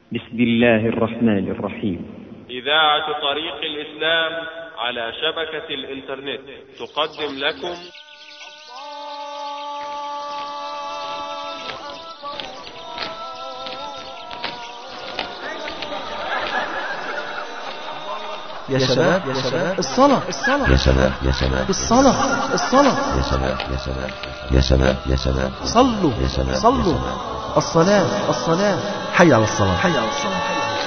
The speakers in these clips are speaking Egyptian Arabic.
بسم الله الرحمن الرحيم إذاعة طريق الإسلام على شبكة الإنترنت تقدم لكم يا شباب يا شباب الصلاة الصلاة يا سلام يا سلام الصلاة الصلاة يا سلام يا سلام يا سلام يا سلام صلوا يا سلام، يا صلوا سلام. الصلاة الصلاة حي على الصلاة حي على الصلاة حي على الصلاة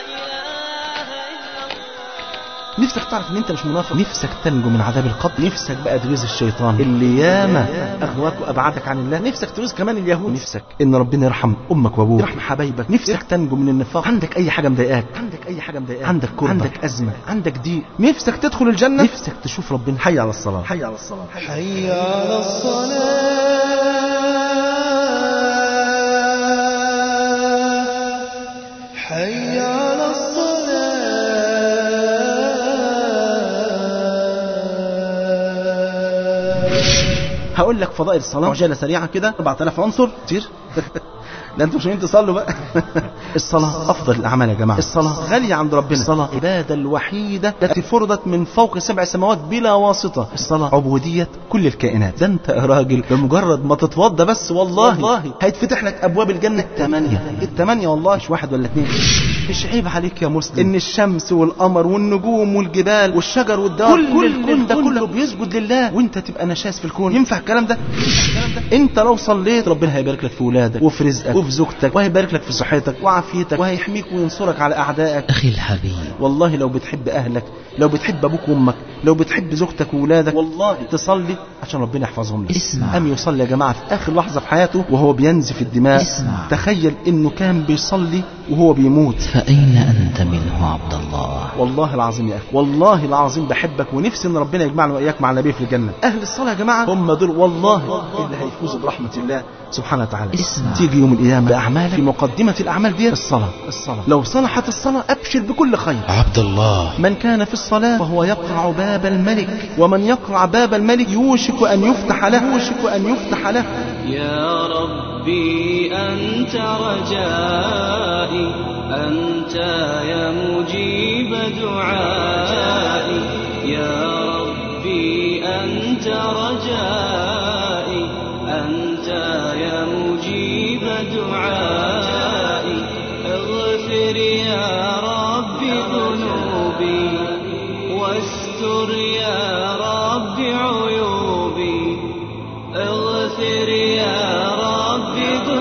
نفسك تعرف ان انت مش منافق نفسك تنجو من عذاب القبر نفسك بقى تجوز الشيطان اللي ياما اغواك وابعدك عن الله نفسك تجوز كمان اليهود نفسك ان ربنا يرحم امك وابوك يرحم حبايبك نفسك تنجو من النفاق عندك اي حاجه مضايقاك عندك اي حاجه مضايقاك عندك كربة عندك ازمه عندك ضيق نفسك تدخل الجنه نفسك تشوف ربنا حي على الصلاه حي على الصلاه حي على الصلاه حي على الصلاة هقول لك فضائل الصلاة عجالة سريعة كده 4000 عنصر كتير لا انتوا مش عايزين تصلوا بقى الصلاة أفضل الأعمال يا جماعة الصلاة غالية عند ربنا الصلاة عبادة الوحيدة التي فرضت من فوق سبع سماوات بلا واسطة الصلاة عبودية كل الكائنات ده انت يا راجل بمجرد ما تتوضى بس والله, والله هيتفتح لك أبواب الجنة الثمانية الثمانية والله مش واحد ولا اثنين مش عيب عليك يا مسلم ان الشمس والقمر والنجوم والجبال والشجر والدار كل, كل الكون ده كله بيسجد لله وانت تبقى نشاس في الكون ينفع الكلام ده انت لو صليت ربنا هيبارك لك في ولادك وفي رزقك وفي زوجتك وهيبارك لك في صحتك وعافيتك وهيحميك وينصرك على اعدائك أخي الحبيب والله لو بتحب اهلك لو بتحب ابوك وامك لو بتحب زوجتك وولادك والله تصلي عشان ربنا يحفظهم لك اسمع. قام يصلي يا جماعه في اخر لحظه في حياته وهو بينزف الدماء اسمع. تخيل انه كان بيصلي وهو بيموت فأين أنت منه عبد الله والله العظيم يا اخي والله العظيم بحبك ونفسي ان ربنا يجمعنا واياك مع النبي في الجنه اهل الصلاه يا جماعه هم دول والله اللي هيفوزوا برحمه الله سبحانه وتعالى اسمع. تيجي يوم القيامه باعمالك في مقدمه الاعمال دي الصلاه الصلاه لو صلحت الصلاه ابشر بكل خير عبد الله من كان في الصلاة فهو يقرع باب الملك ومن يقرع باب الملك يوشك أن يفتح له يوشك أن يفتح له يا ربي أنت رجائي أنت يا مجيب دعائي يا ربي أنت رجائي أنت يا مجيب دعائي اغفر يا ربي ذنوبي واستر يا رب عيوبي اغفر يا رب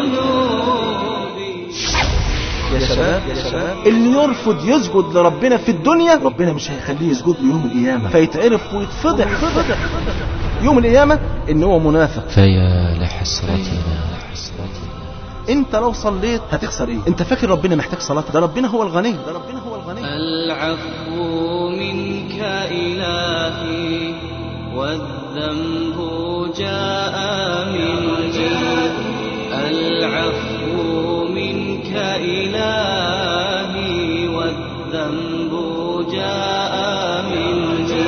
ذنوبي يا شباب يا شباب اللي يرفض يسجد لربنا في الدنيا ربنا مش هيخليه يسجد له يوم القيامة فيتعرف ويتفضح يوم القيامة ان هو منافق فيا لحسرتنا انت لو صليت هتخسر ايه انت فاكر ربنا محتاج صلاة ده ربنا هو الغني ده ربنا هو الغني العفو منك إلهي والذنب جاء مني العفو منك إلهي والذنب جاء مني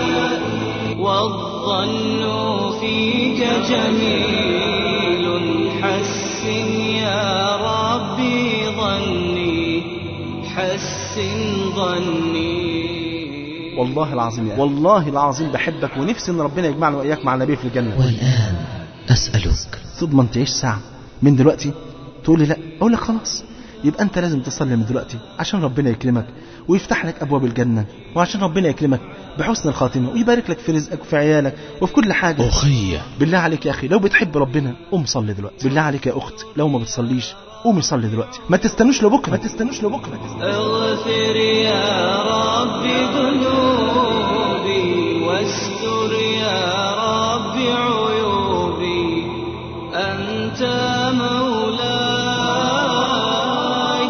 والظن فيك جميل حسن يا ربي ظني حسن ظني والله العظيم يا أخي. والله العظيم بحبك ونفسي ان ربنا يجمعنا واياك مع النبي في الجنة والآن أسألك تضمن تعيش ساعة من دلوقتي تقول لي لا اقول لك خلاص يبقى انت لازم تصلي من دلوقتي عشان ربنا يكرمك ويفتح لك ابواب الجنة وعشان ربنا يكرمك بحسن الخاتمة ويبارك لك في رزقك وفي عيالك وفي كل حاجة أخي بالله عليك يا اخي لو بتحب ربنا قوم صلي دلوقتي بالله عليك يا اخت لو ما بتصليش قومي صلي دلوقتي ما تستنوش لبكره ما تستنوش لبكره اغفر يا رب ذنوبي واستر يا رب عيوبي أنت مولاي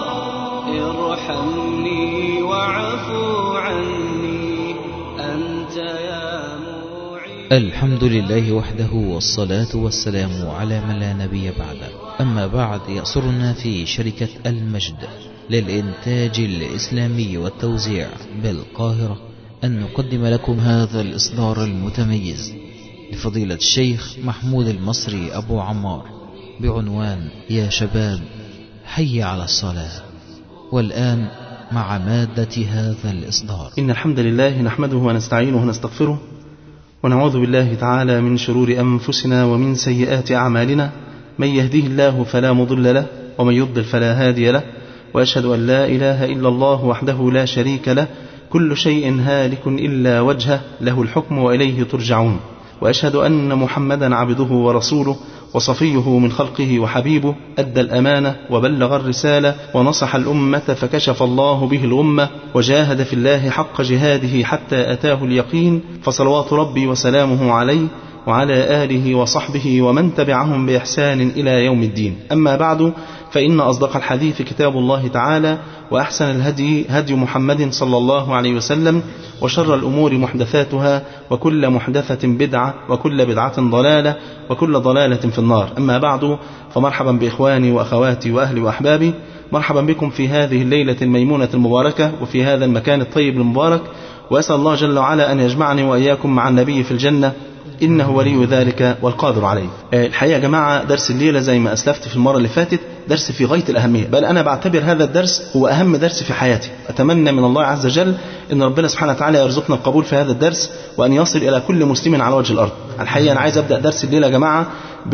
ارحمني واعفو عني أنت يا معين الحمد لله وحده والصلاة والسلام على من لا نبي بعده أما بعد يسرنا في شركة المجد للإنتاج الإسلامي والتوزيع بالقاهرة أن نقدم لكم هذا الإصدار المتميز لفضيلة الشيخ محمود المصري أبو عمار بعنوان يا شباب حي على الصلاة والآن مع مادة هذا الإصدار إن الحمد لله نحمده ونستعينه ونستغفره ونعوذ بالله تعالى من شرور أنفسنا ومن سيئات أعمالنا من يهديه الله فلا مضل له ومن يضلل فلا هادي له وأشهد أن لا إله إلا الله وحده لا شريك له كل شيء هالك إلا وجهه له الحكم وإليه ترجعون وأشهد أن محمدا عبده ورسوله وصفيه من خلقه وحبيبه أدى الأمانة وبلغ الرسالة ونصح الأمة فكشف الله به الغمة وجاهد في الله حق جهاده حتى أتاه اليقين فصلوات ربي وسلامه عليه وعلى آله وصحبه ومن تبعهم بإحسان إلى يوم الدين أما بعد فإن أصدق الحديث كتاب الله تعالى وأحسن الهدي هدي محمد صلى الله عليه وسلم وشر الأمور محدثاتها وكل محدثة بدعة وكل بدعة ضلالة وكل ضلالة في النار أما بعد فمرحبا بإخواني وأخواتي وأهلي وأحبابي مرحبا بكم في هذه الليلة الميمونة المباركة وفي هذا المكان الطيب المبارك وأسأل الله جل وعلا أن يجمعني وإياكم مع النبي في الجنة إنه ولي ذلك والقادر عليه الحقيقة يا جماعة درس الليلة زي ما أسلفت في المرة اللي فاتت درس في غاية الأهمية بل أنا بعتبر هذا الدرس هو أهم درس في حياتي أتمنى من الله عز وجل أن ربنا سبحانه وتعالى يرزقنا القبول في هذا الدرس وأن يصل إلى كل مسلم على وجه الأرض الحقيقة أنا عايز أبدأ درس الليلة يا جماعة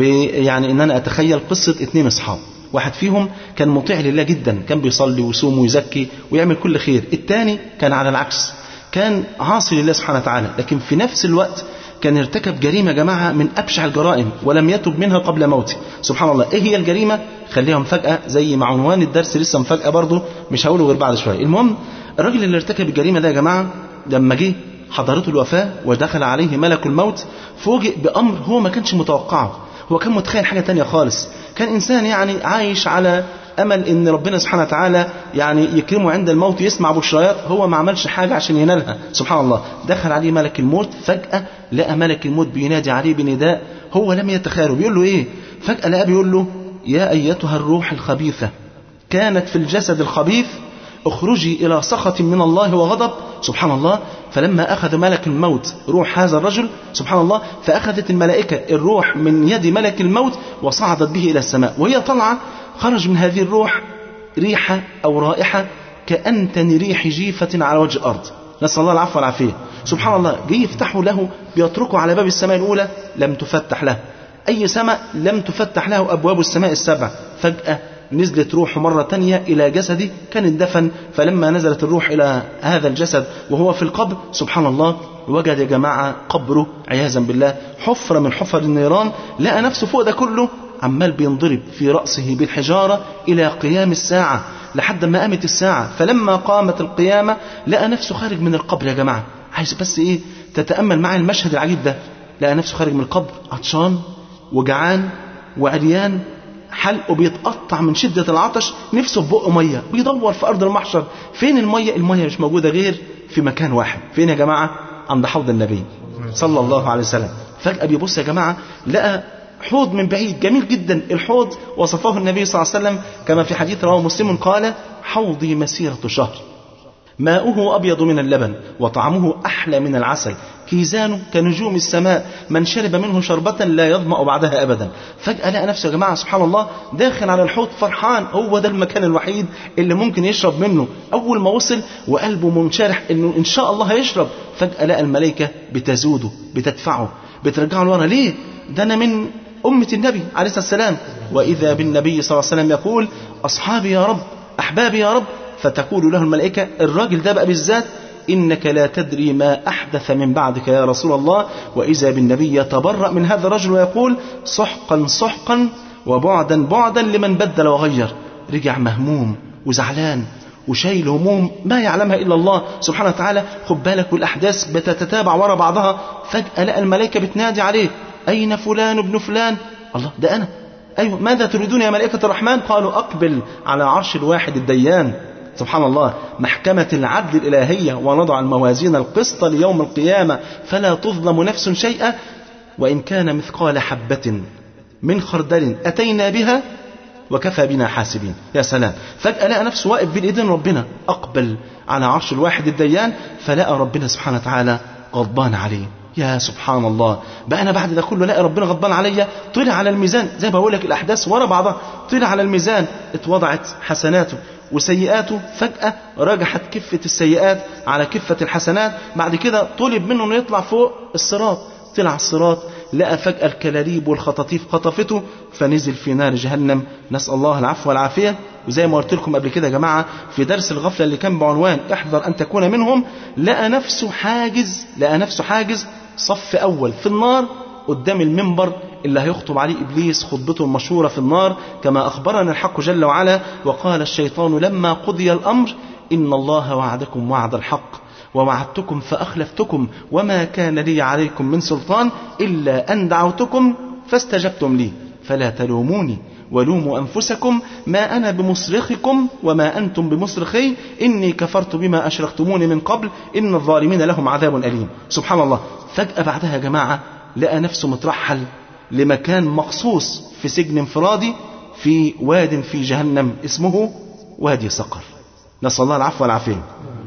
يعني أن أنا أتخيل قصة اثنين أصحاب واحد فيهم كان مطيع لله جدا كان بيصلي ويصوم ويزكي ويعمل كل خير الثاني كان على العكس كان عاصي لله سبحانه وتعالى لكن في نفس الوقت كان ارتكب جريمة يا جماعة من أبشع الجرائم ولم يتب منها قبل موته سبحان الله إيه هي الجريمة خليها مفاجأة زي ما عنوان الدرس لسه مفاجأة برضه مش هقوله غير بعد شوية المهم الراجل اللي ارتكب الجريمة ده يا جماعة لما جه حضرته الوفاة ودخل عليه ملك الموت فوجئ بأمر هو ما كانش متوقعه هو كان متخيل حاجة تانية خالص كان إنسان يعني عايش على امل ان ربنا سبحانه وتعالى يعني يكرمه عند الموت يسمع بشريات هو ما عملش حاجه عشان ينالها سبحان الله دخل عليه ملك الموت فجاه لقى ملك الموت بينادي عليه بنداء هو لم يتخيله بيقول له ايه فجاه لقى بيقول له يا ايتها الروح الخبيثه كانت في الجسد الخبيث اخرجي الى سخط من الله وغضب سبحان الله فلما اخذ ملك الموت روح هذا الرجل سبحان الله فاخذت الملائكه الروح من يد ملك الموت وصعدت به الى السماء وهي طالعه خرج من هذه الروح ريحة أو رائحة كأنتن ريح جيفة على وجه الأرض نسأل الله العفو والعافية سبحان الله جه يفتحوا له بيتركوا على باب السماء الأولى لم تفتح له أي سماء لم تفتح له أبواب السماء السبع فجأة نزلت روحه مرة تانية إلى جسده كان اندفن فلما نزلت الروح إلى هذا الجسد وهو في القبر سبحان الله وجد يا جماعة قبره عياذا بالله حفرة من حفر النيران لقى نفسه فوق ده كله عمال بينضرب في رأسه بالحجارة إلى قيام الساعة لحد ما قامت الساعة فلما قامت القيامة لقى نفسه خارج من القبر يا جماعة عايز بس إيه تتأمل معي المشهد العجيب ده لقى نفسه خارج من القبر عطشان وجعان وعريان حلقه بيتقطع من شدة العطش نفسه في بق مية بيدور في أرض المحشر فين المية المية مش موجودة غير في مكان واحد فين يا جماعة عند حوض النبي صلى الله عليه وسلم فجأة بيبص يا جماعة لقى حوض من بعيد جميل جدا الحوض وصفه النبي صلى الله عليه وسلم كما في حديث رواه مسلم قال حوضي مسيرة شهر ماؤه أبيض من اللبن وطعمه أحلى من العسل كيزانه كنجوم السماء من شرب منه شربة لا يظمأ بعدها أبدا فجأة لقى نفسه يا جماعة سبحان الله داخل على الحوض فرحان هو ده المكان الوحيد اللي ممكن يشرب منه أول ما وصل وقلبه منشرح إنه إن شاء الله هيشرب فجأة لقى الملائكة بتزوده بتدفعه بترجعه لورا ليه ده أنا من أمة النبي عليه الصلاة والسلام وإذا بالنبي صلى الله عليه وسلم يقول أصحابي يا رب أحبابي يا رب فتقول له الملائكة الراجل ده بقى بالذات إنك لا تدري ما أحدث من بعدك يا رسول الله وإذا بالنبي يتبرأ من هذا الرجل ويقول سحقا سحقا وبعدا بعدا لمن بدل وغير رجع مهموم وزعلان وشايل هموم ما يعلمها إلا الله سبحانه وتعالى خد بالك والأحداث بتتتابع ورا بعضها فجأة لقى الملائكة بتنادي عليه أين فلان ابن فلان الله ده أنا أيوة ماذا تريدون يا ملائكة الرحمن قالوا أقبل على عرش الواحد الديان سبحان الله محكمة العدل الإلهية ونضع الموازين القسط ليوم القيامة فلا تظلم نفس شيئا وإن كان مثقال حبة من خردل أتينا بها وكفى بنا حاسبين يا سلام فجأة لقى نفسه واقف بين إيدين ربنا أقبل على عرش الواحد الديان فلقى ربنا سبحانه وتعالى غضبان عليه يا سبحان الله بقى انا بعد ده كله الاقي ربنا غضبان عليا طلع على الميزان زي ما بقول لك الاحداث ورا بعضها طلع على الميزان اتوضعت حسناته وسيئاته فجأة رجحت كفة السيئات على كفة الحسنات بعد كده طلب منه انه يطلع فوق الصراط طلع الصراط لقى فجأة الكلاليب والخطاطيف خطفته فنزل في نار جهنم نسأل الله العفو والعافية وزي ما قلت لكم قبل كده يا جماعة في درس الغفلة اللي كان بعنوان احذر أن تكون منهم لقى نفسه حاجز لقى نفسه حاجز صف أول في النار قدام المنبر اللي هيخطب عليه إبليس خطبته المشهورة في النار كما أخبرنا الحق جل وعلا وقال الشيطان لما قضي الأمر إن الله وعدكم وعد الحق ووعدتكم فأخلفتكم وما كان لي عليكم من سلطان إلا أن دعوتكم فاستجبتم لي فلا تلوموني ولوموا أنفسكم ما أنا بمصرخكم وما أنتم بمصرخي إني كفرت بما أشركتموني من قبل إن الظالمين لهم عذاب أليم سبحان الله فجأة بعدها يا جماعة لقى نفسه مترحل لمكان مخصوص في سجن انفرادي في واد في جهنم اسمه وادي صقر نسأل الله العفو والعافية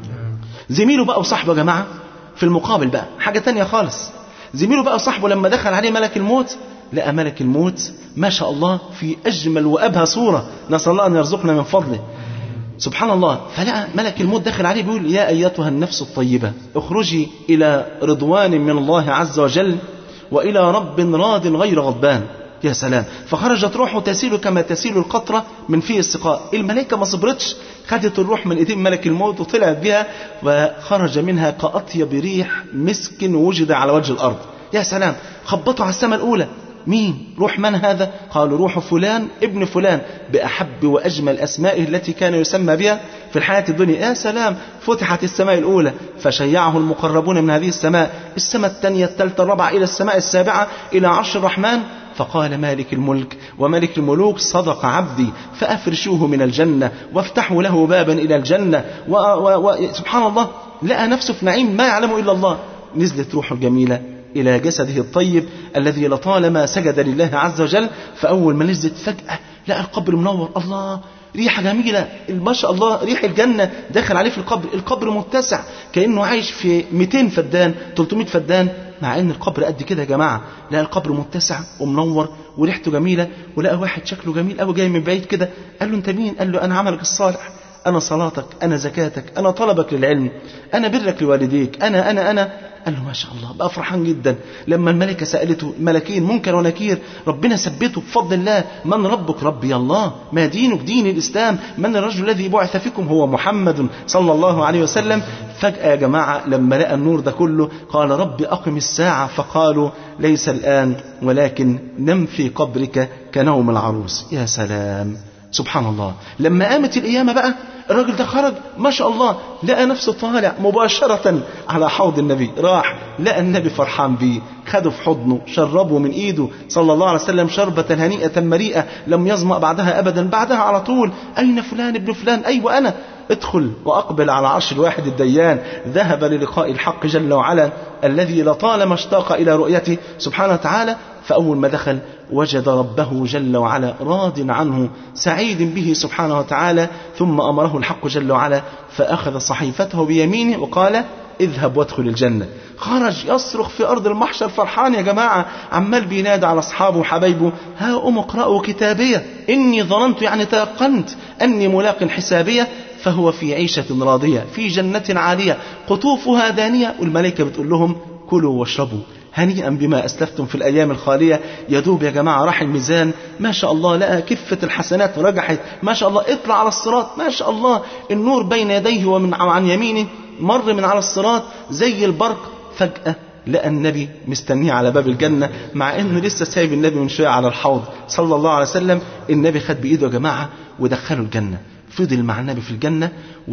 زميله بقى وصاحبه يا جماعة في المقابل بقى حاجة تانية خالص زميله بقى وصاحبه لما دخل عليه ملك الموت لقى ملك الموت ما شاء الله في أجمل وأبهى صورة نسأل الله أن يرزقنا من فضله سبحان الله فلقى ملك الموت داخل عليه بيقول يا أيتها النفس الطيبة اخرجي إلى رضوان من الله عز وجل وإلى رب راض غير غضبان يا سلام فخرجت روحه تسيل كما تسيل القطرة من فيه السقاء الملائكة ما صبرتش خدت الروح من ايدين ملك الموت وطلعت بها وخرج منها كأطيب ريح مسك وجد على وجه الأرض يا سلام خبطوا على السماء الأولى مين روح من هذا قالوا روح فلان ابن فلان بأحب وأجمل أسمائه التي كان يسمى بها في الحياة الدنيا يا سلام فتحت السماء الأولى فشيعه المقربون من هذه السماء السماء الثانية الثالثة الرابعة إلى السماء السابعة إلى عرش الرحمن فقال مالك الملك وملك الملوك صدق عبدي فأفرشوه من الجنة وافتحوا له بابا إلى الجنة و و و سبحان الله لقى نفسه في نعيم ما يعلمه إلا الله نزلت روحه الجميلة إلى جسده الطيب الذي لطالما سجد لله عز وجل فأول ما نزلت فجأة لقى القبر منور الله ريحة جميلة ما شاء الله ريح الجنة داخل عليه في القبر القبر متسع كأنه عايش في 200 فدان 300 فدان مع ان القبر قد كده يا جماعه لقى القبر متسع ومنور وريحته جميله ولقى واحد شكله جميل قوي جاي من بعيد كده قال له انت مين قال له انا عملك الصالح انا صلاتك انا زكاتك انا طلبك للعلم انا برك لوالديك انا انا انا قال له ما شاء الله بقى فرحان جدا لما الملكة سألته ملكين منكر ونكير ربنا ثبته بفضل الله من ربك ربي الله ما دينك دين الإسلام من الرجل الذي بعث فيكم هو محمد صلى الله عليه وسلم فجأة يا جماعة لما لقى النور ده كله قال رب أقم الساعة فقالوا ليس الآن ولكن نم في قبرك كنوم العروس يا سلام سبحان الله لما قامت القيامة بقى الراجل ده خرج ما شاء الله لقى نفسه طالع مباشرة على حوض النبي راح لقى النبي فرحان بيه خده في حضنه شربه من ايده صلى الله عليه وسلم شربة هنيئة مريئة لم يظمأ بعدها ابدا بعدها على طول اين فلان ابن فلان ايوه انا ادخل واقبل على عرش الواحد الديان ذهب للقاء الحق جل وعلا الذي لطالما اشتاق الى رؤيته سبحانه وتعالى فاول ما دخل وجد ربه جل وعلا راض عنه سعيد به سبحانه وتعالى ثم امره الحق جل وعلا فاخذ صحيفته بيمينه وقال اذهب وادخل الجنة خرج يصرخ في أرض المحشر فرحان يا جماعة عمال بينادى على أصحابه وحبايبه ها أم اقرأوا كتابية إني ظننت يعني تيقنت أني ملاق حسابية فهو في عيشة راضية في جنة عالية قطوفها دانية والملائكة بتقول لهم كلوا واشربوا هنيئا بما أسلفتم في الأيام الخالية يدوب يا جماعة راح الميزان ما شاء الله لقى كفة الحسنات رجحت ما شاء الله اطلع على الصراط ما شاء الله النور بين يديه ومن عن يمينه مر من على الصراط زي البرق فجأة لقى النبي مستنيه على باب الجنة مع انه لسه سايب النبي من شوية على الحوض صلى الله عليه وسلم النبي خد بإيده يا جماعة ودخله الجنة فضل مع النبي في الجنة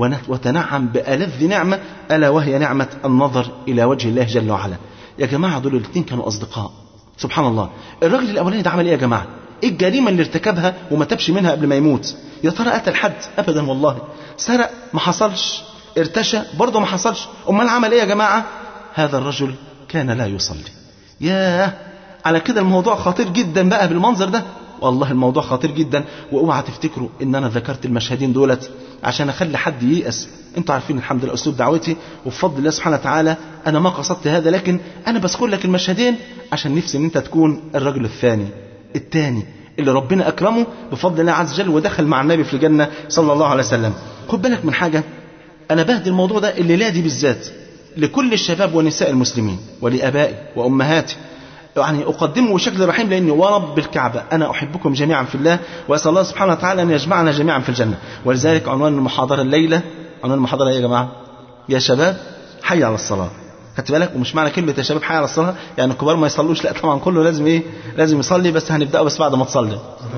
وتنعم بألذ نعمة ألا وهي نعمة النظر إلى وجه الله جل وعلا يا جماعة دول الاثنين كانوا أصدقاء سبحان الله الراجل الأولاني ده عمل إيه يا جماعة إيه الجريمة اللي ارتكبها وما تبش منها قبل ما يموت يا ترى قتل حد أبدا والله سرق ما حصلش ارتشى برضه ما حصلش امال عمل ايه يا جماعه هذا الرجل كان لا يصلي ياه على كده الموضوع خطير جدا بقى بالمنظر ده والله الموضوع خطير جدا واوعى تفتكروا ان انا ذكرت المشهدين دولت عشان اخلي حد ييأس انتوا عارفين الحمد لله اسلوب دعوتي وبفضل الله سبحانه وتعالى انا ما قصدت هذا لكن انا بذكر لك المشهدين عشان نفسي ان انت تكون الرجل الثاني الثاني اللي ربنا اكرمه بفضل الله عز وجل ودخل مع النبي في الجنه صلى الله عليه وسلم خد بالك من حاجه انا بهدي الموضوع ده الليله دي بالذات لكل الشباب ونساء المسلمين ولابائي وامهاتي يعني أقدمه بشكل رحيم لأني ورب الكعبة أنا أحبكم جميعا في الله وأسأل الله سبحانه وتعالى أن يجمعنا جميعا في الجنة ولذلك عنوان المحاضرة الليلة عنوان المحاضرة إيه يا جماعة يا شباب حي على الصلاة خدت بالك ومش معنى كلمة يا شباب حي على الصلاة يعني الكبار ما يصلوش لا طبعا كله لازم إيه لازم يصلي بس هنبدأه بس بعد ما تصلي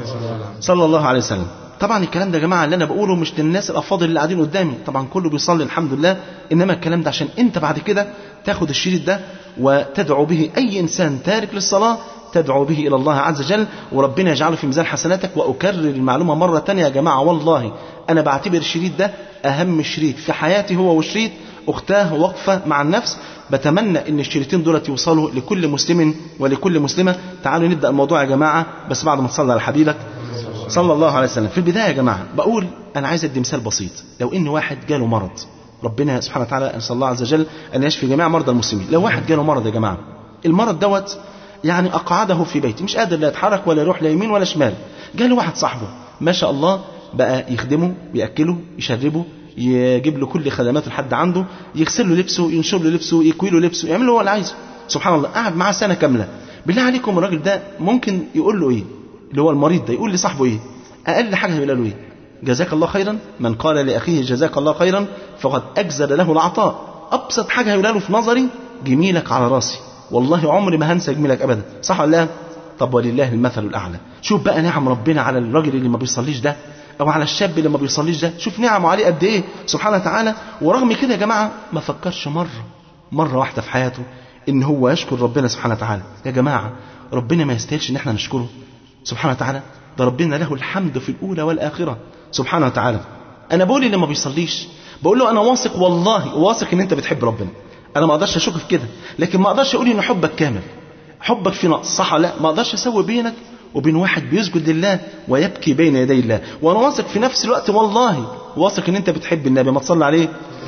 صلى الله عليه وسلم طبعا الكلام ده يا جماعه اللي انا بقوله مش للناس الافاضل اللي قاعدين قدامي طبعا كله بيصلي الحمد لله انما الكلام ده عشان انت بعد كده تاخد الشريط ده وتدعو به اي انسان تارك للصلاه تدعو به الى الله عز وجل وربنا يجعله في ميزان حسناتك واكرر المعلومه مره تانية يا جماعه والله انا بعتبر الشريط ده اهم شريط في حياتي هو وشريط اختاه وقفه مع النفس بتمنى ان الشريطين دولت يوصلوا لكل مسلم ولكل مسلمه تعالوا نبدا الموضوع يا جماعه بس بعد ما تصلي على حبيبك صلى الله عليه وسلم في البدايه يا جماعه بقول انا عايز ادي مثال بسيط لو ان واحد جاله مرض ربنا سبحانه وتعالى نسال الله عز وجل ان يشفي جميع مرضى المسلمين لو واحد جاله مرض يا جماعه المرض دوت يعني اقعده في بيته مش قادر لا يتحرك ولا يروح لا يمين ولا شمال جاله واحد صاحبه ما شاء الله بقى يخدمه ياكله يشربه يجيب له كل خدماته لحد عنده يغسل له لبسه ينشر له لبسه يكوي له لبسه يعمل له هو اللي عايزه سبحان الله قعد معاه سنه كامله بالله عليكم الراجل ده ممكن يقول له ايه اللي هو المريض ده يقول لصاحبه ايه اقل حاجه هيقول له ايه جزاك الله خيرا من قال لاخيه جزاك الله خيرا فقد اجزل له العطاء ابسط حاجه هيقولها له في نظري جميلك على راسي والله عمري ما هنسى جميلك ابدا صح ولا لا طب ولله المثل الاعلى شوف بقى نعم ربنا على الراجل اللي ما بيصليش ده او على الشاب اللي ما بيصليش ده شوف نعمه عليه قد ايه سبحانه وتعالى ورغم كده يا جماعه ما فكرش مره مره واحده في حياته ان هو يشكر ربنا سبحانه وتعالى يا جماعه ربنا ما يستاهلش ان احنا نشكره سبحانه وتعالى ده ربنا له الحمد في الأولى والآخرة سبحانه وتعالى أنا بقول اللي ما بيصليش بقول له أنا واثق والله واثق إن أنت بتحب ربنا أنا ما أقدرش أشك في كده لكن ما أقدرش أقول إن حبك كامل حبك في نقص صح ولا لا ما أقدرش أسوي بينك وبين واحد بيسجد لله ويبكي بين يدي الله وأنا واثق في نفس الوقت والله واثق إن أنت بتحب النبي ما تصلي عليه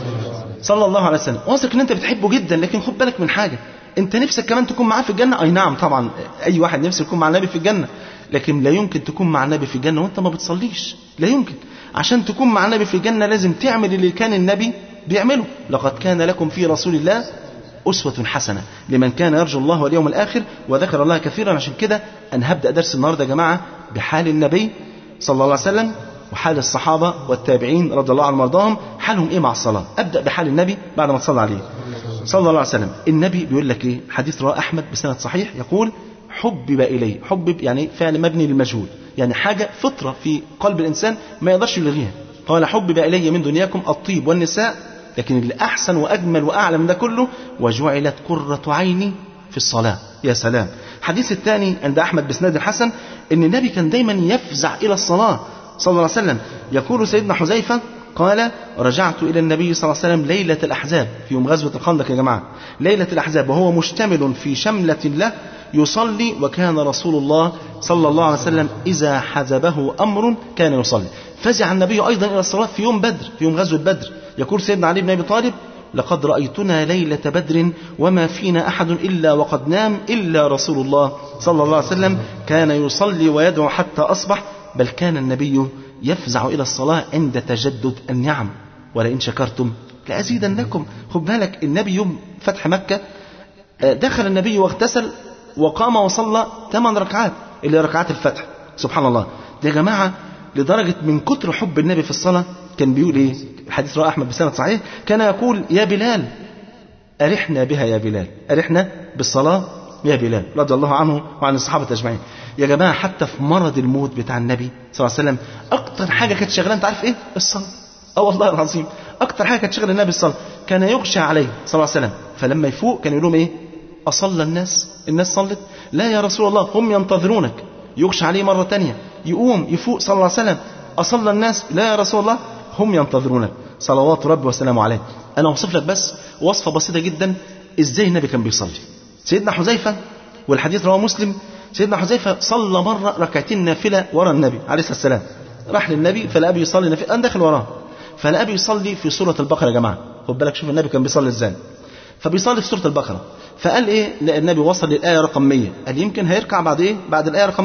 صلى الله عليه وسلم واثق إن أنت بتحبه جدا لكن خد بالك من حاجة انت نفسك كمان تكون معاه في الجنه اي نعم طبعا اي واحد نفسه يكون مع النبي في الجنه لكن لا يمكن تكون مع النبي في الجنه وانت ما بتصليش لا يمكن عشان تكون مع النبي في الجنه لازم تعمل اللي كان النبي بيعمله لقد كان لكم في رسول الله أسوة حسنة لمن كان يرجو الله واليوم الآخر وذكر الله كثيرا عشان كده أنا هبدأ درس النهاردة يا جماعة بحال النبي صلى الله عليه وسلم وحال الصحابة والتابعين رضي الله عنهم وارضاهم حالهم إيه مع الصلاة أبدأ بحال النبي بعد ما تصلى عليه صلى الله عليه وسلم النبي بيقول لك إيه حديث رواه أحمد بسند صحيح يقول حبب إليه حبب يعني فعل مبني للمجهول يعني حاجة فطرة في قلب الإنسان ما يقدرش يلغيها قال حبب إلي من دنياكم الطيب والنساء لكن اللي أحسن وأجمل وأعلى من ده كله وجعلت قرة عيني في الصلاة يا سلام حديث الثاني عند أحمد بسناد الحسن أن النبي كان دايما يفزع إلى الصلاة صلى الله عليه وسلم يقول سيدنا حذيفة قال رجعت إلى النبي صلى الله عليه وسلم ليلة الأحزاب في يوم غزوة الخندق يا جماعة ليلة الأحزاب وهو مشتمل في شملة له يصلي وكان رسول الله صلى الله عليه وسلم إذا حزبه أمر كان يصلي فزع النبي أيضا إلى الصلاة في يوم بدر في يوم غزوة بدر يقول سيدنا علي بن أبي طالب لقد رأيتنا ليلة بدر وما فينا أحد إلا وقد نام إلا رسول الله صلى الله عليه وسلم كان يصلي ويدعو حتى أصبح بل كان النبي يفزع إلى الصلاة عند تجدد النعم ولئن شكرتم لأزيدنكم خد بالك النبي يوم فتح مكة دخل النبي واغتسل وقام وصلى ثمان ركعات اللي ركعات الفتح سبحان الله ده يا جماعة لدرجة من كتر حب النبي في الصلاة كان بيقول ايه الحديث رواه أحمد بسند صحيح كان يقول يا بلال أرحنا بها يا بلال أرحنا بالصلاة يا بلال رضي الله عنه وعن الصحابة أجمعين يا جماعة حتى في مرض الموت بتاع النبي صلى الله عليه وسلم أكتر حاجة كانت شغلة أنت عارف إيه الصلاة اه والله العظيم أكتر حاجة كانت شغلة النبي الصلاة كان يغشى عليه صلى الله عليه وسلم فلما يفوق كان يقول لهم إيه أصلى الناس الناس صلت لا يا رسول الله هم ينتظرونك يغشى عليه مرة تانية يقوم يفوق صلى الله عليه وسلم أصلى الناس لا يا رسول الله هم ينتظرونك صلوات ربي وسلامه عليه أنا أوصف لك بس وصفة بسيطة جدا إزاي النبي كان بيصلي سيدنا حذيفة والحديث رواه مسلم سيدنا حذيفة صلى مرة ركعتين نافلة ورا النبي عليه الصلاة والسلام راح للنبي فلقى بيصلي نافلة أنا داخل وراه فلقى بيصلي في سورة البقرة يا جماعة خد بالك شوف النبي كان بيصلي ازاي فبيصلي في سورة البقرة فقال ايه لا النبي وصل للآية رقم 100 قال يمكن هيركع بعد ايه بعد الآية رقم 100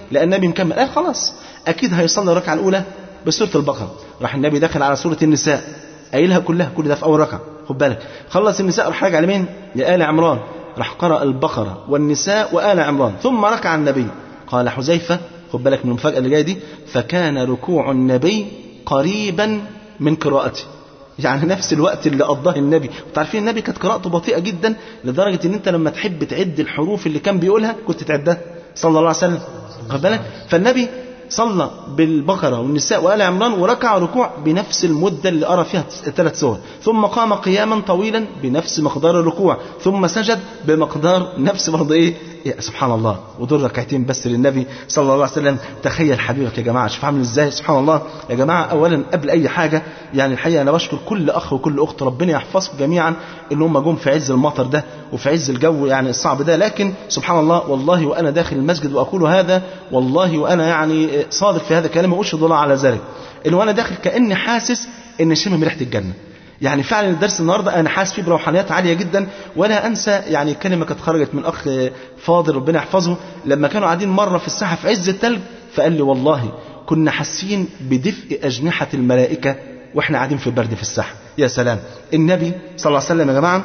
لأن النبي مكمل قال خلاص أكيد هيصلي الركعة الأولى بسورة البقرة راح النبي داخل على سورة النساء قايلها كلها كل ده في أول ركعة خد بالك خلص النساء راح راجع لمين؟ لآل عمران راح قرأ البقرة والنساء وآل عمران ثم ركع النبي قال حذيفة خد بالك من المفاجأة اللي جاية دي فكان ركوع النبي قريبا من قراءته يعني نفس الوقت اللي قضاه النبي وتعرفين النبي كانت قراءته بطيئة جدا لدرجة ان انت لما تحب تعد الحروف اللي كان بيقولها كنت تعدها صلى الله عليه وسلم خد بالك فالنبي صلى بالبقرة والنساء وآل عمران وركع ركوع بنفس المدة اللي أرى فيها ثلاث سور ثم قام قياما طويلا بنفس مقدار الركوع ثم سجد بمقدار نفس برضه إيه يا سبحان الله ودول ركعتين بس للنبي صلى الله عليه وسلم تخيل حبيبك يا جماعة شوف عامل ازاي سبحان الله يا جماعة أولا قبل أي حاجة يعني الحقيقة أنا بشكر كل أخ وكل أخت ربنا يحفظكم جميعا إن هم جم في عز المطر ده وفي عز الجو يعني الصعب ده لكن سبحان الله والله وأنا داخل المسجد وأقول هذا والله وأنا يعني صادق في هذا الكلام وأشهد الله على ذلك إن وأنا داخل كأني حاسس إن شم ريحة الجنة يعني فعلا الدرس النهارده انا حاسس فيه بروحانيات عاليه جدا ولا انسى يعني كلمه كانت خرجت من اخ فاضل ربنا يحفظه لما كانوا قاعدين مره في الساحه في عز الثلج فقال لي والله كنا حاسين بدفء اجنحه الملائكه واحنا قاعدين في البرد في الساحه يا سلام النبي صلى الله عليه وسلم يا جماعه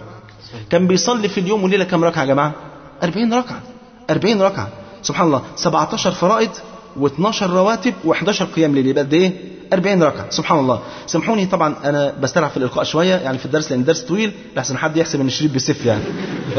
كان بيصلي في اليوم والليله كم ركعه يا جماعه 40 ركعه 40 ركعه سبحان الله 17 فرائض و12 رواتب و11 قيام ليل يبقى قد ايه 40 ركعه سبحان الله سامحوني طبعا انا بسترع في الالقاء شويه يعني في الدرس لان الدرس طويل لحسن حد يحسب ان الشريط بيسف يعني ف...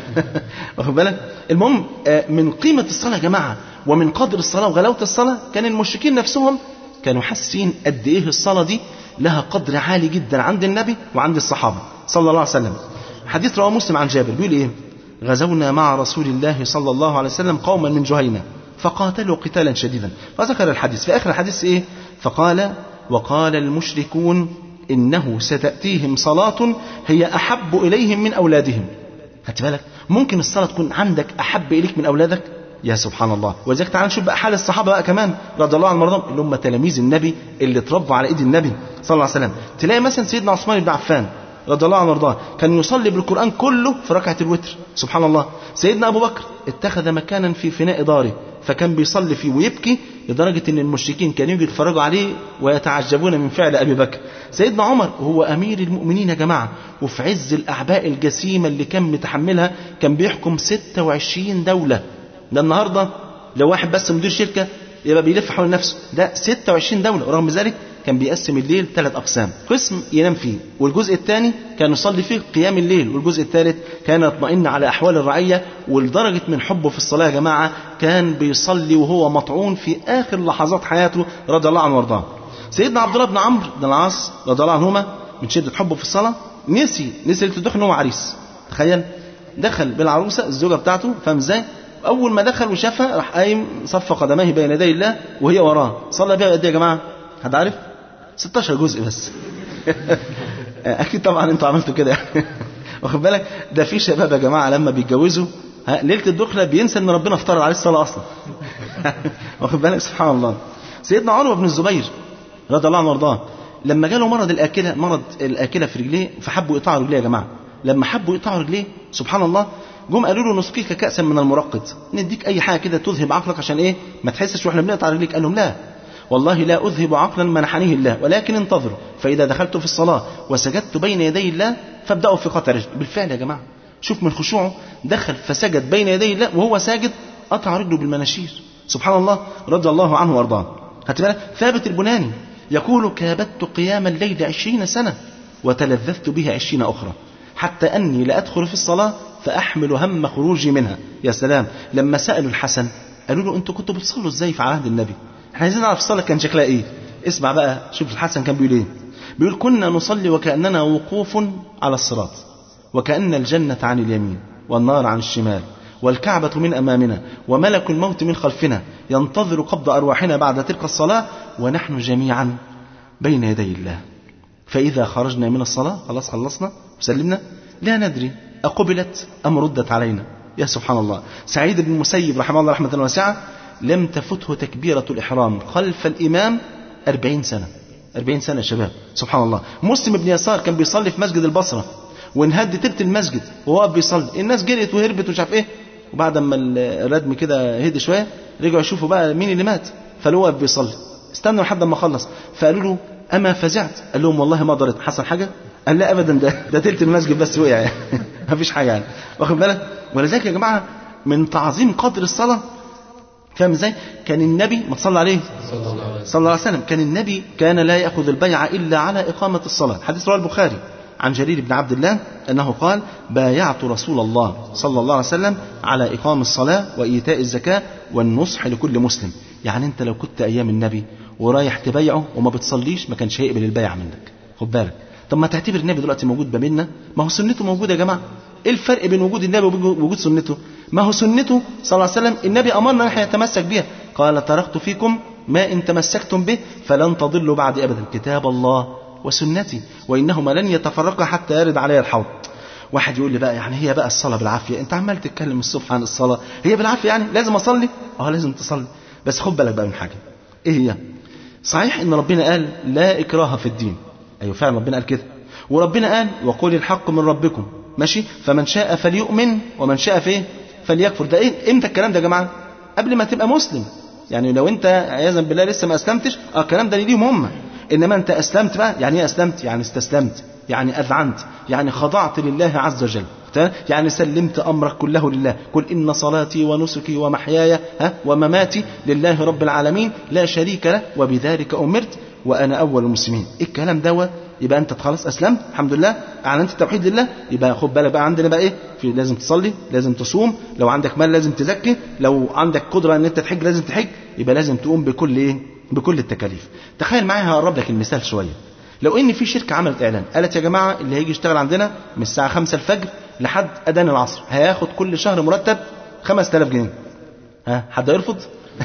واخد بالك المهم من قيمه الصلاه يا جماعه ومن قدر الصلاه وغلاوه الصلاه كان المشركين نفسهم كانوا حاسين قد ايه الصلاه دي لها قدر عالي جدا عند النبي وعند الصحابه صلى الله عليه وسلم حديث رواه مسلم عن جابر بيقول ايه غزونا مع رسول الله صلى الله عليه وسلم قوما من جهينه فقاتلوا قتالا شديدا فذكر الحديث في آخر الحديث إيه فقال وقال المشركون إنه ستأتيهم صلاة هي أحب إليهم من أولادهم خدت بالك ممكن الصلاة تكون عندك أحب إليك من أولادك يا سبحان الله ولذلك تعال نشوف بقى حال الصحابة بقى كمان رضي الله عنهم وارضاهم اللي هم تلاميذ النبي اللي اتربوا على ايد النبي صلى الله عليه وسلم تلاقي مثلا سيدنا عثمان بن عفان رضي الله عنه وارضاه كان يصلي بالقرآن كله في ركعة الوتر سبحان الله سيدنا أبو بكر اتخذ مكانا في فناء داره فكان بيصلي فيه ويبكي لدرجة أن المشركين كانوا يجوا يتفرجوا عليه ويتعجبون من فعل أبي بكر سيدنا عمر هو أمير المؤمنين يا جماعة وفي عز الأعباء الجسيمة اللي كان متحملها كان بيحكم 26 دولة ده النهاردة لو واحد بس مدير شركة يبقى بيلف حول نفسه ده 26 دولة ورغم ذلك كان بيقسم الليل ثلاث أقسام قسم ينام فيه والجزء الثاني كان يصلي فيه قيام الليل والجزء الثالث كان يطمئن على أحوال الرعية ولدرجة من حبه في الصلاة يا جماعة كان بيصلي وهو مطعون في آخر لحظات حياته رضي الله عنه وارضاه سيدنا عبد الله بن عمرو بن العاص رضي الله عنهما من شدة حبه في الصلاة نسي نسي ليلة الدخن هو عريس تخيل دخل بالعروسة الزوجة بتاعته فاهم ازاي أول ما دخل وشافها راح قايم صف قدميه بين يدي الله وهي وراه صلى بيها قد ايه يا جماعة حد عارف 16 جزء بس اكيد طبعا انتوا عملتوا كده واخد بالك ده في شباب يا جماعه لما بيتجوزوا ليله الدخله بينسى ان ربنا افترض عليه الصلاه اصلا واخد بالك سبحان الله سيدنا عروه بن الزبير رضي الله عنه وارضاه لما جاله مرض الاكله مرض الاكله في رجليه فحبوا يقطعوا رجليه يا جماعه لما حبوا يقطعوا رجليه سبحان الله جم قالوا له نسقيك كاسا من المرقد نديك اي حاجه كده تذهب عقلك عشان ايه ما تحسش واحنا بنقطع رجليك قال لهم لا والله لا أذهب عقلا منحنيه الله ولكن انتظروا فإذا دخلت في الصلاة وسجدت بين يدي الله فابدأوا في قطع رجل بالفعل يا جماعة شوف من خشوعه دخل فسجد بين يدي الله وهو ساجد قطع رجله بالمناشير سبحان الله رضي الله عنه وارضاه هات بالك ثابت البناني يقول كابدت قيام الليل عشرين سنة وتلذذت به عشرين أخرى حتى أني لأدخل في الصلاة فأحمل هم خروجي منها يا سلام لما سألوا الحسن قالوا له أنتوا كنتوا بتصلوا إزاي في عهد النبي احنا عايزين نعرف الصلاة كان شكلها ايه اسمع بقى شوف الحسن كان بيقول ايه بيقول كنا نصلي وكأننا وقوف على الصراط وكأن الجنة عن اليمين والنار عن الشمال والكعبة من أمامنا وملك الموت من خلفنا ينتظر قبض أرواحنا بعد تلك الصلاة ونحن جميعا بين يدي الله فإذا خرجنا من الصلاة خلاص خلصنا وسلمنا لا ندري أقبلت أم ردت علينا يا سبحان الله سعيد بن المسيب رحمه الله رحمة واسعة لم تفته تكبيرة الإحرام خلف الإمام أربعين سنة أربعين سنة يا شباب سبحان الله مسلم بن يسار كان بيصلي في مسجد البصرة وانهد تلت المسجد وهو بيصلي الناس جريت وهربت ومش عارف ايه وبعد ما الردم كده هدي شويه رجعوا يشوفوا بقى مين اللي مات فلقوه واقف بيصلي استنوا لحد ما خلص فقالوا له اما فزعت قال لهم والله ما ضرت حصل حاجه قال لا ابدا ده ده تلت المسجد بس وقع يعني ما فيش حاجه يعني واخد بالك ولذلك يا جماعه من تعظيم قدر الصلاه فاهم ازاي كان النبي ما تصلى عليه صلى الله عليه وسلم كان النبي كان لا ياخذ البيع الا على اقامه الصلاه حديث رواه البخاري عن جرير بن عبد الله انه قال بايعت رسول الله صلى الله عليه وسلم على اقام الصلاه وايتاء الزكاه والنصح لكل مسلم يعني انت لو كنت ايام النبي ورايح تبايعه وما بتصليش ما كانش هيقبل البيع منك خد بالك طب ما تعتبر النبي دلوقتي موجود ما بيننا ما هو سنته موجوده يا جماعه ايه الفرق بين وجود النبي ووجود سنته ما هو سنته صلى الله عليه وسلم النبي امرنا ان احنا نتمسك بها قال تركت فيكم ما ان تمسكتم به فلن تضلوا بعد ابدا كتاب الله وسنتي وانهما لن يتفرقا حتى يرد علي الحوض واحد يقول لي بقى يعني هي بقى الصلاه بالعافيه انت عمال تتكلم الصبح عن الصلاه هي بالعافيه يعني لازم اصلي اه لازم تصلي بس خد بالك بقى من حاجه ايه هي صحيح ان ربنا قال لا اكراه في الدين ايوه فعلا ربنا قال كده وربنا قال وقول الحق من ربكم ماشي فمن شاء فليؤمن ومن شاء فيه فليكفر ده ايه امتى الكلام ده يا جماعه قبل ما تبقى مسلم يعني لو انت عياذا بالله لسه ما اسلمتش اه الكلام ده ليهم هم انما انت اسلمت بقى يعني ايه اسلمت يعني استسلمت يعني اذعنت يعني خضعت لله عز وجل يعني سلمت امرك كله لله قل ان صلاتي ونسكي ومحياي ها ومماتي لله رب العالمين لا شريك له وبذلك امرت وانا اول المسلمين إيه الكلام دوت يبقى انت خلاص اسلمت الحمد لله اعلنت التوحيد لله يبقى خد بالك بقى عندنا بقى ايه في لازم تصلي لازم تصوم لو عندك مال لازم تزكي لو عندك قدره ان انت تحج لازم تحج يبقى لازم تقوم بكل ايه بكل التكاليف تخيل معايا هقرب لك المثال شويه لو ان في شركه عملت اعلان قالت يا جماعه اللي هيجي يشتغل عندنا من الساعه 5 الفجر لحد اذان العصر هياخد كل شهر مرتب 5000 جنيه ها حد يرفض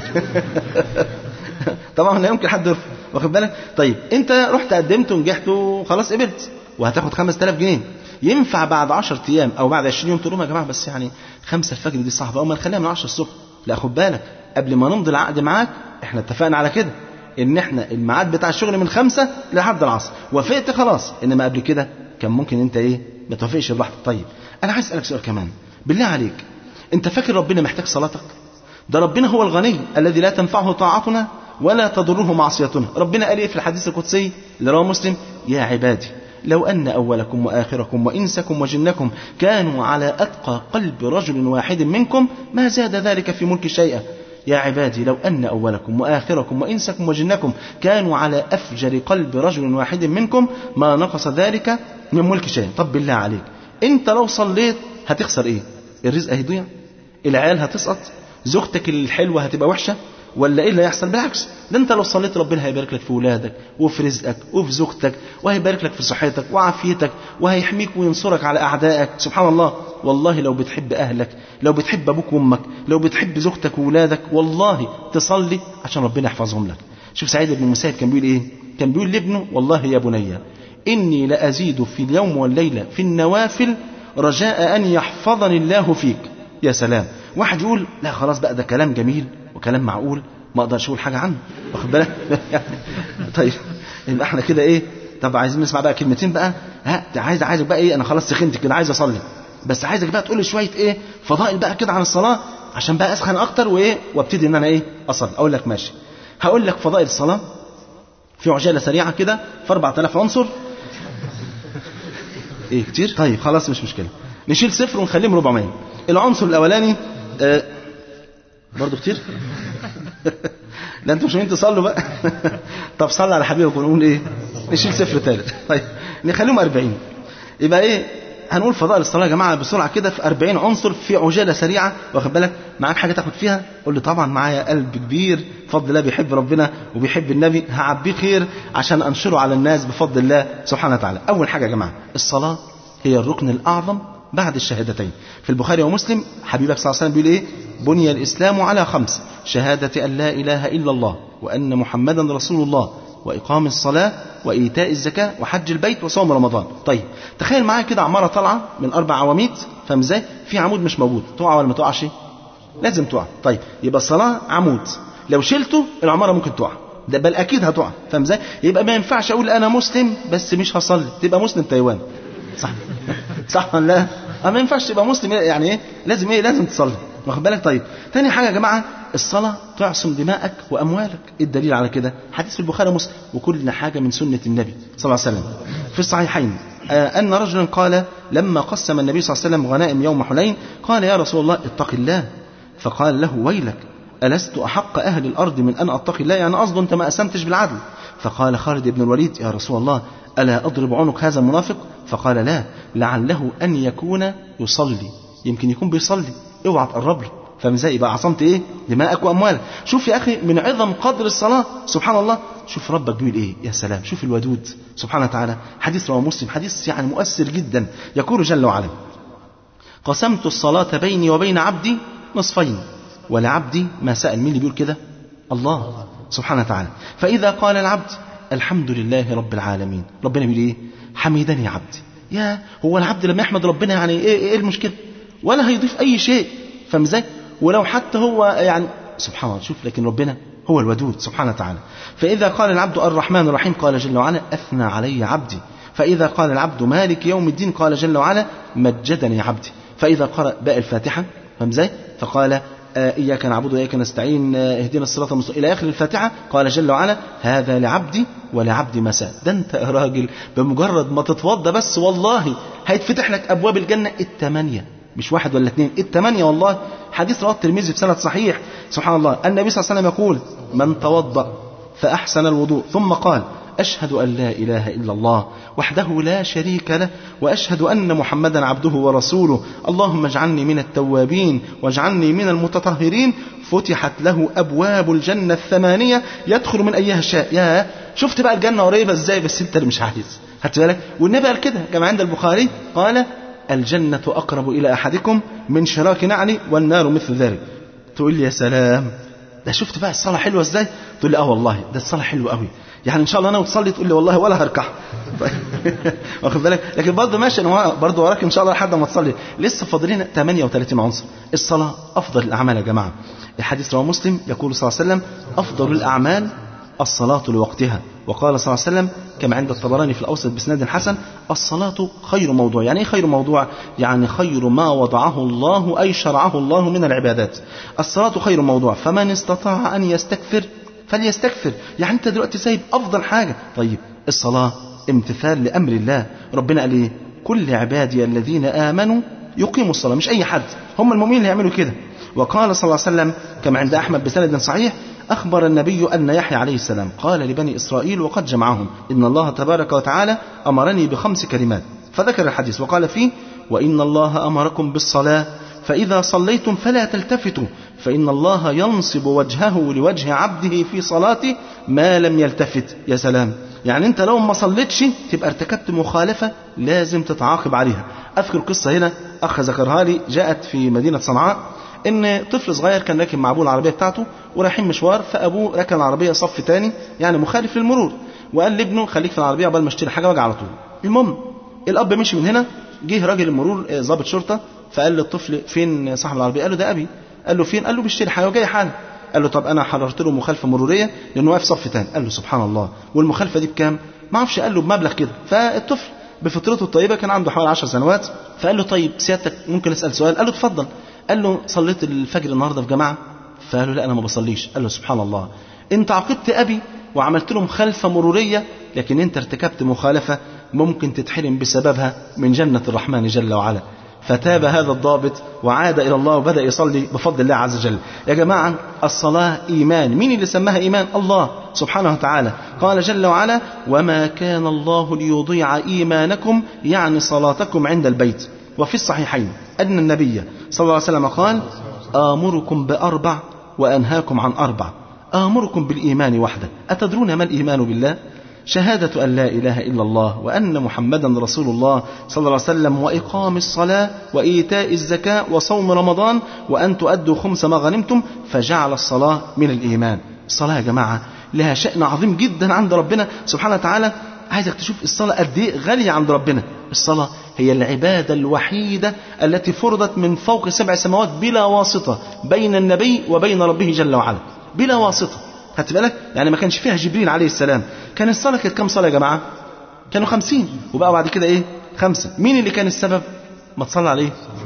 طبعا لا يمكن حد يرفض واخد بالك طيب انت رحت قدمت ونجحت وخلاص قبلت وهتاخد 5000 جنيه ينفع بعد 10 ايام او بعد 20 يوم تقول لهم يا جماعه بس يعني 5 الفجر دي صعبه او ما نخليها من 10 الصبح لا خد بالك قبل ما نمضي العقد معاك احنا اتفقنا على كده ان احنا الميعاد بتاع الشغل من خمسة لحد العصر وافقت خلاص انما قبل كده كان ممكن انت ايه ما توافقش براحتك طيب انا عايز اسالك سؤال كمان بالله عليك انت فاكر ربنا محتاج صلاتك ده ربنا هو الغني الذي لا تنفعه طاعتنا ولا تضره معصيتنا ربنا قال ايه في الحديث القدسي اللي رواه مسلم يا عبادي لو أن أولكم وآخركم وإنسكم وجنكم كانوا على أتقى قلب رجل واحد منكم ما زاد ذلك في ملك شيئا يا عبادي لو أن أولكم وآخركم وإنسكم وجنكم كانوا على أفجر قلب رجل واحد منكم ما نقص ذلك من ملك شيئا طب بالله عليك أنت لو صليت هتخسر إيه الرزق هيضيع العيال هتسقط زوجتك الحلوة هتبقى وحشة ولا ايه اللي هيحصل بالعكس ده انت لو صليت ربنا هيبارك لك في ولادك وفي رزقك وفي زوجتك وهيبارك لك في صحتك وعافيتك وهيحميك وينصرك على اعدائك سبحان الله والله لو بتحب اهلك لو بتحب ابوك وامك لو بتحب زوجتك وولادك والله تصلي عشان ربنا يحفظهم لك شوف سعيد بن المسيب كان بيقول ايه كان بيقول لابنه والله يا بني اني لازيد في اليوم والليله في النوافل رجاء ان يحفظني الله فيك يا سلام واحد يقول لا خلاص بقى ده كلام جميل وكلام معقول ما اقدرش اقول حاجه عنه واخد بالك طيب يبقى احنا كده ايه طب عايزين نسمع بقى كلمتين بقى ها عايز عايزك بقى ايه انا خلاص سخنت كده عايز اصلي بس عايزك بقى تقول لي شويه ايه فضائل بقى كده عن الصلاه عشان بقى اسخن اكتر وايه وابتدي ان انا ايه اصلي اقول لك ماشي هقول لك فضائل الصلاه في عجاله سريعه كده في 4000 عنصر ايه كتير طيب خلاص مش مشكله نشيل صفر ونخليهم 400 العنصر الاولاني آه برضه كتير لا انتوا مش عايزين تصلوا بقى طب صلي على حبيبك ونقول ايه نشيل صفر ثالث طيب نخليهم 40 يبقى ايه هنقول فضائل الصلاه يا جماعه بسرعه كده في 40 عنصر في عجاله سريعه واخد بالك معاك حاجه تاخد فيها قول لي طبعا معايا قلب كبير بفضل الله بيحب ربنا وبيحب النبي هعبيه خير عشان انشره على الناس بفضل الله سبحانه وتعالى اول حاجه يا جماعه الصلاه هي الركن الاعظم بعد الشهادتين في البخاري ومسلم حبيبك صلى الله عليه وسلم بيقول ايه بني الاسلام على خمس شهاده ان لا اله الا الله وان محمدا رسول الله واقام الصلاه وايتاء الزكاه وحج البيت وصوم رمضان طيب تخيل معايا كده عماره طالعه من اربع عواميد فاهم ازاي في عمود مش موجود تقع ولا ما تقعش لازم تقع طيب يبقى الصلاه عمود لو شلته العماره ممكن تقع ده بل اكيد هتقع فاهم ازاي يبقى ما ينفعش اقول انا مسلم بس مش هصلي تبقى مسلم تايوان صح صح ولا لا؟ ما ينفعش تبقى مسلم يعني ايه لازم ايه لازم تصلي واخد بالك طيب تاني حاجه يا جماعه الصلاه تعصم دماءك واموالك إيه الدليل على كده حديث في البخاري ومسلم وكل حاجه من سنه النبي صلى الله عليه وسلم في الصحيحين آه، ان رجلا قال لما قسم النبي صلى الله عليه وسلم غنائم يوم حنين قال يا رسول الله اتق الله فقال له ويلك ألست أحق أهل الأرض من أن أتقي الله يعني قصده أنت ما أسمتش بالعدل فقال خالد بن الوليد يا رسول الله ألا أضرب عنق هذا المنافق فقال لا لعله أن يكون يصلي يمكن يكون بيصلي اوعى تقرب له فاهم ازاي يبقى عصمت ايه دماءك واموالك شوف يا اخي من عظم قدر الصلاه سبحان الله شوف ربك بيقول ايه يا سلام شوف الودود سبحانه وتعالى حديث رواه مسلم حديث يعني مؤثر جدا يقول جل وعلا قسمت الصلاة بيني وبين عبدي نصفين ولعبدي ما سأل مين اللي بيقول كده الله سبحانه وتعالى فإذا قال العبد الحمد لله رب العالمين ربنا بيقول إيه حمدني عبدي يا هو العبد لما يحمد ربنا يعني إيه, إيه المشكلة ولا هيضيف أي شيء فاهم ازاي ولو حتى هو يعني سبحان الله شوف لكن ربنا هو الودود سبحانه وتعالى فإذا قال العبد الرحمن الرحيم قال جل وعلا أثنى علي عبدي فإذا قال العبد مالك يوم الدين قال جل وعلا مجدني عبدي فإذا قرأ باء الفاتحة فاهم ازاي فقال آه، إياك نعبد وإياك نستعين آه، اهدنا الصراط المستقيم إلى آخر الفاتحة قال جل وعلا هذا لعبدي ولعبدي مساء ده أنت يا راجل بمجرد ما تتوضى بس والله هيتفتح لك أبواب الجنة الثمانية مش واحد ولا اثنين الثمانية والله حديث رواه الترمذي بسند صحيح سبحان الله النبي صلى الله عليه وسلم يقول من توضأ فأحسن الوضوء ثم قال أشهد أن لا إله إلا الله وحده لا شريك له وأشهد أن محمدا عبده ورسوله اللهم اجعلني من التوابين واجعلني من المتطهرين فتحت له أبواب الجنة الثمانية يدخل من أيها شاء يا شفت بقى الجنة قريبة إزاي بس أنت اللي مش عايز هات بالك والنبي قال كده كما عند البخاري قال الجنة أقرب إلى أحدكم من شراك نعلي والنار مثل ذلك تقول لي يا سلام ده شفت بقى الصلاة حلوة ازاي تقول لي اه والله ده الصلاة حلوة قوي يعني ان شاء الله انا وتصلي تقول لي والله ولا هركع واخد بالك لكن برضه ماشي انا برضه وراك ان شاء الله لحد ما تصلي لسه فاضل لنا 38 عنصر الصلاة افضل الاعمال يا جماعة الحديث رواه مسلم يقول صلى الله عليه وسلم افضل الاعمال الصلاة لوقتها وقال صلى الله عليه وسلم كما عند الطبراني في الأوسط بسناد حسن الصلاة خير موضوع يعني إيه خير موضوع يعني خير ما وضعه الله أي شرعه الله من العبادات الصلاة خير موضوع فمن استطاع أن يستكثر فليستكثر يعني أنت دلوقتي سايب أفضل حاجة طيب الصلاة امتثال لأمر الله ربنا قال إيه كل عبادي الذين آمنوا يقيموا الصلاة مش أي حد هم المؤمنين اللي يعملوا كده وقال صلى الله عليه وسلم كما عند أحمد بسند صحيح أخبر النبي أن يحيى عليه السلام قال لبني إسرائيل وقد جمعهم إن الله تبارك وتعالى أمرني بخمس كلمات فذكر الحديث وقال فيه وإن الله أمركم بالصلاة فإذا صليتم فلا تلتفتوا فإن الله ينصب وجهه لوجه عبده في صلاته ما لم يلتفت يا سلام يعني أنت لو ما صليتش تبقى ارتكبت مخالفة لازم تتعاقب عليها أذكر قصة هنا أخ ذكرها لي جاءت في مدينة صنعاء ان طفل صغير كان راكب مع ابوه العربيه بتاعته ورايحين مشوار فابوه ركن العربيه صف تاني يعني مخالف للمرور وقال لابنه خليك في العربيه قبل ما اشتري حاجه واجي على طول المهم الاب مشي من هنا جه راجل المرور آه، ضابط شرطه فقال للطفل فين صاحب العربيه قال له ده ابي قال له فين قال له بيشتري حاجه وجاي حالا قال له طب انا حررت له مخالفه مروريه لانه واقف صف تاني قال له سبحان الله والمخالفه دي بكام ما اعرفش قال له بمبلغ كده فالطفل بفطرته الطيبه كان عنده حوالي 10 سنوات فقال له طيب سيادتك ممكن اسال سؤال قال له اتفضل قال له صليت الفجر النهارده في جماعه فقال له لا انا ما بصليش قال له سبحان الله انت عاقبت ابي وعملت له مخالفه مروريه لكن انت ارتكبت مخالفه ممكن تتحرم بسببها من جنه الرحمن جل وعلا فتاب هذا الضابط وعاد الى الله وبدا يصلي بفضل الله عز وجل. يا جماعه الصلاه ايمان، مين اللي سماها ايمان؟ الله سبحانه وتعالى. قال جل وعلا: وما كان الله ليضيع ايمانكم يعني صلاتكم عند البيت. وفي الصحيحين ان النبي صلى الله عليه وسلم قال: امركم باربع وانهاكم عن اربع. امركم بالايمان وحده، اتدرون ما الايمان بالله؟ شهادة أن لا إله إلا الله وأن محمدا رسول الله صلى الله عليه وسلم وإقام الصلاة وإيتاء الزكاة وصوم رمضان وأن تؤدوا خمس ما غنمتم فجعل الصلاة من الإيمان الصلاة يا جماعة لها شأن عظيم جدا عند ربنا سبحانه وتعالى عايزك تشوف الصلاة قد إيه غالية عند ربنا الصلاة هي العبادة الوحيدة التي فرضت من فوق سبع سماوات بلا واسطة بين النبي وبين ربه جل وعلا بلا واسطة خدت بالك يعني ما كانش فيها جبريل عليه السلام كان الصلاة كانت كام صلاة يا جماعة كانوا خمسين وبقى بعد كده ايه خمسة مين اللي كان السبب ما تصلى عليه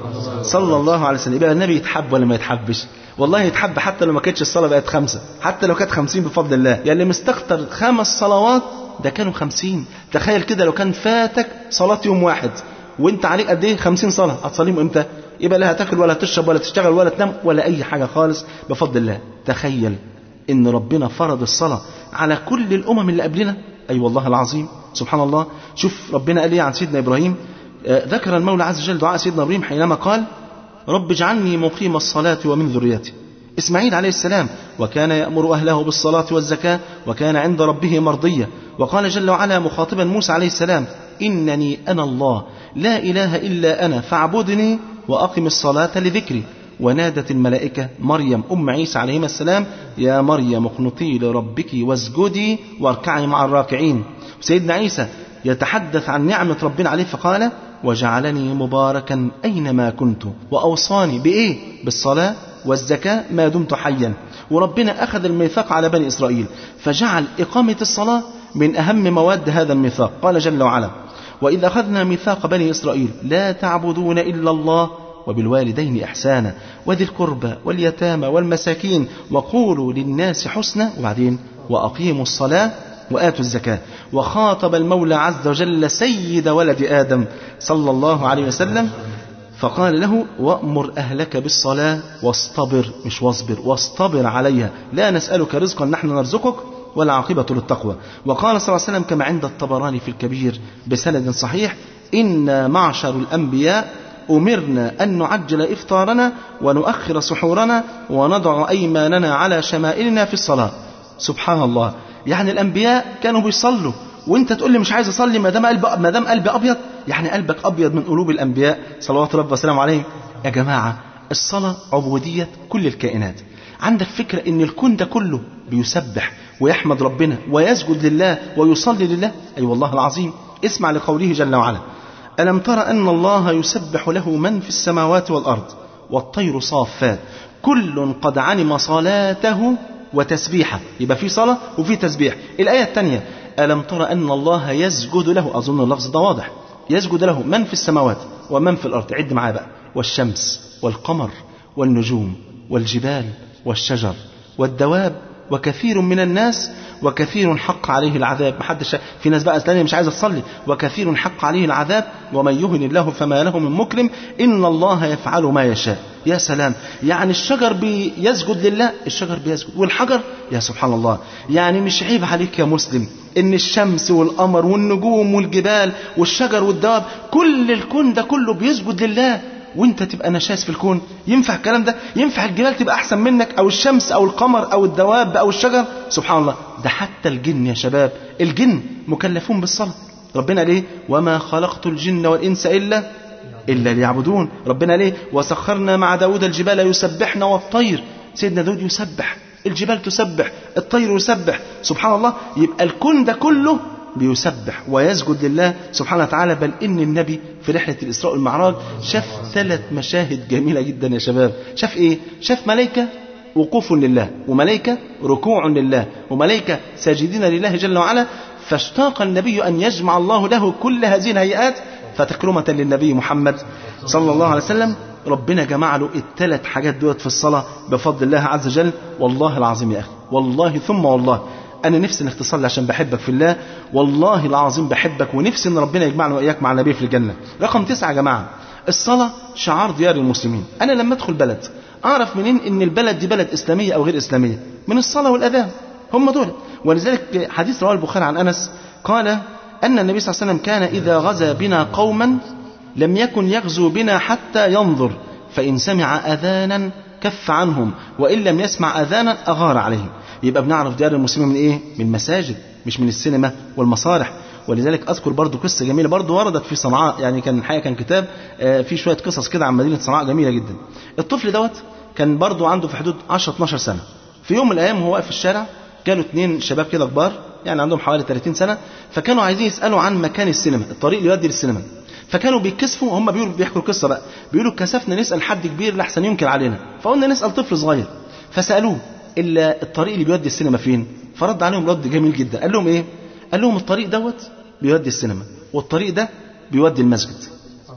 صلى الله عليه وسلم يبقى النبي يتحب ولا ما يتحبش والله يتحب حتى لو ما كانتش الصلاة بقت خمسة حتى لو كانت خمسين بفضل الله يعني اللي مستكتر خمس صلوات ده كانوا خمسين تخيل كده لو كان فاتك صلاة يوم واحد وانت عليك قد ايه خمسين صلاة هتصليهم امتى يبقى لا هتاكل ولا تشرب ولا تشتغل ولا تنام ولا اي حاجة خالص بفضل الله تخيل ان ربنا فرض الصلاة على كل الامم اللي قبلنا اي أيوة والله العظيم سبحان الله شوف ربنا قال ايه عن سيدنا ابراهيم آه ذكر المولى عز وجل دعاء سيدنا ابراهيم حينما قال رب اجعلني مقيم الصلاة ومن ذريتي إسماعيل عليه السلام وكان يأمر أهله بالصلاة والزكاة وكان عند ربه مرضيا وقال جل وعلا مخاطبا موسى عليه السلام إنني أنا الله لا إله إلا أنا فاعبدني وأقم الصلاة لذكري ونادت الملائكة مريم أم عيسى عليهما السلام يا مريم اقنطي لربك واسجدي واركعي مع الراكعين سيدنا عيسى يتحدث عن نعمة ربنا عليه فقال وجعلني مباركا أينما كنت وأوصاني بإيه بالصلاة والزكاة ما دمت حيا وربنا أخذ الميثاق على بني إسرائيل فجعل إقامة الصلاة من أهم مواد هذا الميثاق قال جل وعلا وإذ أخذنا ميثاق بني إسرائيل لا تعبدون إلا الله وبالوالدين إحسانا وذي القربى واليتامى والمساكين وقولوا للناس حسنا وبعدين وأقيموا الصلاة وآتوا الزكاة وخاطب المولى عز وجل سيد ولد آدم صلى الله عليه وسلم فقال له وأمر أهلك بالصلاة واصطبر مش واصبر واصطبر عليها لا نسألك رزقا نحن نرزقك ولا عاقبة للتقوى وقال صلى الله عليه وسلم كما عند الطبراني في الكبير بسند صحيح إن معشر الأنبياء أمرنا أن نعجل إفطارنا ونؤخر سحورنا ونضع أيماننا على شمائلنا في الصلاة سبحان الله يعني الأنبياء كانوا بيصلوا وانت تقول لي مش عايز اصلي ما دام قلب ما دام قلبي ابيض يعني قلبك ابيض من قلوب الانبياء صلوات ربي وسلامه عليهم يا جماعه الصلاه عبوديه كل الكائنات عندك فكره ان الكون ده كله بيسبح ويحمد ربنا ويسجد لله ويصلي لله اي أيوة والله العظيم اسمع لقوله جل وعلا الم تر ان الله يسبح له من في السماوات والارض والطير صافات كل قد علم صلاته وتسبيحه يبقى في صلاه وفي تسبيح الايه الثانيه ألم تر أن الله يسجد له أظن اللفظ ده واضح يسجد له من في السماوات ومن في الأرض عد معايا بقى والشمس والقمر والنجوم والجبال والشجر والدواب وكثير من الناس وكثير حق عليه العذاب محدش في ناس بقى اسلاميه مش عايزه تصلي وكثير حق عليه العذاب ومن يهن الله فما له من مكرم ان الله يفعل ما يشاء يا سلام يعني الشجر بيسجد لله الشجر بيسجد والحجر يا سبحان الله يعني مش عيب عليك يا مسلم ان الشمس والقمر والنجوم والجبال والشجر والدواب كل الكون ده كله بيسجد لله وانت تبقى نشاز في الكون ينفع الكلام ده ينفع الجبال تبقى احسن منك او الشمس او القمر او الدواب او الشجر سبحان الله ده حتى الجن يا شباب الجن مكلفون بالصلاه ربنا ليه وما خلقت الجن والانس الا الا ليعبدون ربنا ليه وسخرنا مع داود الجبال يسبحن والطير سيدنا داود يسبح الجبال تسبح الطير يسبح سبحان الله يبقى الكون ده كله بيسبح ويسجد لله سبحانه وتعالى بل إن النبي في رحلة الإسراء والمعراج شاف ثلاث مشاهد جميلة جدا يا شباب شاف إيه؟ شاف ملائكة وقوف لله وملائكة ركوع لله وملائكة ساجدين لله جل وعلا فاشتاق النبي أن يجمع الله له كل هذه الهيئات فتكرمة للنبي محمد صلى الله عليه وسلم ربنا جمع له الثلاث حاجات دوت في الصلاة بفضل الله عز وجل والله العظيم يا أخي والله ثم والله أنا نفسي إنك تصلي عشان بحبك في الله والله العظيم بحبك ونفسي إن ربنا يجمعنا وإياك مع النبي في الجنة رقم تسعة يا جماعة الصلاة شعار ديار المسلمين أنا لما أدخل بلد أعرف منين إن البلد دي بلد إسلامية أو غير إسلامية من الصلاة والأذان هم دول ولذلك حديث رواه البخاري عن أنس قال أن النبي صلى الله عليه وسلم كان إذا غزا بنا قوما لم يكن يغزو بنا حتى ينظر فإن سمع أذانا كف عنهم وإن لم يسمع أذانا أغار عليهم يبقى بنعرف ديار المسلمين من إيه؟ من المساجد مش من السينما والمسارح ولذلك أذكر برضو قصة جميلة برضو وردت في صنعاء يعني كان الحقيقة كان كتاب فيه شوية قصص كده عن مدينة صنعاء جميلة جدا الطفل دوت كان برضو عنده في حدود 10 12 سنة في يوم من الأيام وهو واقف في الشارع جاله اثنين شباب كده كبار يعني عندهم حوالي 30 سنة فكانوا عايزين يسألوا عن مكان السينما الطريق اللي يؤدي للسينما فكانوا بيتكسفوا هم بيقولوا بيحكوا القصه بقى بيقولوا كسفنا نسال حد كبير لحسن ينكر علينا فقلنا نسال طفل صغير فسالوه الا الطريق اللي بيودي السينما فين فرد عليهم رد جميل جدا قال لهم ايه قال لهم الطريق دوت بيودي السينما والطريق ده بيودي المسجد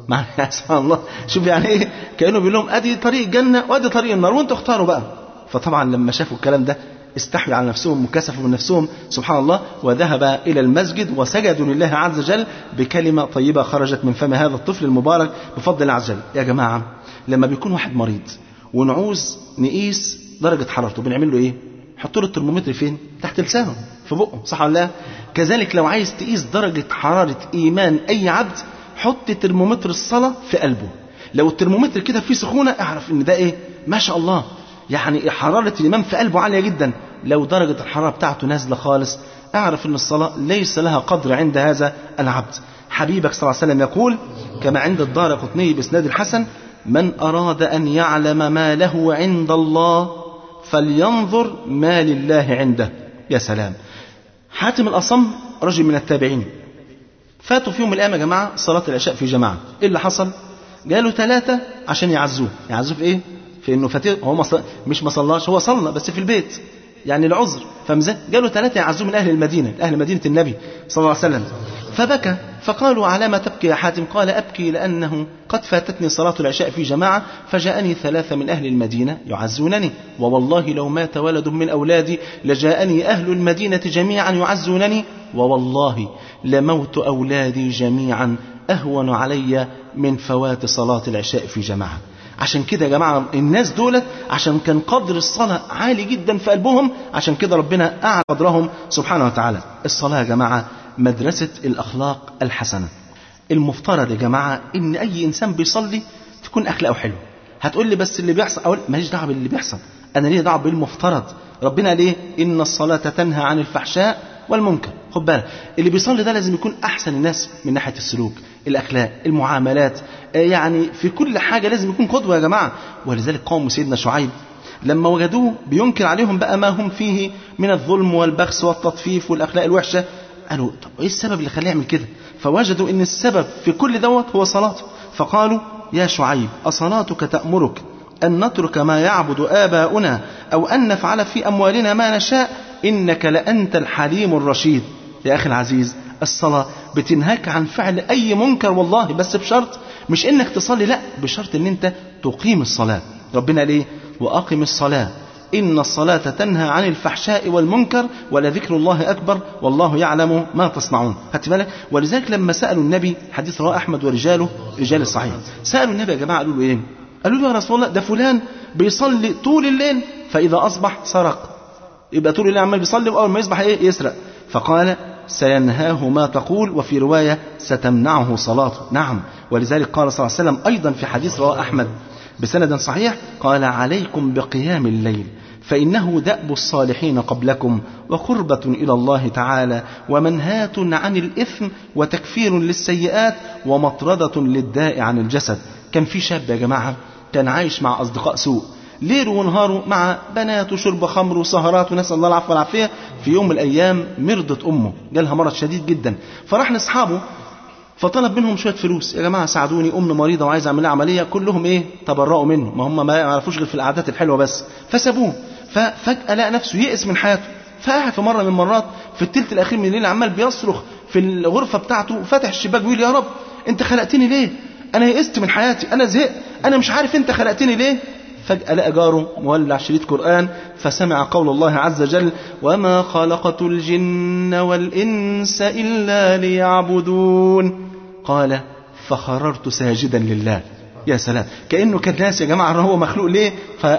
مع سبحان الله شوف يعني ايه كانه بيقول لهم ادي طريق الجنه وادي طريق النار وانتوا اختاروا بقى فطبعا لما شافوا الكلام ده استحوا على نفسهم وكسفوا من نفسهم سبحان الله وذهب الى المسجد وسجدوا لله عز وجل بكلمه طيبه خرجت من فم هذا الطفل المبارك بفضل الله عز وجل يا جماعه لما بيكون واحد مريض ونعوز نقيس درجه حرارته بنعمل له ايه حط له الترمومتر فين تحت لسانه في بقه صح ولا لا كذلك لو عايز تقيس درجه حراره ايمان اي عبد حط ترمومتر الصلاه في قلبه لو الترمومتر كده فيه سخونه اعرف ان ده ايه ما شاء الله يعني حراره الايمان في قلبه عاليه جدا لو درجه الحراره بتاعته نازله خالص اعرف ان الصلاه ليس لها قدر عند هذا العبد حبيبك صلى الله عليه وسلم يقول كما عند الدار قطني باسناد الحسن من اراد ان يعلم ما له عند الله فلينظر ما لله عنده يا سلام حاتم الأصم رجل من التابعين فاتوا في يوم من الأيام يا جماعة صلاة العشاء في جماعة إيه اللي حصل جاله ثلاثة عشان يعزوه يعزوه في إيه في إنه فاتيه هو مصل... مش ما صلاش هو صلى بس في البيت يعني العذر فمزه جاله ثلاثة يعزوه من أهل المدينة أهل مدينة النبي صلى الله عليه وسلم فبكى فقالوا على ما تبكي يا حاتم قال أبكي لأنه قد فاتتني صلاة العشاء في جماعة فجاءني ثلاثة من أهل المدينة يعزونني ووالله لو مات ولد من أولادي لجاءني أهل المدينة جميعا يعزونني ووالله لموت أولادي جميعا أهون علي من فوات صلاة العشاء في جماعة عشان كده يا جماعة الناس دولت عشان كان قدر الصلاة عالي جدا في قلبهم عشان كده ربنا أعلى قدرهم سبحانه وتعالى الصلاة يا جماعة مدرسة الأخلاق الحسنة المفترض يا جماعة إن أي إنسان بيصلي تكون أخلاقه حلوة هتقول لي بس اللي بيحصل أقول ماليش دعوة باللي بيحصل أنا ليه دعوة بالمفترض ربنا ليه إن الصلاة تنهى عن الفحشاء والمنكر خد بالك اللي بيصلي ده لازم يكون أحسن الناس من ناحية السلوك الأخلاق المعاملات يعني في كل حاجة لازم يكون قدوة يا جماعة ولذلك قوم سيدنا شعيب لما وجدوه بينكر عليهم بقى ما هم فيه من الظلم والبخس والتطفيف والأخلاق الوحشة قالوا طب ايه السبب اللي خليه يعمل كده فوجدوا ان السبب في كل دوت هو صلاته فقالوا يا شعيب اصلاتك تامرك ان نترك ما يعبد اباؤنا او ان نفعل في اموالنا ما نشاء انك لانت الحليم الرشيد يا اخي العزيز الصلاه بتنهاك عن فعل اي منكر والله بس بشرط مش انك تصلي لا بشرط ان انت تقيم الصلاه ربنا ليه واقم الصلاه إن الصلاة تنهى عن الفحشاء والمنكر ولذكر الله أكبر والله يعلم ما تصنعون خدت بالك ولذلك لما سألوا النبي حديث رواه أحمد ورجاله رجال الصحيح سألوا النبي يا جماعة قالوا له إيه قالوا له يا رسول الله ده فلان بيصلي طول الليل فإذا أصبح سرق يبقى طول الليل عمال بيصلي وأول ما يصبح إيه يسرق فقال سينهاه ما تقول وفي رواية ستمنعه صلاته نعم ولذلك قال صلى الله عليه وسلم أيضا في حديث رواه أحمد بسند صحيح قال عليكم بقيام الليل فإنه دأب الصالحين قبلكم وقربة إلى الله تعالى ومنهاة عن الإثم وتكفير للسيئات ومطردة للداء عن الجسد كان في شاب يا جماعة كان عايش مع أصدقاء سوء ليله ونهاره مع بنات وشرب خمر وسهرات ونسأل الله العفو والعافية في يوم من الأيام مرضت أمه جالها مرض شديد جدا فراح لأصحابه فطلب منهم شويه فلوس يا جماعه ساعدوني ام مريضه وعايزه اعمل لها عمليه كلهم ايه تبرؤوا منه ما هم ما يعرفوش غير في القعدات الحلوه بس فسابوه ففجاه لقى نفسه يئس من حياته فقعد في مره من المرات في الثلث الاخير من الليل عمال بيصرخ في الغرفه بتاعته وفتح الشباك بيقول يا رب انت خلقتني ليه انا يئست من حياتي انا زهقت انا مش عارف انت خلقتني ليه فجأة لقى جاره مولع شريط قرآن فسمع قول الله عز وجل وما خلقت الجن والإنس إلا ليعبدون قال فخررت ساجدا لله يا سلام كأنه كان ناس يا جماعة أنه هو مخلوق ليه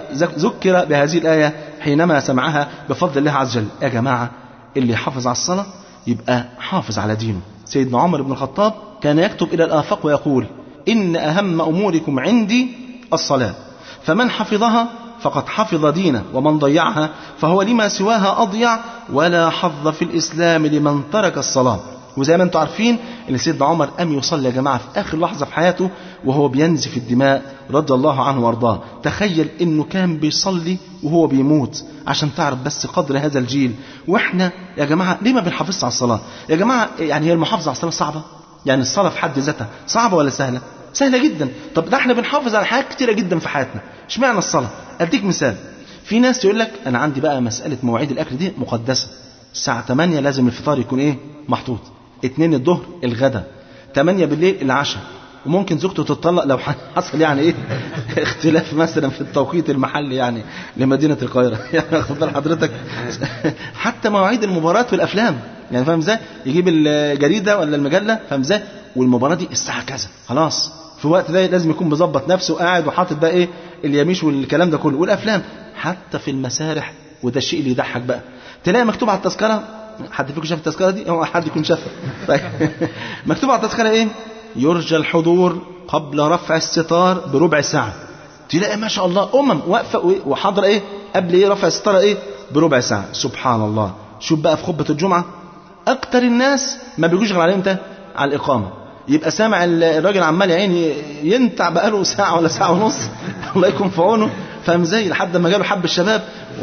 فذكر بهذه الآية حينما سمعها بفضل الله عز وجل يا جماعة اللي حافظ على الصلاة يبقى حافظ على دينه سيدنا عمر بن الخطاب كان يكتب إلى الآفاق ويقول إن أهم أموركم عندي الصلاة فمن حفظها فقد حفظ دينه ومن ضيعها فهو لما سواها أضيع ولا حظ في الإسلام لمن ترك الصلاة وزي ما انتم عارفين ان سيدنا عمر قام يصلي يا جماعه في اخر لحظه في حياته وهو بينزف الدماء رضي الله عنه وارضاه تخيل انه كان بيصلي وهو بيموت عشان تعرف بس قدر هذا الجيل واحنا يا جماعه ليه ما بنحافظش على الصلاه يا جماعه يعني هي المحافظه على الصلاه صعبه يعني الصلاه في حد ذاتها صعبه ولا سهله سهله جدا طب ده احنا بنحافظ على حاجات كتيره جدا في حياتنا اشمعنى الصلاه اديك مثال في ناس يقول لك انا عندي بقى مساله مواعيد الاكل دي مقدسه الساعه 8 لازم الفطار يكون ايه محطوط اتنين الظهر الغدا 8 بالليل العشاء وممكن زوجته تتطلق لو حصل يعني ايه اختلاف مثلا في التوقيت المحلي يعني لمدينه القاهره يعني خد بال حضرتك حتى مواعيد المباريات والافلام يعني فاهم ازاي يجيب الجريده ولا المجله فاهم ازاي والمباراه دي الساعه كذا خلاص في الوقت ده لازم يكون مظبط نفسه قاعد وحاطط بقى ايه اليميش والكلام ده كله والافلام حتى في المسارح وده الشيء اللي يضحك بقى تلاقي مكتوب على التذكره حد فيكم شاف التذكره دي هو حد يكون شافها طيب مكتوب على التذكره ايه يرجى الحضور قبل رفع الستار بربع ساعه تلاقي ما شاء الله امم واقفه وحاضره ايه قبل ايه رفع الستاره ايه بربع ساعه سبحان الله شوف بقى في خطبه الجمعه اكتر الناس ما بيجوش غير على امتى على الاقامه يبقى سامع الراجل عمال يا عيني ينتع بقاله ساعه ولا ساعه ونص الله يكون في عونه فاهم زي لحد ما جاله حب الشباب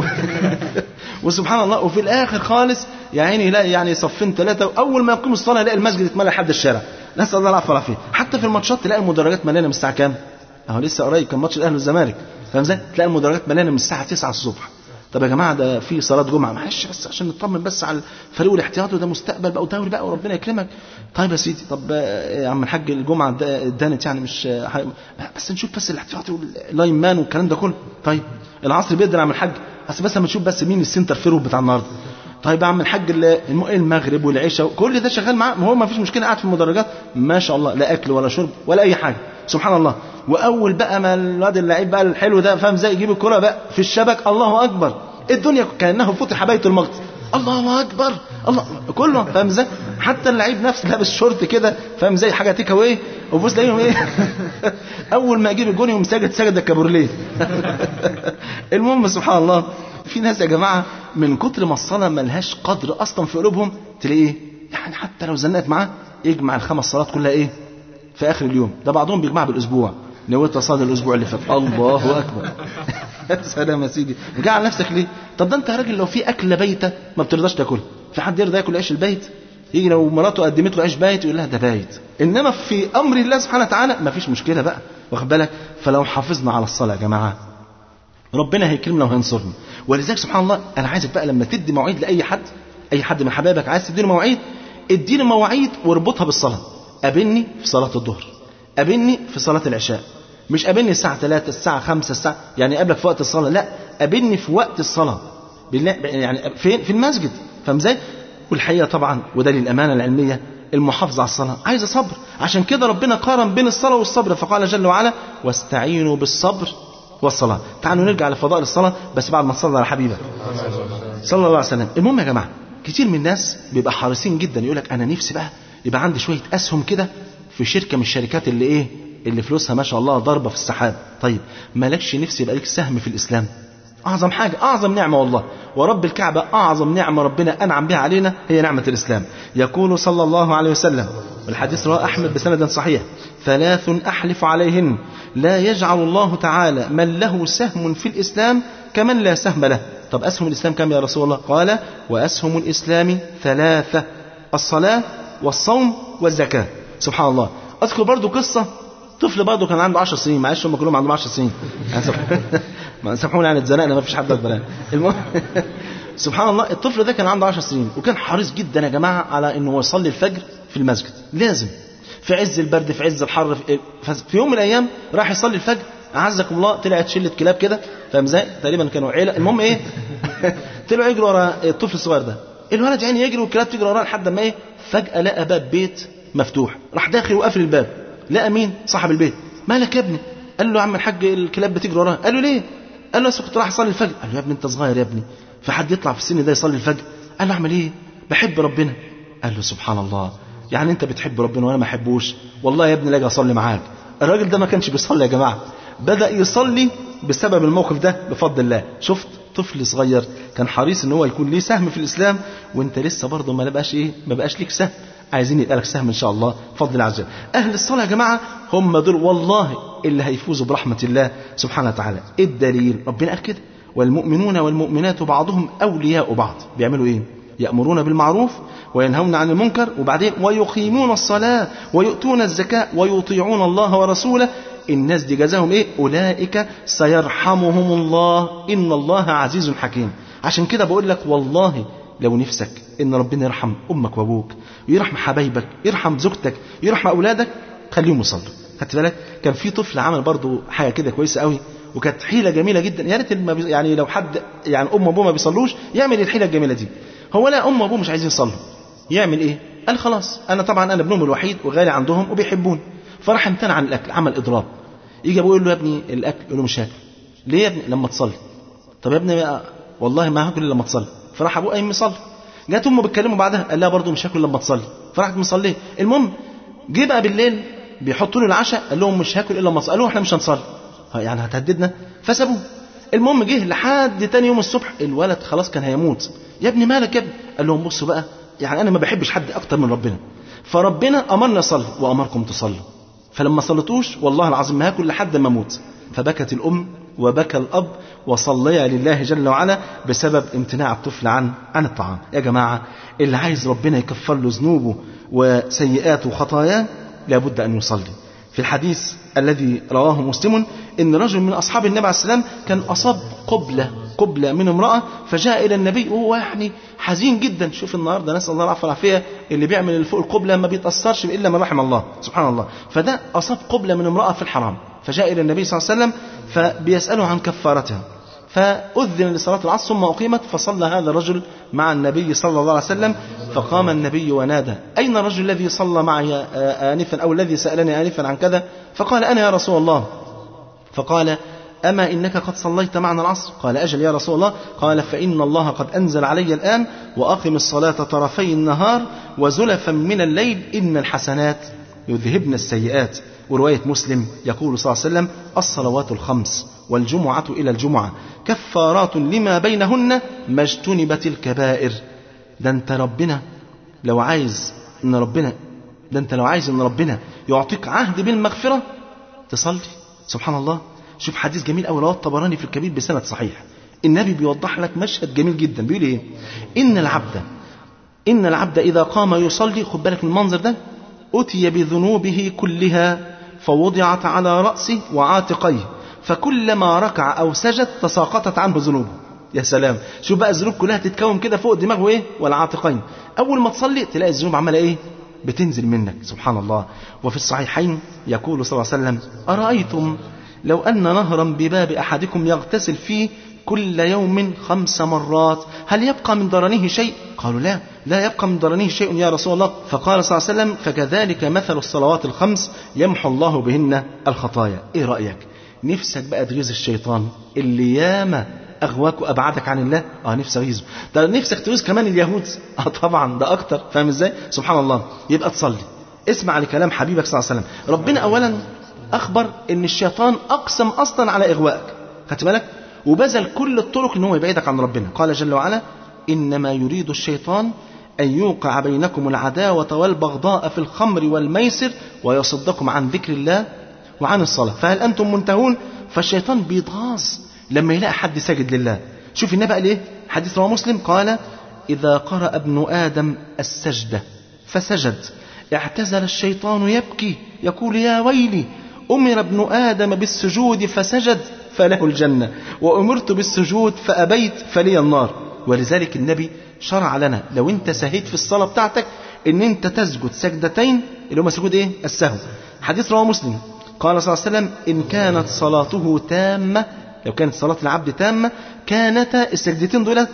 وسبحان الله وفي الاخر خالص يا عيني يلاقي يعني صفين ثلاثه واول ما يقيم الصلاه يلاقي المسجد اتملى لحد الشارع نسال الله العافيه والعافيه حتى في الماتشات تلاقي المدرجات مليانه من الساعه كام؟ اهو لسه قريب كان ماتش الاهلي والزمالك فاهم ازاي؟ تلاقي المدرجات مليانه من الساعه 9 الصبح طب يا جماعه ده في صلاه جمعه معلش بس عشان نطمن بس على الفريق والاحتياطي وده مستقبل بقى ودوري بقى وربنا يكرمك طيب يا سيدي طب يا عم الحاج الجمعه ادانت يعني مش بس نشوف بس الاحتياطي واللاين مان والكلام ده كله طيب العصر بيقدر يا عم الحاج بس بس لما تشوف بس مين السنتر فيرو بتاع النهارده طيب يا عم الحاج المغرب والعشاء كل ده شغال معاه ما هو ما فيش مشكله قاعد في المدرجات ما شاء الله لا اكل ولا شرب ولا اي حاجه سبحان الله واول بقى ما الواد اللعيب بقى الحلو ده فاهم ازاي يجيب الكره بقى في الشبك الله اكبر الدنيا كانه فتح بيت المقدس الله اكبر الله كله فاهم ازاي حتى اللعيب نفسه لابس شورت كده فاهم ازاي حاجه تيك اواي وبص تلاقيهم ايه اول ما يجيب الجون يقوم ساجد سجده كابورليه المهم سبحان الله في ناس يا جماعه من كتر ما الصلاه ملهاش قدر اصلا في قلوبهم تلاقيه يعني حتى لو زنقت معاه يجمع الخمس صلوات كلها ايه في اخر اليوم ده بعضهم بيجمعها بالاسبوع نويت اصلي الاسبوع اللي فات الله اكبر يا سلام يا سيدي جاي على نفسك ليه طب ده انت يا راجل لو في اكله بايته ما بترضاش تاكلها في حد يرضى ياكل عيش البيت يجي لو مراته قدمت له عيش بايت يقول لها ده بايت انما في امر الله سبحانه وتعالى ما فيش مشكله بقى واخد بالك فلو حافظنا على الصلاه يا جماعه ربنا هيكرمنا وهينصرنا ولذلك سبحان الله انا عايزك بقى لما تدي مواعيد لاي حد اي حد من حبايبك عايز تديله مواعيد اديله مواعيد واربطها بالصلاه قابلني في صلاه الظهر قابلني في صلاه العشاء مش قابلني الساعة 3 الساعة 5 الساعة يعني قابلك في وقت الصلاة لا قابلني في وقت الصلاة بالله يعني فين في المسجد فاهم ازاي والحقيقة طبعا وده للأمانة العلمية المحافظة على الصلاة عايزة صبر عشان كده ربنا قارن بين الصلاة والصبر فقال جل وعلا واستعينوا بالصبر والصلاة تعالوا نرجع لفضائل الصلاة بس بعد ما تصلي على حبيبك صلى الله عليه وسلم المهم يا جماعة كتير من الناس بيبقى حريصين جدا يقول لك أنا نفسي بقى يبقى عندي شوية أسهم كده في شركة من الشركات اللي إيه اللي فلوسها ما شاء الله ضربة في السحاب طيب مالكش نفسي يبقى لك سهم في الإسلام أعظم حاجة أعظم نعمة والله ورب الكعبة أعظم نعمة ربنا أنعم بها علينا هي نعمة الإسلام يقول صلى الله عليه وسلم والحديث رواه أحمد بسند صحيح ثلاث أحلف عليهن لا يجعل الله تعالى من له سهم في الإسلام كمن لا سهم له طب أسهم الإسلام كم يا رسول الله قال وأسهم الإسلام ثلاثة الصلاة والصوم والزكاة سبحان الله أذكر برضو قصة طفل برضه كان عنده 10 سنين معلش هم كلهم عندهم 10 سنين ما سامحوني يعني اتزنقنا ما فيش حد اكبر يعني المهم سبحان الله الطفل ده كان عنده 10 سنين وكان حريص جدا يا جماعه على انه هو يصلي الفجر في المسجد لازم في عز البرد في عز الحر في, في يوم من الايام راح يصلي الفجر اعزكم الله طلعت شله كلاب كده فاهم ازاي تقريبا كانوا عيله المهم ايه طلعوا يجروا ورا الطفل الصغير ده الولد عيني يجري والكلاب تجري وراه لحد ما ايه فجاه لقى باب بيت مفتوح راح داخل وقافل الباب لقى مين صاحب البيت مالك يا ابني قال له يا عم الحاج الكلاب بتجري وراها قال له ليه قال له كنت رايح اصلي الفجر قال له يا ابني انت صغير يا ابني في حد يطلع في السن ده يصلي الفجر قال له اعمل ايه بحب ربنا قال له سبحان الله يعني انت بتحب ربنا وانا ما احبوش والله يا ابني لاجي اصلي معاك الراجل ده ما كانش بيصلي يا جماعه بدا يصلي بسبب الموقف ده بفضل الله شفت طفل صغير كان حريص ان هو يكون ليه سهم في الاسلام وانت لسه برضه ما بقاش ايه ما بقاش ليك سهم عايزين يبقى لك سهم ان شاء الله بفضل الله عز وجل اهل الصلاه يا جماعه هم دول والله اللي هيفوزوا برحمه الله سبحانه وتعالى الدليل ربنا قال كده والمؤمنون والمؤمنات بعضهم اولياء بعض بيعملوا ايه يأمرون بالمعروف وينهون عن المنكر وبعدين ويقيمون الصلاة ويؤتون الزكاة ويطيعون الله ورسوله الناس دي جزاهم ايه اولئك سيرحمهم الله ان الله عزيز حكيم عشان كده بقول لك والله لو نفسك ان ربنا يرحم امك وابوك ويرحم حبايبك يرحم زوجتك يرحم اولادك خليهم يصلوا خدت بالك كان في طفل عمل برضه حاجه كده كويسه قوي وكانت حيله جميله جدا يا ريت ما بي- يعني لو حد يعني ام وابوه ما بيصلوش يعمل الحيله الجميله دي هو لا ام وابوه مش عايزين يصلوا يعمل ايه قال خلاص انا طبعا انا ابنهم الوحيد وغالي عندهم وبيحبوني فراح امتنع عن الاكل عمل اضراب يجي ابوه يقول له يا ابني الاكل يقول له مش هاكل ليه يا ابني لما تصلي طب يا ابني بقى والله ما هاكل الا لما تصلي فراح ابوه قايم يصلي جت امه بتكلمه بعدها قال لها برضه مش هاكل لما تصلي فراحت مصليه المهم جه بقى بالليل بيحطوا له العشاء قال لهم مش هاكل الا لما تصلي قال لهم احنا مش هنصلي ها يعني هتهددنا فسابوه المهم جه لحد تاني يوم الصبح الولد خلاص كان هيموت يا ابني مالك يا ابني قال لهم بصوا بقى يعني انا ما بحبش حد اكتر من ربنا فربنا امرنا نصلي وامركم تصلوا فلما صليتوش والله العظيم ما هاكل لحد ما اموت فبكت الام وبكى الاب وصليا لله جل وعلا بسبب امتناع الطفل عن عن الطعام يا جماعه اللي عايز ربنا يكفر له ذنوبه وسيئاته وخطاياه لابد ان يصلي في الحديث الذي رواه مسلم ان رجل من اصحاب النبي عليه السلام كان اصاب قبله قبله من امراه فجاء الى النبي وهو يعني حزين جدا شوف النهارده نسال الله العفو والعافيه اللي بيعمل اللي فوق القبله ما بيتاثرش الا من رحم الله سبحان الله فده اصاب قبله من امراه في الحرام فجاء الى النبي صلى الله عليه وسلم فبيساله عن كفارتها فأذن لصلاة العصر ثم أقيمت فصلى هذا الرجل مع النبي صلى الله عليه وسلم فقام النبي ونادى أين الرجل الذي صلى معي آه، آنفا أو الذي سألني آنفا عن كذا فقال أنا يا رسول الله فقال أما إنك قد صليت معنا العصر قال أجل يا رسول الله قال فإن الله قد أنزل علي الآن وأقم الصلاة طرفي النهار وزلفا من الليل إن الحسنات يذهبن السيئات ورواية مسلم يقول صلى الله عليه وسلم الصلوات الخمس والجمعة إلى الجمعة كفارات لما بينهن ما اجتنبت الكبائر ده أنت ربنا لو عايز إن ربنا ده أنت لو عايز إن ربنا يعطيك عهد بالمغفرة تصلي سبحان الله شوف حديث جميل قوي رواه الطبراني في الكبير بسند صحيح النبي بيوضح لك مشهد جميل جدا بيقول ايه ان العبد ان العبد اذا قام يصلي خد بالك من المنظر ده اتي بذنوبه كلها فوضعت على راسه وعاتقيه فكلما ركع او سجد تساقطت عنه ذنوبه يا سلام شوف بقى الذنوب كلها تتكون كده فوق دماغه ايه والعاتقين اول ما تصلي تلاقي الذنوب عماله ايه بتنزل منك سبحان الله وفي الصحيحين يقول صلى الله عليه وسلم أرأيتم لو أن نهرا بباب أحدكم يغتسل فيه كل يوم خمس مرات هل يبقى من درنه شيء قالوا لا لا يبقى من درنه شيء يا رسول الله فقال صلى الله عليه وسلم فكذلك مثل الصلوات الخمس يمحو الله بهن الخطايا ايه رأيك نفسك بقى تغيظ الشيطان اللي ياما اغواك وابعدك عن الله اه نفسي اغيظه ده نفسك تغيظ كمان اليهود اه طبعا ده اكتر فاهم ازاي سبحان الله يبقى تصلي اسمع لكلام حبيبك صلى الله عليه وسلم ربنا اولا اخبر ان الشيطان اقسم اصلا على اغوائك خدت بالك وبذل كل الطرق ان هو يبعدك عن ربنا قال جل وعلا انما يريد الشيطان أن يوقع بينكم العداوة والبغضاء في الخمر والميسر ويصدكم عن ذكر الله وعن الصلاة فهل أنتم منتهون فالشيطان بيتغاظ لما يلاقي حد ساجد لله شوف النبي قال ايه حديث رواه مسلم قال إذا قرأ ابن آدم السجدة فسجد اعتزل الشيطان يبكي يقول يا ويلي أمر ابن آدم بالسجود فسجد فله الجنة وأمرت بالسجود فأبيت فلي النار ولذلك النبي شرع لنا لو انت سهيت في الصلاة بتاعتك ان انت تسجد سجدتين اللي هما سجود ايه السهو حديث رواه مسلم قال صلى الله عليه وسلم إن كانت صلاته تامة لو كانت صلاة العبد تامة كانتا السجدتين دول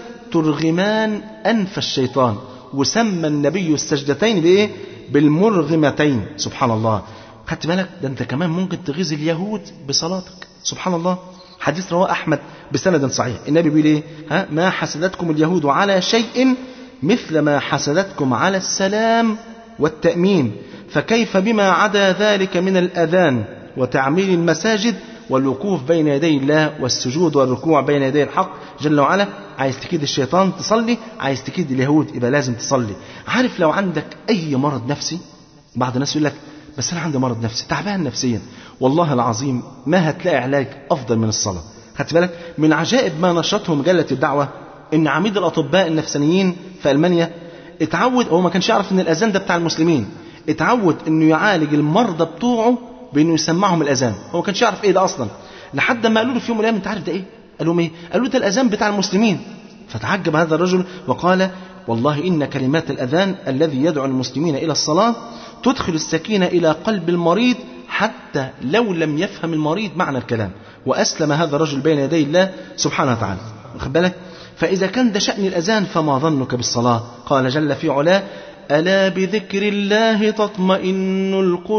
ترغمان أنف الشيطان وسمى النبي السجدتين بإيه؟ بالمرغمتين سبحان الله خدت بالك ده أنت كمان ممكن تغيظ اليهود بصلاتك سبحان الله حديث رواه أحمد بسند صحيح النبي بيقول إيه ها ما حسدتكم اليهود على شيء مثل ما حسدتكم على السلام والتأمين فكيف بما عدا ذلك من الأذان وتعمير المساجد والوقوف بين يدي الله والسجود والركوع بين يدي الحق جل وعلا عايز تكيد الشيطان تصلي عايز تكيد اليهود يبقى لازم تصلي عارف لو عندك أي مرض نفسي بعض الناس يقول لك بس أنا عندي مرض نفسي تعبان نفسيا والله العظيم ما هتلاقي علاج أفضل من الصلاة خدت بالك من عجائب ما نشرته مجلة الدعوة إن عميد الأطباء النفسانيين في ألمانيا اتعود هو ما كانش يعرف إن الأذان ده بتاع المسلمين اتعود إنه يعالج المرضى بتوعه بإنه يسمعهم الأذان هو ما كانش يعرف إيه ده أصلا لحد ما قالوا له في يوم من الأيام أنت عارف ده إيه؟ قال لهم إيه؟ قالوا له ده الأذان بتاع المسلمين فتعجب هذا الرجل وقال والله إن كلمات الأذان الذي يدعو المسلمين إلى الصلاة تدخل السكينة إلى قلب المريض حتى لو لم يفهم المريض معنى الكلام وأسلم هذا الرجل بين يدي الله سبحانه وتعالى واخد بالك فإذا كان ده شأن الأذان فما ظنك بالصلاة قال جل في علاه ألا بذكر الله تطمئن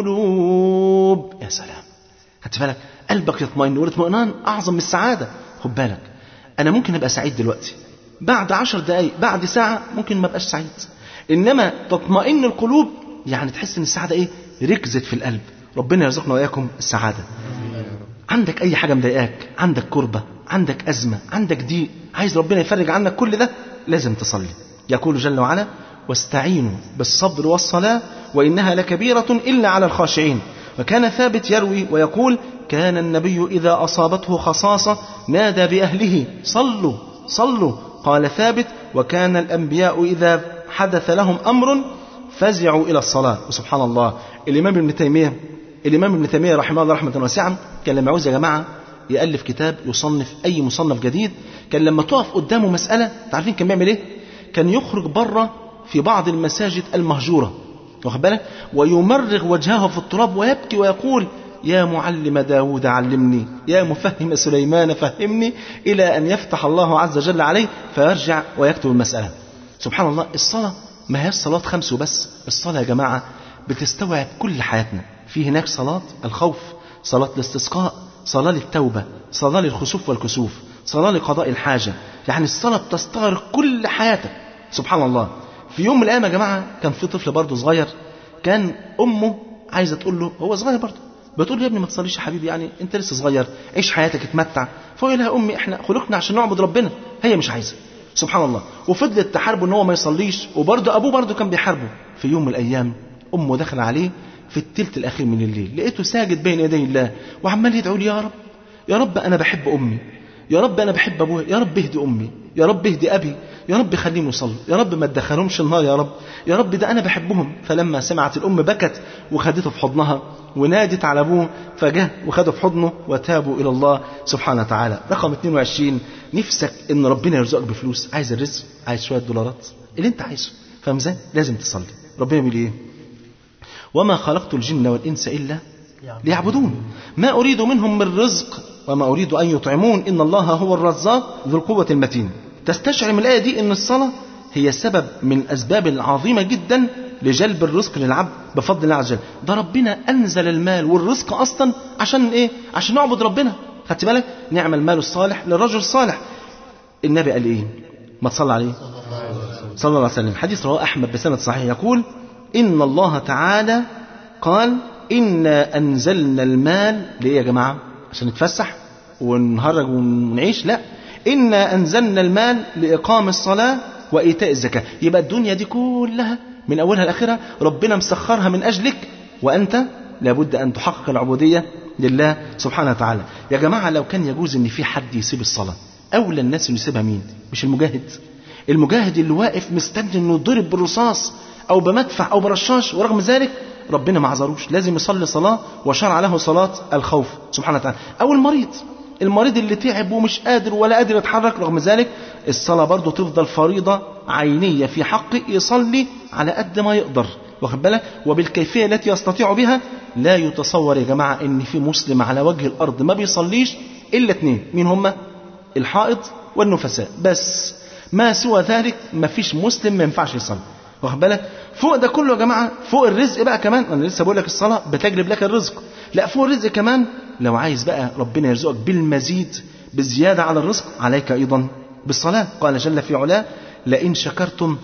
القلوب يا سلام خدت بالك قلبك يطمئن والاطمئنان أعظم من السعادة خد بالك أنا ممكن أبقى سعيد دلوقتي بعد عشر دقايق بعد ساعة ممكن ما أبقاش سعيد إنما تطمئن القلوب يعني تحس إن السعادة إيه ركزت في القلب ربنا يرزقنا وإياكم السعادة عندك أي حاجة مضايقاك عندك كربة عندك أزمة عندك ضيق عايز ربنا يفرج عنك كل ده لازم تصلي يقول جل وعلا واستعينوا بالصبر والصلاة وإنها لكبيرة إلا على الخاشعين وكان ثابت يروي ويقول كان النبي إذا أصابته خصاصة نادى بأهله صلوا صلوا قال ثابت وكان الأنبياء إذا حدث لهم أمر فزعوا إلى الصلاة وسبحان الله الإمام ابن تيمية الإمام ابن تيمية رحمه الله رحمة واسعة كان لما يعوز يا جماعة يألف كتاب يصنف أي مصنف جديد كان لما تقف قدامه مسألة تعرفين كان بيعمل إيه؟ كان يخرج بره في بعض المساجد المهجورة واخد بالك ويمرغ وجهه في التراب ويبكي ويقول يا معلم داود علمني يا مفهم سليمان فهمني إلى أن يفتح الله عز وجل عليه فيرجع ويكتب المسألة سبحان الله الصلاة ما هي الصلاة خمس وبس الصلاة يا جماعة بتستوعب كل حياتنا في هناك صلاة الخوف صلاة الاستسقاء صلاة للتوبة صلاة للخسوف والكسوف صلاة لقضاء الحاجة يعني الصلاة بتستغرق كل حياتك سبحان الله في يوم من الأيام يا جماعة كان في طفل برضه صغير كان أمه عايزة تقول له هو صغير برضه بتقول له يا ابني ما تصليش يا حبيبي يعني انت لسه صغير عيش حياتك اتمتع فقال لها امي احنا خلقنا عشان نعبد ربنا هي مش عايزه سبحان الله وفضلت تحاربه ان هو ما يصليش وبرضه ابوه برضه كان بيحاربه في يوم من الايام امه دخل عليه في التلت الاخير من الليل لقيته ساجد بين يدي الله وعمال يدعو لي يا رب يا رب انا بحب امي يا رب انا بحب ابويا يا رب اهدي امي يا رب اهدي ابي يا رب خليهم يصلوا يا رب ما تدخلهمش النار يا رب يا رب ده انا بحبهم فلما سمعت الام بكت وخدته في حضنها ونادت على ابوه فجاء وخده في حضنه وتابوا الى الله سبحانه وتعالى رقم 22 نفسك ان ربنا يرزقك بفلوس عايز الرزق عايز شويه دولارات اللي انت عايزه فاهم ازاي لازم تصلي ربنا بيقول ايه وما خلقت الجن والانس الا ليعبدون ما اريد منهم من رزق وما اريد ان يطعمون ان الله هو الرزاق ذو القوه المتين تستشعر من الايه دي ان الصلاه هي سبب من الاسباب العظيمه جدا لجلب الرزق للعبد بفضل الله عز وجل ده ربنا انزل المال والرزق اصلا عشان ايه عشان نعبد ربنا خدت بالك نعم المال الصالح للرجل الصالح النبي قال ايه ما تصلى عليه صلى الله عليه وسلم حديث رواه احمد بسند صحيح يقول ان الله تعالى قال انا انزلنا المال ليه يا جماعه عشان نتفسح ونهرج ونعيش لا انا انزلنا المال لاقام الصلاه وايتاء الزكاه يبقى الدنيا دي كلها من اولها لاخرها ربنا مسخرها من اجلك وانت لابد ان تحقق العبوديه لله سبحانه وتعالى يا جماعه لو كان يجوز ان في حد يسيب الصلاه اولى الناس اللي يسيبها مين مش المجاهد المجاهد اللي واقف مستني انه يضرب بالرصاص او بمدفع او برشاش ورغم ذلك ربنا ما عذروش لازم يصلي صلاه وشرع له صلاه الخوف سبحانه وتعالى او المريض المريض اللي تعب ومش قادر ولا قادر يتحرك رغم ذلك الصلاة برضه تفضل فريضة عينية في حقه يصلي على قد ما يقدر واخد بالك وبالكيفية التي يستطيع بها لا يتصور يا جماعة ان في مسلم على وجه الارض ما بيصليش الا اتنين مين هما الحائض والنفساء بس ما سوى ذلك ما فيش مسلم ما ينفعش يصلي واخد بالك فوق ده كله يا جماعه فوق الرزق بقى كمان انا لسه بقول لك الصلاه بتجلب لك الرزق لا فوق الرزق كمان لو عايز بقى ربنا يرزقك بالمزيد بالزياده على الرزق عليك ايضا بالصلاه قال جل في علاه لئن شكرتم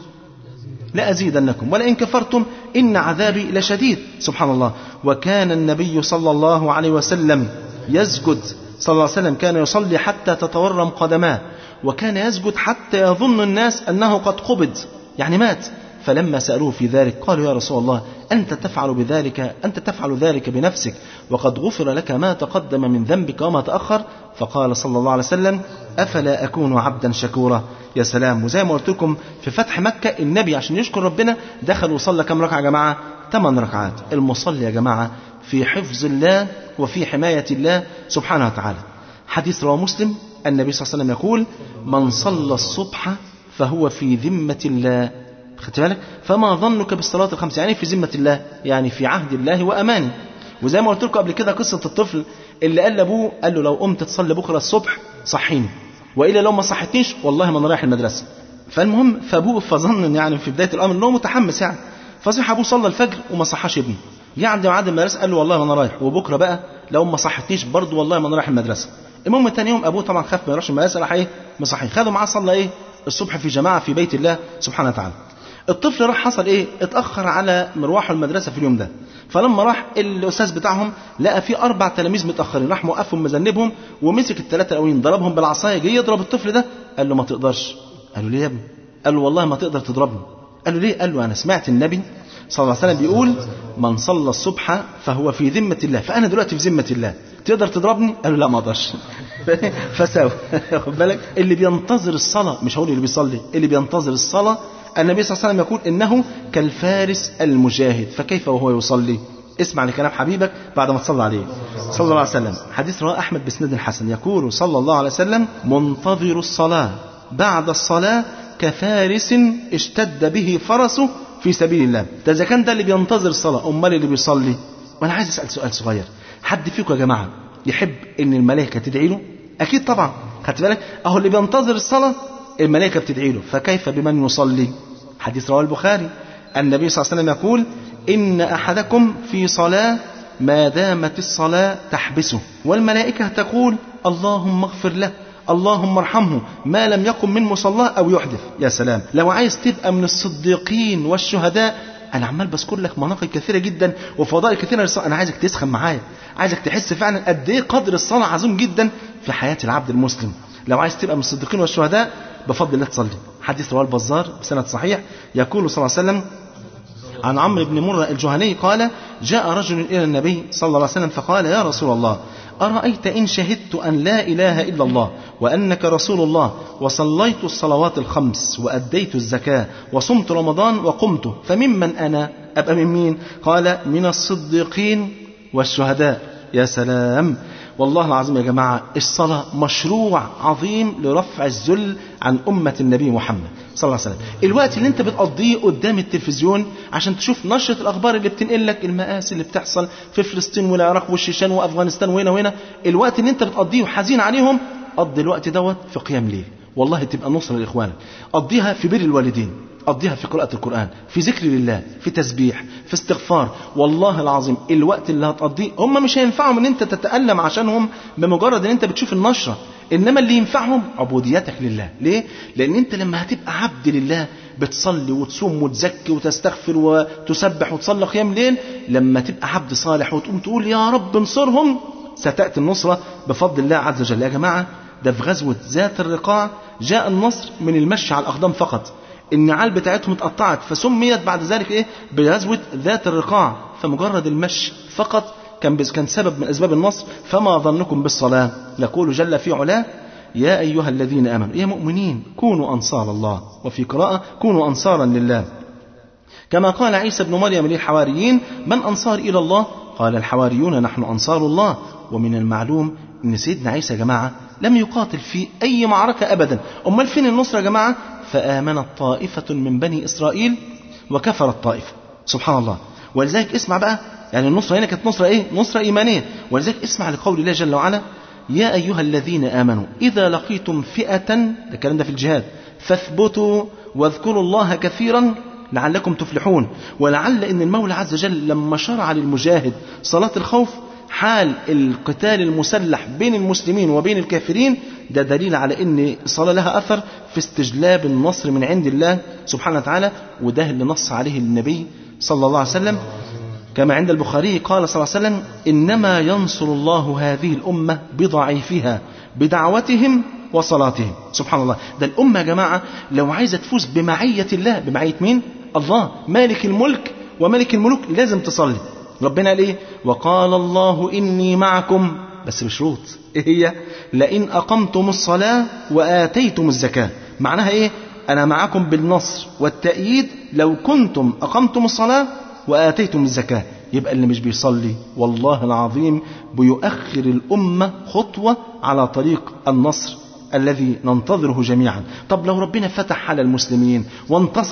لأزيدنكم ولئن كفرتم إن عذابي لشديد سبحان الله وكان النبي صلى الله عليه وسلم يسجد صلى الله عليه وسلم كان يصلي حتى تتورم قدماه وكان يسجد حتى يظن الناس أنه قد قبض يعني مات فلما سألوه في ذلك قالوا يا رسول الله أنت تفعل بذلك أنت تفعل ذلك بنفسك وقد غفر لك ما تقدم من ذنبك وما تأخر فقال صلى الله عليه وسلم أفلا أكون عبدا شكورا يا سلام وزي ما قلت لكم في فتح مكة النبي عشان يشكر ربنا دخل وصلى كم ركعة يا جماعة ثمان ركعات المصلي يا جماعة في حفظ الله وفي حماية الله سبحانه وتعالى حديث رواه مسلم النبي صلى الله عليه وسلم يقول من صلى الصبح فهو في ذمة الله خدت بالك فما ظنك بالصلاة الخمس يعني في ذمة الله يعني في عهد الله وأمانه وزي ما قلت لكم قبل كده قصه الطفل اللي قال لابوه قال له لو قمت تصلي بكره الصبح صحيني والا لو ما صحتنيش والله ما انا رايح المدرسه فالمهم فابوه فظن يعني في بدايه الامر ان هو متحمس يعني فصح ابوه صلى الفجر وما صحاش ابنه يعني ميعاد المدرسه قال له والله ما انا رايح وبكره بقى لو ما صحتنيش برضه والله ما انا رايح المدرسه المهم تاني يوم ابوه طبعا خاف ما يروحش المدرسه راح ايه مصحي خده معاه صلى ايه الصبح في جماعه في بيت الله سبحانه وتعالى الطفل راح حصل ايه اتاخر على مروحه المدرسه في اليوم ده فلما راح الاستاذ بتاعهم لقى في اربع تلاميذ متاخرين راح موقفهم مذنبهم ومسك الثلاثه الاولين ضربهم بالعصايه جه يضرب الطفل ده قال له ما تقدرش قال له ليه يا ابني قال له والله ما تقدر تضربني قال له ليه قال له انا سمعت النبي صلى الله عليه وسلم بيقول من صلى الصبح فهو في ذمه الله فانا دلوقتي في ذمه الله تقدر تضربني قال له لا ما اقدرش فساوي خد بالك اللي بينتظر الصلاه مش هقول اللي بيصلي اللي بينتظر الصلاه النبي صلى الله عليه وسلم يقول انه كالفارس المجاهد فكيف وهو يصلي اسمع لكلام حبيبك بعد ما تصلى عليه صلى الله عليه وسلم حديث رواه احمد بسند الحسن يقول صلى الله عليه وسلم منتظر الصلاه بعد الصلاه كفارس اشتد به فرسه في سبيل الله ده اذا كان ده اللي بينتظر الصلاه امال اللي بيصلي وانا عايز اسال سؤال صغير حد فيكم يا جماعه يحب ان الملائكه تدعي له اكيد طبعا خدت بالك اهو اللي بينتظر الصلاه الملائكه بتدعي له فكيف بمن يصلي حديث رواه البخاري النبي صلى الله عليه وسلم يقول ان احدكم في صلاه ما دامت الصلاه تحبسه والملائكه تقول اللهم اغفر له اللهم ارحمه ما لم يقم من مصلاه او يحدث يا سلام لو عايز تبقى من الصديقين والشهداء انا عمال بذكر لك مناقب كثيره جدا وفضائل كثيره للصلاه انا عايزك تسخن معايا عايزك تحس فعلا قد ايه قدر الصلاه عظيم جدا في حياه العبد المسلم لو عايز تبقى من الصديقين والشهداء بفضل الله تصلي حديث رواه البزار بسند صحيح يقول صلى الله عليه وسلم عن عمرو بن مرة الجهني قال جاء رجل إلى النبي صلى الله عليه وسلم فقال يا رسول الله أرأيت إن شهدت أن لا إله إلا الله وأنك رسول الله وصليت الصلوات الخمس وأديت الزكاة وصمت رمضان وقمت فممن أنا أبقى من مين قال من الصديقين والشهداء يا سلام والله العظيم يا جماعة الصلاة مشروع عظيم لرفع الذل عن أمة النبي محمد صلى الله عليه وسلم الوقت اللي انت بتقضيه قدام التلفزيون عشان تشوف نشرة الأخبار اللي بتنقل لك المآسي اللي بتحصل في فلسطين والعراق والشيشان وأفغانستان وهنا وهنا الوقت اللي انت بتقضيه وحزين عليهم قضي الوقت دوت في قيام ليل والله تبقى نصرة لإخوانك قضيها في بر الوالدين قضيها في قراءة القرآن في ذكر لله في تسبيح في استغفار والله العظيم الوقت اللي هتقضيه هم مش هينفعهم ان انت تتألم عشانهم بمجرد ان انت بتشوف النشرة انما اللي ينفعهم عبوديتك لله ليه لان انت لما هتبقى عبد لله بتصلي وتصوم وتزكي وتستغفر وتسبح وتصلي قيام ليل لما تبقى عبد صالح وتقوم تقول يا رب انصرهم ستأتي النصرة بفضل الله عز وجل يا جماعة ده في غزوة ذات الرقاع جاء النصر من المشي على الأقدام فقط النعال بتاعتهم اتقطعت فسميت بعد ذلك ايه بغزوة ذات الرقاع فمجرد المشي فقط كان كان سبب من اسباب النصر فما ظنكم بالصلاة يقول جل في علاه يا ايها الذين امنوا يا مؤمنين كونوا انصار الله وفي قراءة كونوا انصارا لله كما قال عيسى بن مريم للحواريين من انصار الى الله قال الحواريون نحن انصار الله ومن المعلوم ان سيدنا عيسى يا جماعه لم يقاتل في اي معركه ابدا امال فين النصره يا جماعه فآمنت طائفة من بني إسرائيل وكفرت طائفة سبحان الله ولذلك اسمع بقى يعني النصرة هنا كانت نصرة إيه؟ نصرة إيمانية ولذلك اسمع لقول الله جل وعلا يا أيها الذين آمنوا إذا لقيتم فئة ده الكلام ده في الجهاد فاثبتوا واذكروا الله كثيرا لعلكم تفلحون ولعل ان المولى عز وجل لما شرع للمجاهد صلاة الخوف حال القتال المسلح بين المسلمين وبين الكافرين ده دليل على ان الصلاه لها اثر في استجلاب النصر من عند الله سبحانه وتعالى وده اللي نص عليه النبي صلى الله عليه وسلم كما عند البخاري قال صلى الله عليه وسلم انما ينصر الله هذه الامه بضعيفها بدعوتهم وصلاتهم سبحان الله ده الامه يا جماعه لو عايزه تفوز بمعيه الله بمعيه مين الله مالك الملك وملك الملوك لازم تصلي ربنا قال ايه وقال الله اني معكم بس بشروط ايه هي لئن اقمتم الصلاه واتيتم الزكاه معناها ايه انا معكم بالنصر والتأييد لو كنتم اقمتم الصلاه واتيتم الزكاه يبقى اللي مش بيصلي والله العظيم بيؤخر الامه خطوه على طريق النصر الذي ننتظره جميعا طب لو ربنا فتح على المسلمين وانتصروا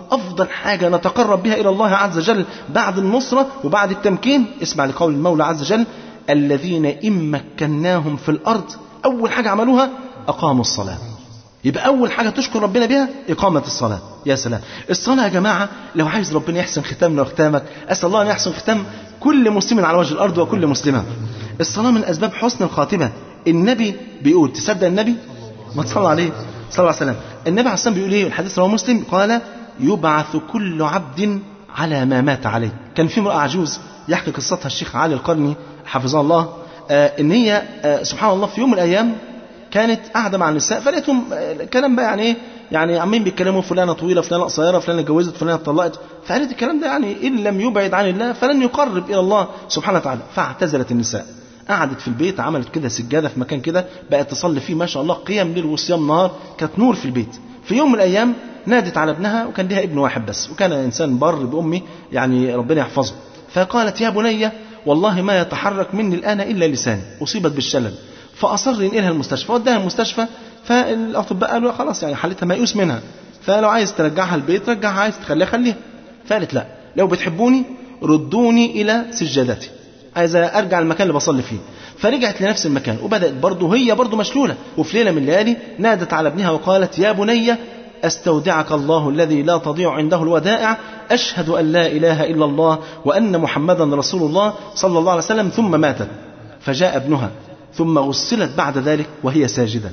أفضل حاجة نتقرب بها إلى الله عز وجل بعد النصرة وبعد التمكين اسمع لقول المولى عز وجل الذين إن مكناهم في الأرض أول حاجة عملوها أقاموا الصلاة يبقى أول حاجة تشكر ربنا بها إقامة الصلاة يا سلام الصلاة يا جماعة لو عايز ربنا يحسن ختامنا وختامك أسأل الله أن يحسن ختام كل مسلم على وجه الأرض وكل مسلمة الصلاة من أسباب حسن الخاتمة النبي بيقول تصدق النبي ما تصلى عليه صلى الله عليه وسلم النبي عليه الصلاة بيقول إيه الحديث رواه مسلم قال يبعث كل عبد على ما مات عليه كان في امرأة عجوز يحكي قصتها الشيخ علي القرني حفظه الله آه ان هي آه سبحان الله في يوم من الايام كانت قاعده مع النساء فلقيتهم آه كلام بقى يعني ايه يعني عمالين بيتكلموا فلانه طويله فلانه قصيره فلانه اتجوزت فلانه اتطلقت فقالت الكلام ده يعني ان لم يبعد عن الله فلن يقرب الى الله سبحانه وتعالى فاعتزلت النساء قعدت في البيت عملت كده سجاده في مكان كده بقت تصلي فيه ما شاء الله قيام ليل وصيام نهار كانت نور في البيت في يوم من الايام نادت على ابنها وكان لها ابن واحد بس وكان انسان بر بامي يعني ربنا يحفظه فقالت يا بني والله ما يتحرك مني الان الا لساني اصيبت بالشلل فاصر ينقلها المستشفى وداها المستشفى فالاطباء قالوا خلاص يعني حالتها ميؤوس منها فلو عايز ترجعها البيت رجعها عايز تخليها خليها فقالت لا لو بتحبوني ردوني الى سجادتي عايزة ارجع المكان اللي بصلي فيه فرجعت لنفس المكان وبدات برضه هي برضه مشلوله وفي ليله من الليالي نادت على ابنها وقالت يا بني استودعك الله الذي لا تضيع عنده الودائع اشهد ان لا اله الا الله وان محمدا رسول الله صلى الله عليه وسلم ثم ماتت فجاء ابنها ثم غسلت بعد ذلك وهي ساجده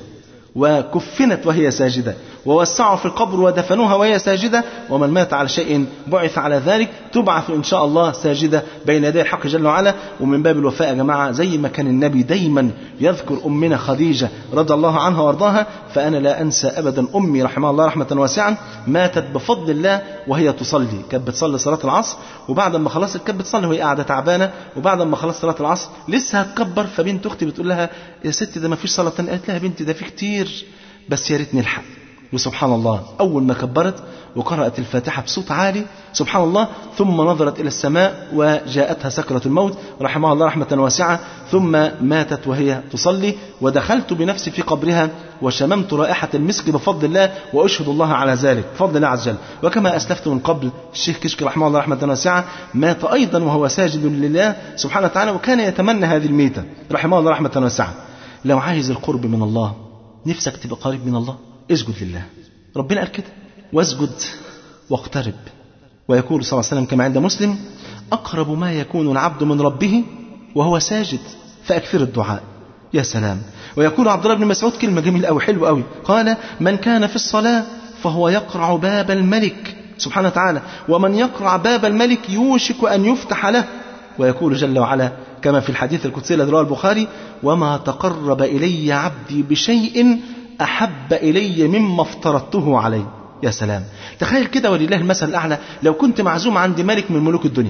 وكفنت وهي ساجده ووسعوا في القبر ودفنوها وهي ساجده ومن مات على شيء بعث على ذلك تبعث ان شاء الله ساجده بين يدي الحق جل وعلا ومن باب الوفاء يا جماعه زي ما كان النبي دايما يذكر امنا خديجه رضي الله عنها وارضاها فانا لا انسى ابدا امي رحمها الله رحمه واسعه ماتت بفضل الله وهي تصلي كانت بتصلي صلاه العصر وبعد ما خلصت كانت بتصلي وهي قاعده تعبانه وبعد ما خلصت صلاه العصر لسه هتكبر فبنت اختي بتقول لها يا ست ده ما فيش صلاه تانية قالت لها يا بنتي ده في كتير بس يا ريت نلحق وسبحان الله أول ما كبرت وقرأت الفاتحة بصوت عالي سبحان الله ثم نظرت إلى السماء وجاءتها سكرة الموت رحمها الله رحمة واسعة ثم ماتت وهي تصلي ودخلت بنفسي في قبرها وشممت رائحة المسك بفضل الله وأشهد الله على ذلك بفضل الله عز وجل وكما أسلفت من قبل الشيخ كشك رحمه الله رحمة واسعة مات أيضا وهو ساجد لله سبحانه وتعالى وكان يتمنى هذه الميتة رحمه الله رحمة واسعة لو عايز القرب من الله نفسك تبقى قريب من الله اسجد لله ربنا قال كده واسجد واقترب ويقول صلى الله عليه وسلم كما عند مسلم أقرب ما يكون العبد من ربه وهو ساجد فأكثر الدعاء يا سلام ويقول عبد الله بن مسعود كلمة جميلة أوي حلوة أوي قال من كان في الصلاة فهو يقرع باب الملك سبحانه وتعالى ومن يقرع باب الملك يوشك أن يفتح له ويقول جل وعلا كما في الحديث القدسي الذي رواه البخاري وما تقرب إلي عبدي بشيء أحب إلي مما افترضته عليه يا سلام تخيل كده ولله المثل الأعلى لو كنت معزوم عند ملك من ملوك الدنيا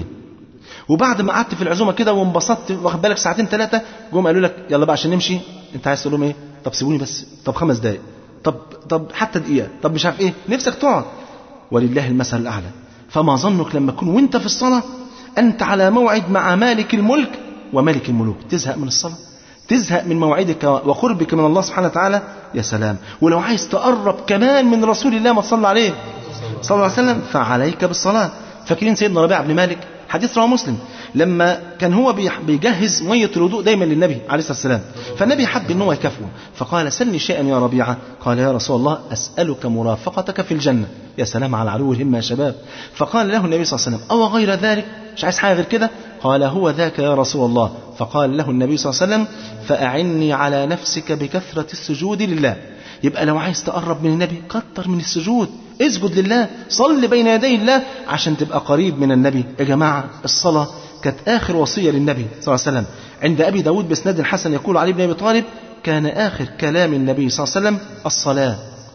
وبعد ما قعدت في العزومه كده وانبسطت واخد بالك ساعتين ثلاثه جم قالوا لك يلا بقى عشان نمشي انت عايز تقول لهم ايه طب سيبوني بس طب خمس دقايق طب طب حتى دقيقه طب مش عارف ايه نفسك تقعد ولله المثل الاعلى فما ظنك لما تكون وانت في الصلاه انت على موعد مع مالك الملك وملك الملوك تزهق من الصلاه تزهق من موعدك وقربك من الله سبحانه وتعالى يا سلام ولو عايز تقرب كمان من رسول الله ما تصلى عليه صلى الله عليه وسلم فعليك بالصلاة فاكرين سيدنا ربيع بن مالك حديث رواه مسلم لما كان هو بيجهز مية الوضوء دايما للنبي عليه الصلاة والسلام فالنبي حب ان هو يكافئه فقال سلني شيئا يا ربيعة قال يا رسول الله أسألك مرافقتك في الجنة يا سلام على علو الهمة يا شباب فقال له النبي صلى الله عليه وسلم أو غير ذلك مش عايز حاجة غير كده قال هو ذاك يا رسول الله فقال له النبي صلى الله عليه وسلم فأعني على نفسك بكثرة السجود لله يبقى لو عايز تقرب من النبي كتر من السجود اسجد لله صل بين يدي الله عشان تبقى قريب من النبي يا جماعة الصلاة كانت آخر وصية للنبي صلى الله عليه وسلم عند أبي داود بسناد حسن يقول علي بن أبي طالب كان آخر كلام النبي صلى الله عليه وسلم الصلاة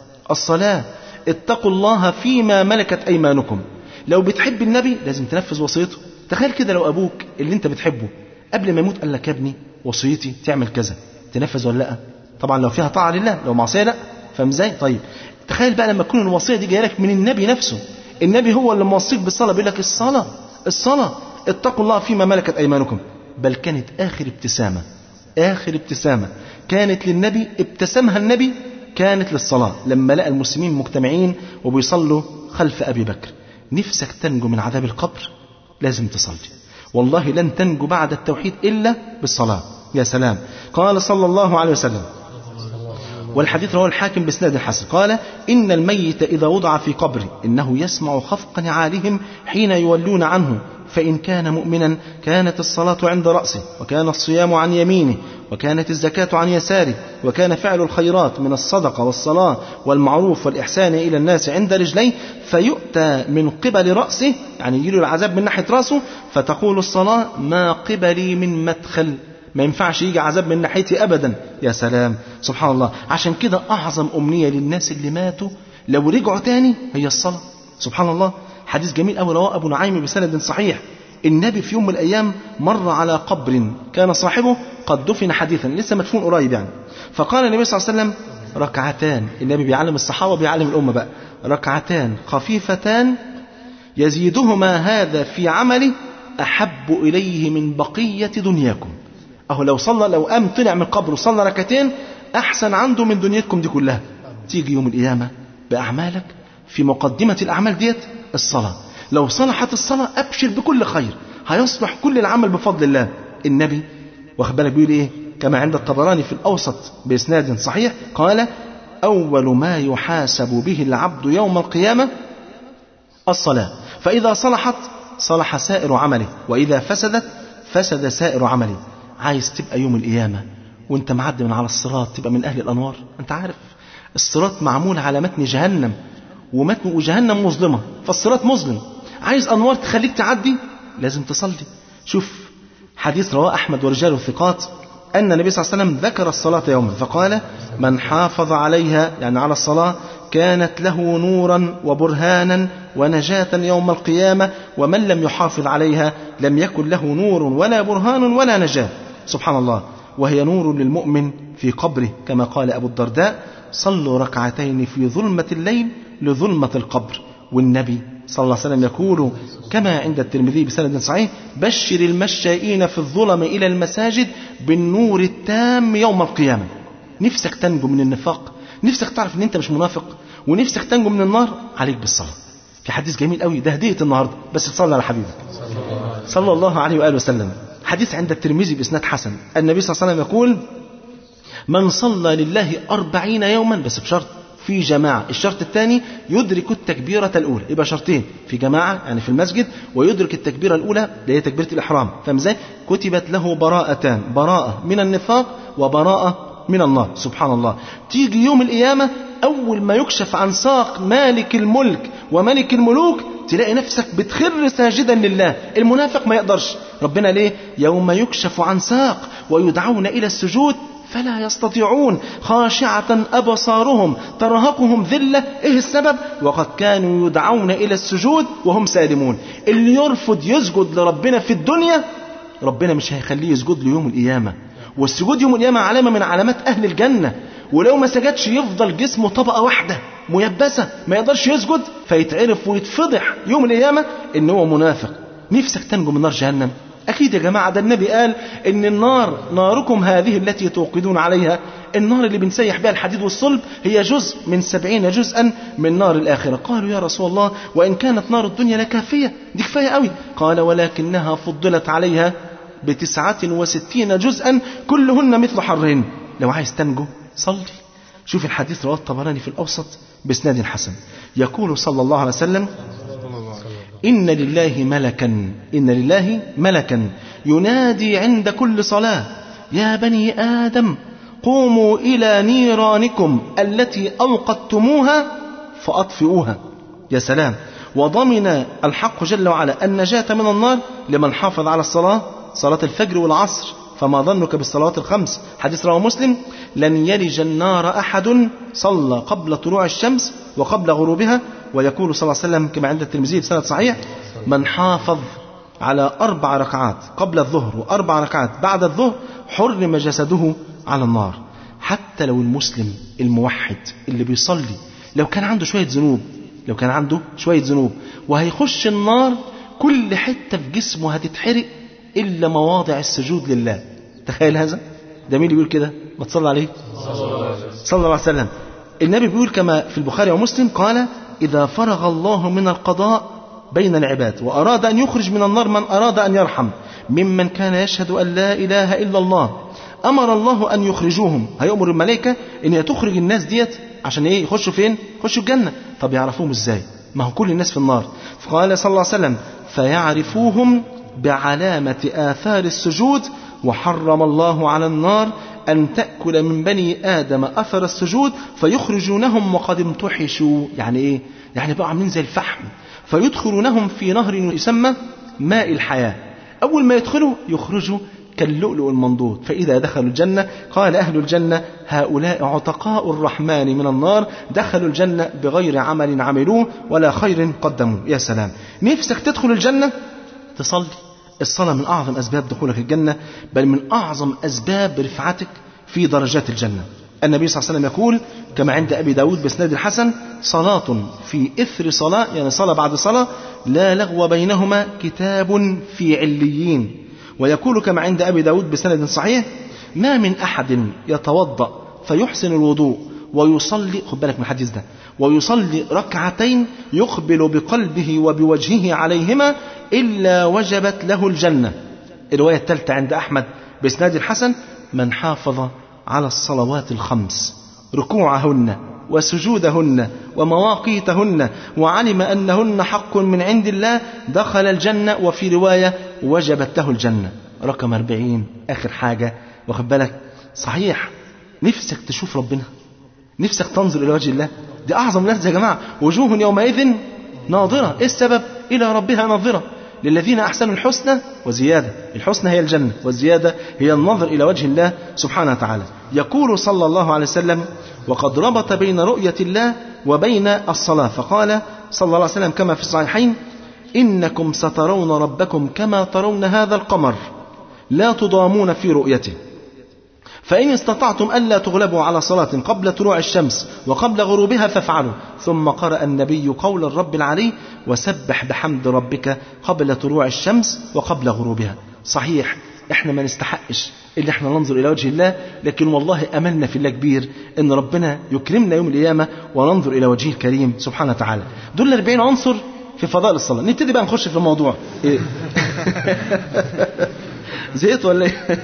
الصلاة اتقوا الله فيما ملكت أيمانكم لو بتحب النبي لازم تنفذ وصيته تخيل كده لو أبوك اللي أنت بتحبه قبل ما يموت قال لك يا ابني وصيتي تعمل كذا تنفذ ولا لا طبعا لو فيها طاعة لله لو معصية لا فاهم ازاي طيب تخيل بقى لما تكون الوصية دي جايه لك من النبي نفسه النبي هو اللي موصيك بالصلاة بيقول لك الصلاة الصلاة اتقوا الله فيما ملكت أيمانكم بل كانت آخر ابتسامة آخر ابتسامة كانت للنبي ابتسمها النبي كانت للصلاة لما لقى المسلمين مجتمعين وبيصلوا خلف أبي بكر نفسك تنجو من عذاب القبر لازم تصلي والله لن تنجو بعد التوحيد إلا بالصلاة يا سلام قال صلى الله عليه وسلم والحديث رواه الحاكم باسناد حسن قال إن الميت إذا وضع في قبره إنه يسمع خفق نعالهم حين يولون عنه فإن كان مؤمنا كانت الصلاة عند رأسه وكان الصيام عن يمينه وكانت الزكاة عن يساره وكان فعل الخيرات من الصدقة والصلاة والمعروف والإحسان إلى الناس عند رجليه فيؤتى من قبل رأسه يعني يجيله العذاب من ناحية رأسه فتقول الصلاة ما قبلي من مدخل ما ينفعش يجي عذاب من ناحيتي ابدا يا سلام سبحان الله عشان كده اعظم امنيه للناس اللي ماتوا لو رجعوا تاني هي الصلاه سبحان الله حديث جميل قوي رواه ابو نعيم بسند صحيح النبي في يوم من الايام مر على قبر كان صاحبه قد دفن حديثا لسه مدفون قريب يعني فقال النبي صلى الله عليه وسلم ركعتان النبي بيعلم الصحابه بيعلم الامه بقى ركعتان خفيفتان يزيدهما هذا في عمله احب اليه من بقيه دنياكم اهو لو صلى لو قام طلع من القبر وصلى ركعتين احسن عنده من دنيتكم دي كلها تيجي يوم القيامه باعمالك في مقدمه الاعمال ديت الصلاه لو صلحت الصلاه ابشر بكل خير هيصلح كل العمل بفضل الله النبي واخد بالك بيقول ايه كما عند الطبراني في الاوسط باسناد صحيح قال اول ما يحاسب به العبد يوم القيامه الصلاه فاذا صلحت صلح سائر عمله واذا فسدت فسد سائر عمله عايز تبقى يوم القيامة وانت معدي من على الصراط تبقى من أهل الأنوار انت عارف الصراط معمول على متن جهنم ومتن وجهنم مظلمة فالصراط مظلم عايز أنوار تخليك تعدي لازم تصلي شوف حديث رواه أحمد ورجاله الثقات أن النبي صلى الله عليه وسلم ذكر الصلاة يوما فقال من حافظ عليها يعني على الصلاة كانت له نورا وبرهانا ونجاة يوم القيامة ومن لم يحافظ عليها لم يكن له نور ولا برهان ولا نجاة سبحان الله وهي نور للمؤمن في قبره كما قال أبو الدرداء صلوا ركعتين في ظلمة الليل لظلمة القبر والنبي صلى الله عليه وسلم يقول كما عند الترمذي بسند صحيح بشر المشائين في الظلم إلى المساجد بالنور التام يوم القيامة نفسك تنجو من النفاق نفسك تعرف ان انت مش منافق ونفسك تنجو من النار عليك بالصلاة في حديث جميل قوي ده هدية النهاردة بس تصلي على حبيبك صلى الله عليه وآله وسلم حديث عند الترمذي بإسناد حسن النبي صلى الله عليه وسلم يقول من صلى لله أربعين يوما بس بشرط في جماعة الشرط الثاني يدرك التكبيرة الأولى يبقى شرطين في جماعة يعني في المسجد ويدرك التكبيرة الأولى اللي هي تكبيرة الإحرام فاهم ازاي؟ كتبت له براءتان براءة من النفاق وبراءة من النار سبحان الله تيجي يوم القيامة أول ما يكشف عن ساق مالك الملك وملك الملوك تلاقي نفسك بتخر ساجدا لله المنافق ما يقدرش ربنا ليه يوم يكشف عن ساق ويدعون إلى السجود فلا يستطيعون خاشعة أبصارهم ترهقهم ذلة إيه السبب وقد كانوا يدعون إلى السجود وهم سالمون اللي يرفض يسجد لربنا في الدنيا ربنا مش هيخليه يسجد له يوم القيامة والسجود يوم القيامة علامة من علامات أهل الجنة ولو ما سجدش يفضل جسمه طبقة واحدة ميبسة ما يقدرش يسجد فيتعرف ويتفضح يوم القيامة إن هو منافق نفسك تنجو من نار جهنم أكيد يا جماعة ده النبي قال إن النار ناركم هذه التي توقدون عليها النار اللي بنسيح بها الحديد والصلب هي جزء من سبعين جزءا من نار الآخرة قالوا يا رسول الله وإن كانت نار الدنيا لكافية دي كفاية قوي قال ولكنها فضلت عليها بتسعة وستين جزءا كلهن مثل حرهن لو عايز تنجو صلي شوف الحديث رواه الطبراني في الأوسط بإسناد حسن يقول صلى الله عليه وسلم إن لله ملكا إن لله ملكا ينادي عند كل صلاة يا بني آدم قوموا إلى نيرانكم التي أوقدتموها فأطفئوها يا سلام وضمن الحق جل وعلا النجاة من النار لمن حافظ على الصلاة صلاة الفجر والعصر فما ظنك بالصلوات الخمس حديث رواه مسلم لن يلج النار أحد صلى قبل طلوع الشمس وقبل غروبها ويقول صلى الله عليه وسلم كما عند الترمذي بسند صحيح من حافظ على أربع ركعات قبل الظهر وأربع ركعات بعد الظهر حرم جسده على النار حتى لو المسلم الموحد اللي بيصلي لو كان عنده شوية ذنوب لو كان عنده شوية ذنوب وهيخش النار كل حتة في جسمه هتتحرق إلا مواضع السجود لله تخيل هذا ده مين اللي بيقول كده ما تصلى عليه صلى الله عليه وسلم النبي بيقول كما في البخاري ومسلم قال إذا فرغ الله من القضاء بين العباد وأراد أن يخرج من النار من أراد أن يرحم ممن كان يشهد أن لا إله إلا الله أمر الله أن يخرجوهم هيأمر الملائكة أن هي تخرج الناس ديت عشان إيه يخشوا فين يخشوا الجنة طب يعرفوهم إزاي ما هو كل الناس في النار فقال صلى الله عليه وسلم فيعرفوهم بعلامة آثار السجود وحرم الله على النار أن تأكل من بني آدم أثر السجود فيخرجونهم وقد امتحشوا يعني إيه؟ يعني بقوا عاملين زي الفحم فيدخلونهم في نهر يسمى ماء الحياة أول ما يدخلوا يخرجوا كاللؤلؤ المنضود فإذا دخلوا الجنة قال أهل الجنة هؤلاء عتقاء الرحمن من النار دخلوا الجنة بغير عمل عملوه ولا خير قدموه يا سلام نفسك تدخل الجنة تصلي الصلاة من أعظم أسباب دخولك الجنة بل من أعظم أسباب رفعتك في درجات الجنة النبي صلى الله عليه وسلم يقول كما عند أبي داود بسناد الحسن صلاة في إثر صلاة يعني صلاة بعد صلاة لا لغو بينهما كتاب في عليين ويقول كما عند أبي داود بسند صحيح ما من أحد يتوضأ فيحسن الوضوء ويصلي خد بالك من الحديث ده ويصلي ركعتين يقبل بقلبه وبوجهه عليهما إلا وجبت له الجنة الرواية الثالثة عند أحمد بإسناد الحسن من حافظ على الصلوات الخمس ركوعهن وسجودهن ومواقيتهن وعلم أنهن حق من عند الله دخل الجنة وفي رواية وجبت له الجنة رقم أربعين آخر حاجة واخد بالك صحيح نفسك تشوف ربنا نفسك تنظر إلى وجه الله دي أعظم ناس يا جماعة وجوه يومئذ ناظرة إيه السبب إلى ربها ناظرة للذين أحسنوا الحسنى وزيادة الحسنى هي الجنة والزيادة هي النظر إلى وجه الله سبحانه وتعالى يقول صلى الله عليه وسلم وقد ربط بين رؤية الله وبين الصلاة فقال صلى الله عليه وسلم كما في الصحيحين إنكم سترون ربكم كما ترون هذا القمر لا تضامون في رؤيته فإن استطعتم ألا تغلبوا على صلاة قبل طلوع الشمس وقبل غروبها فافعلوا ثم قرأ النبي قول الرب العلي وسبح بحمد ربك قبل طلوع الشمس وقبل غروبها صحيح احنا ما نستحقش اللي احنا ننظر الى وجه الله لكن والله املنا في الله كبير ان ربنا يكرمنا يوم القيامه وننظر الى وجهه الكريم سبحانه وتعالى دول 40 عنصر في فضائل الصلاه نبتدي بقى نخش في الموضوع إيه؟ زهقت ولا ايه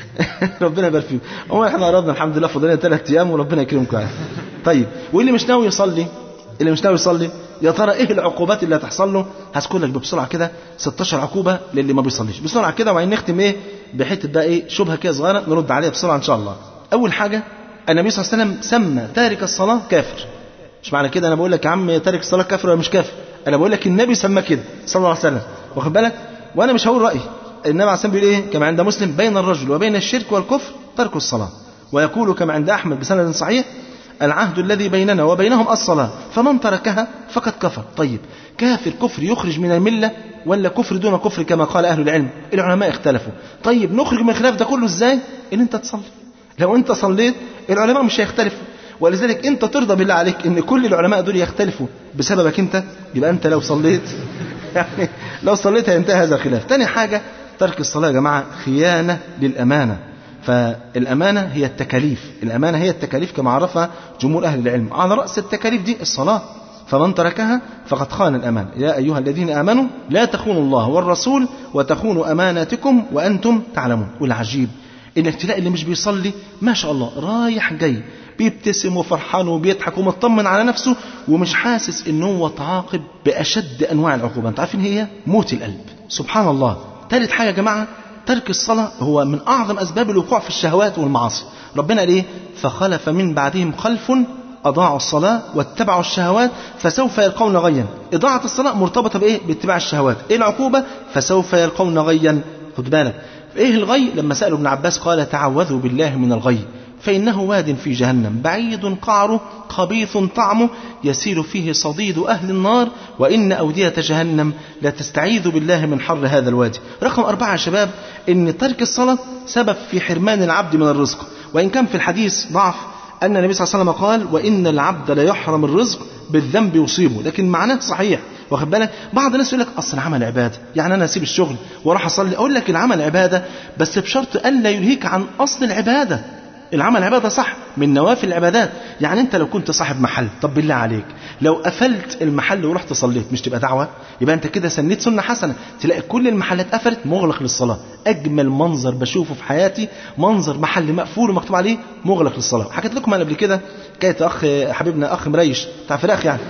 ربنا يبارك فيكم هو احنا قربنا الحمد لله فاضلين ثلاث ايام وربنا يكرمكم يعني طيب واللي مش ناوي يصلي اللي مش ناوي يصلي يا ترى ايه العقوبات اللي هتحصل له هذكر لك بسرعه كده 16 عقوبه للي ما بيصليش بسرعه كده وبعدين نختم ايه بحته بقى ايه شبهه كده صغيره نرد عليها بسرعه ان شاء الله اول حاجه النبي صلى الله عليه وسلم سمى تارك الصلاه كافر مش معنى كده انا بقول لك يا عم تارك الصلاه كافر ولا مش كافر انا بقول لك النبي سمى كده صلى الله عليه وسلم واخد بالك وانا مش هقول رايي النبي عليه الصلاه بيقول ايه كما عند مسلم بين الرجل وبين الشرك والكفر ترك الصلاه ويقول كما عند احمد بسند صحيح العهد الذي بيننا وبينهم الصلاة فمن تركها فقد كفر طيب كافر كفر يخرج من الملة ولا كفر دون كفر كما قال أهل العلم العلماء اختلفوا طيب نخرج من الخلاف ده كله ازاي ان انت تصلي لو انت صليت العلماء مش هيختلفوا ولذلك انت ترضى بالله عليك ان كل العلماء دول يختلفوا بسببك انت يبقى انت لو صليت يعني لو صليت هينتهي هذا الخلاف تاني حاجة ترك الصلاة يا جماعة خيانة للأمانة فالأمانة هي التكاليف الأمانة هي التكاليف كما عرفها جمهور أهل العلم على رأس التكاليف دي الصلاة فمن تركها فقد خان الأمان يا أيها الذين آمنوا لا تخونوا الله والرسول وتخونوا أماناتكم وأنتم تعلمون والعجيب إنك تلاقي اللي مش بيصلي ما شاء الله رايح جاي بيبتسم وفرحان وبيضحك ومطمن على نفسه ومش حاسس ان هو تعاقب باشد انواع العقوبه انتوا عارفين هي موت القلب سبحان الله ثالث حاجه يا جماعه ترك الصلاة هو من أعظم أسباب الوقوع في الشهوات والمعاصي ربنا قال إيه فخلف من بعدهم خلف أضاعوا الصلاة واتبعوا الشهوات فسوف يلقون غيا إضاعة الصلاة مرتبطة بإيه باتباع الشهوات إيه العقوبة فسوف يلقون غيا خد بالك إيه الغي لما سألوا ابن عباس قال تعوذوا بالله من الغي فإنه واد في جهنم بعيد قعره خبيث طعمه يسير فيه صديد أهل النار وإن أودية جهنم لا تستعيذ بالله من حر هذا الوادي رقم أربعة يا شباب إن ترك الصلاة سبب في حرمان العبد من الرزق وإن كان في الحديث ضعف أن النبي صلى الله عليه وسلم قال وإن العبد لا يحرم الرزق بالذنب يصيبه لكن معناه صحيح واخد بالك بعض الناس يقول لك اصل العمل عباده يعني انا اسيب الشغل واروح اصلي اقول لك العمل عباده بس بشرط الا يلهيك عن اصل العباده العمل عباده صح من نوافل العبادات يعني انت لو كنت صاحب محل طب بالله عليك لو قفلت المحل ورحت صليت مش تبقى دعوة يبقى انت كده سنيت سنة حسنة تلاقي كل المحلات قفلت مغلق للصلاة اجمل منظر بشوفه في حياتي منظر محل مقفول ومكتوب عليه مغلق للصلاة حكيت لكم انا قبل كده كانت اخ حبيبنا اخ مريش بتاع فراخ يعني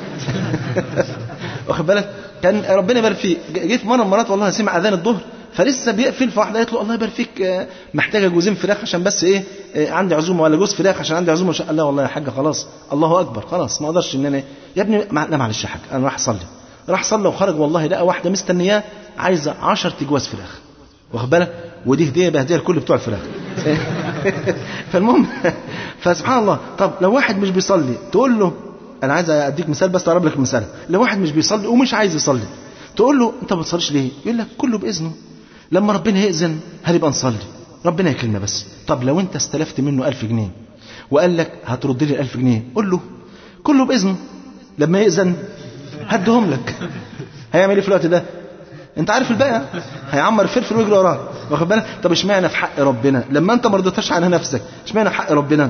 واخد بالك كان ربنا يبارك فيه جه في مره من المرات والله سمع اذان الظهر فلسه بيقفل فواحده قالت له الله يبارك فيك آه، محتاجه جوزين فراخ عشان بس ايه آه، عندي عزومه ولا جوز فراخ عشان عندي عزومه عشان قال لا والله يا حاجه خلاص الله اكبر خلاص ما اقدرش ان انا يا ابني مع- لا معلش يا حاج انا راح اصلي راح صلى وخرج والله لقى واحده مستنياه عايزه 10 تجواز فراخ واخد بالك ودي هديه بهديه لكل بتوع الفراخ فالمهم فسبحان الله طب لو واحد مش بيصلي تقول له انا عايز اديك مثال بس اقرب لك المثال لو واحد مش بيصلي ومش عايز يصلي تقول له انت ما بتصليش ليه يقول لك كله باذنه لما ربنا يأذن هنبقى نصلي ربنا يكرمنا بس طب لو انت استلفت منه ألف جنيه وقال لك هترد لي الألف جنيه قول له كله بإذنه لما يأذن هدهم لك هيعمل ايه في الوقت ده انت عارف الباقي هيعمر فلفل ويجري وراه واخد بالك طب اشمعنى في حق ربنا لما انت ما رضيتش على نفسك اشمعنى في حق ربنا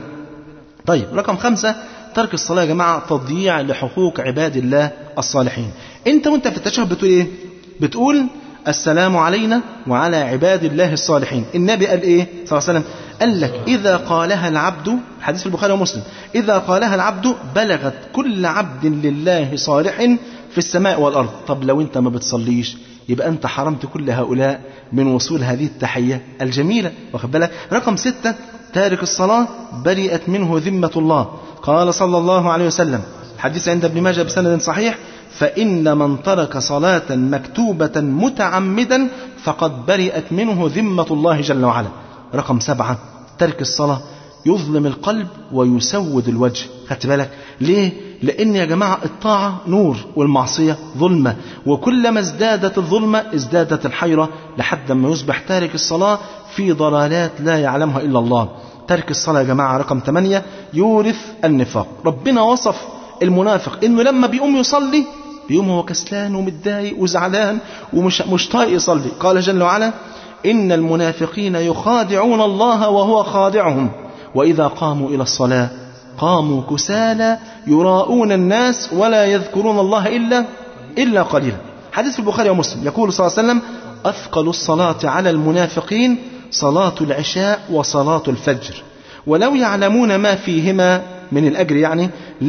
طيب رقم خمسة ترك الصلاة يا جماعة تضييع لحقوق عباد الله الصالحين انت وانت في التشهد بتقول ايه بتقول السلام علينا وعلى عباد الله الصالحين النبي قال ايه صلى الله عليه وسلم قال لك اذا قالها العبد حديث في البخاري ومسلم اذا قالها العبد بلغت كل عبد لله صالح في السماء والارض طب لو انت ما بتصليش يبقى انت حرمت كل هؤلاء من وصول هذه التحية الجميلة واخد بالك رقم ستة تارك الصلاة برئت منه ذمة الله قال صلى الله عليه وسلم حديث عند ابن ماجه بسند صحيح فإن من ترك صلاة مكتوبة متعمدا فقد برئت منه ذمة الله جل وعلا رقم سبعة ترك الصلاة يظلم القلب ويسود الوجه خدت بالك ليه لان يا جماعه الطاعه نور والمعصيه ظلمه وكلما ازدادت الظلمه ازدادت الحيره لحد ما يصبح تارك الصلاه في ضلالات لا يعلمها الا الله ترك الصلاه يا جماعه رقم 8 يورث النفاق ربنا وصف المنافق انه لما بيقوم يصلي بيقوم هو كسلان ومتضايق وزعلان ومش مش طايق يصلي قال جل وعلا ان المنافقين يخادعون الله وهو خادعهم واذا قاموا الى الصلاه قاموا كسالى يراءون الناس ولا يذكرون الله إلا إلا قليلا حديث في البخاري ومسلم يقول صلى الله عليه وسلم أثقل الصلاة على المنافقين صلاة العشاء وصلاة الفجر ولو يعلمون ما فيهما من الأجر يعني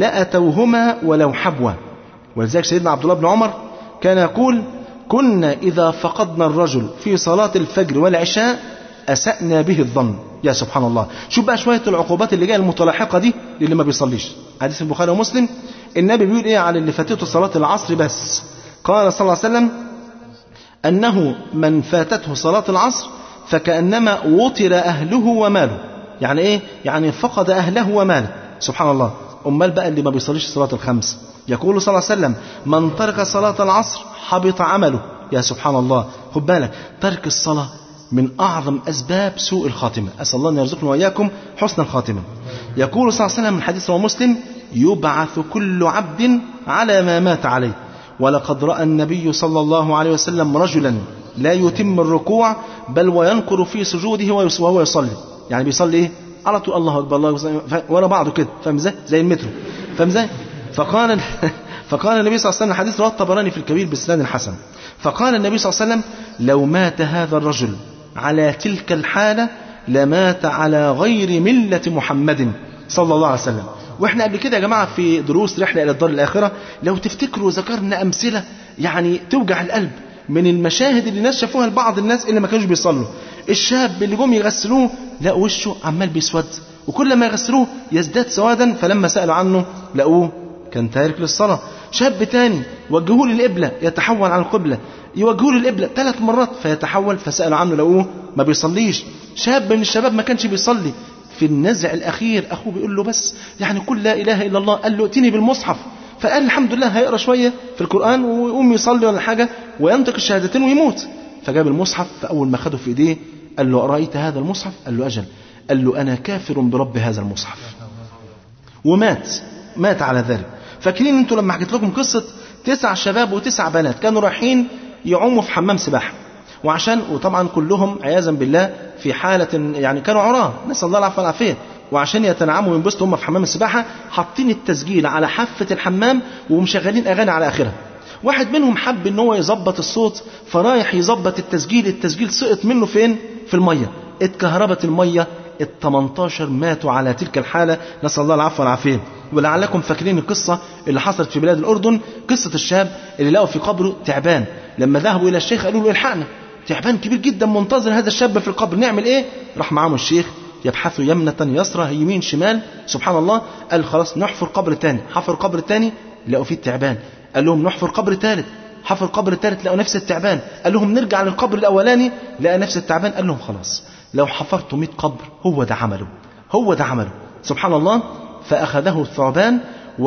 لأتوهما ولو حبوا ولذلك سيدنا عبد الله بن عمر كان يقول كنا إذا فقدنا الرجل في صلاة الفجر والعشاء أسأنا به الظن يا سبحان الله شوف بقى شوية العقوبات اللي جاية المتلاحقة دي للي ما بيصليش حديث البخاري ومسلم النبي بيقول ايه على اللي فاتته صلاة العصر بس قال صلى الله عليه وسلم أنه من فاتته صلاة العصر فكأنما وطر أهله وماله يعني ايه يعني فقد أهله وماله سبحان الله أمال بقى اللي ما بيصليش صلاة الخمس يقول صلى الله عليه وسلم من ترك صلاة العصر حبط عمله يا سبحان الله خد بالك ترك الصلاة من أعظم أسباب سوء الخاتمة أسأل الله أن يرزقنا وإياكم حسن الخاتمة يقول صلى الله عليه وسلم من حديث رواه مسلم يبعث كل عبد على ما مات عليه ولقد رأى النبي صلى الله عليه وسلم رجلا لا يتم الركوع بل وينقر في سجوده وهو يصلي يعني بيصلي ايه على طول الله اكبر الله أكبر ورا بعضه كده فاهم ازاي زي المترو فاهم ازاي فقال فقال النبي صلى الله عليه وسلم حديث رواه الطبراني في الكبير باسناد حسن فقال النبي صلى الله عليه وسلم لو مات هذا الرجل على تلك الحالة لمات على غير ملة محمد صلى الله عليه وسلم واحنا قبل كده يا جماعة في دروس رحلة إلى الدار الآخرة لو تفتكروا ذكرنا أمثلة يعني توجع القلب من المشاهد اللي الناس شافوها لبعض الناس اللي ما كانوش بيصلوا الشاب اللي جم يغسلوه لقوا وشه عمال بيسود وكل ما يغسلوه يزداد سوادا فلما سألوا عنه لقوه كان تارك للصلاة شاب تاني وجهوه للقبلة يتحول عن القبلة يوجهوه للقبلة ثلاث مرات فيتحول فسألوا عنه لقوه ما بيصليش شاب من الشباب ما كانش بيصلي في النزع الأخير أخوه بيقول له بس يعني قل لا إله إلا الله قال له ائتني بالمصحف فقال الحمد لله هيقرا شوية في القرآن ويقوم يصلي ولا حاجة وينطق الشهادتين ويموت فجاب المصحف فأول ما خده في إيديه قال له أرأيت هذا المصحف قال له أجل قال له أنا كافر برب هذا المصحف ومات مات على ذلك فاكرين انتوا لما حكيت لكم قصة تسع شباب وتسع بنات كانوا رايحين يعوموا في حمام سباحة وعشان وطبعا كلهم عياذا بالله في حالة يعني كانوا عراة نسأل الله العفو والعافية وعشان يتنعموا وينبسطوا هم في حمام السباحه حاطين التسجيل على حافه الحمام ومشغلين اغاني على اخرها واحد منهم حب ان هو يظبط الصوت فرايح يظبط التسجيل التسجيل سقط منه فين في الميه اتكهربت الميه ال 18 ماتوا على تلك الحالة نسأل الله العفو والعافية ولعلكم فاكرين القصة اللي حصلت في بلاد الأردن قصة الشاب اللي لقوا في قبره تعبان لما ذهبوا إلى الشيخ قالوا له الحقنا تعبان كبير جدا منتظر هذا الشاب في القبر نعمل إيه راح معاهم الشيخ يبحثوا يمنة يسرى يمين شمال سبحان الله قال خلاص نحفر قبر تاني حفر قبر تاني لقوا فيه التعبان قال لهم نحفر قبر ثالث حفر قبر ثالث لقوا نفس التعبان قال لهم نرجع للقبر الاولاني لقى نفس التعبان قال لهم خلاص لو حفرتوا 100 قبر هو ده عمله هو ده عمله سبحان الله فاخذه الثعبان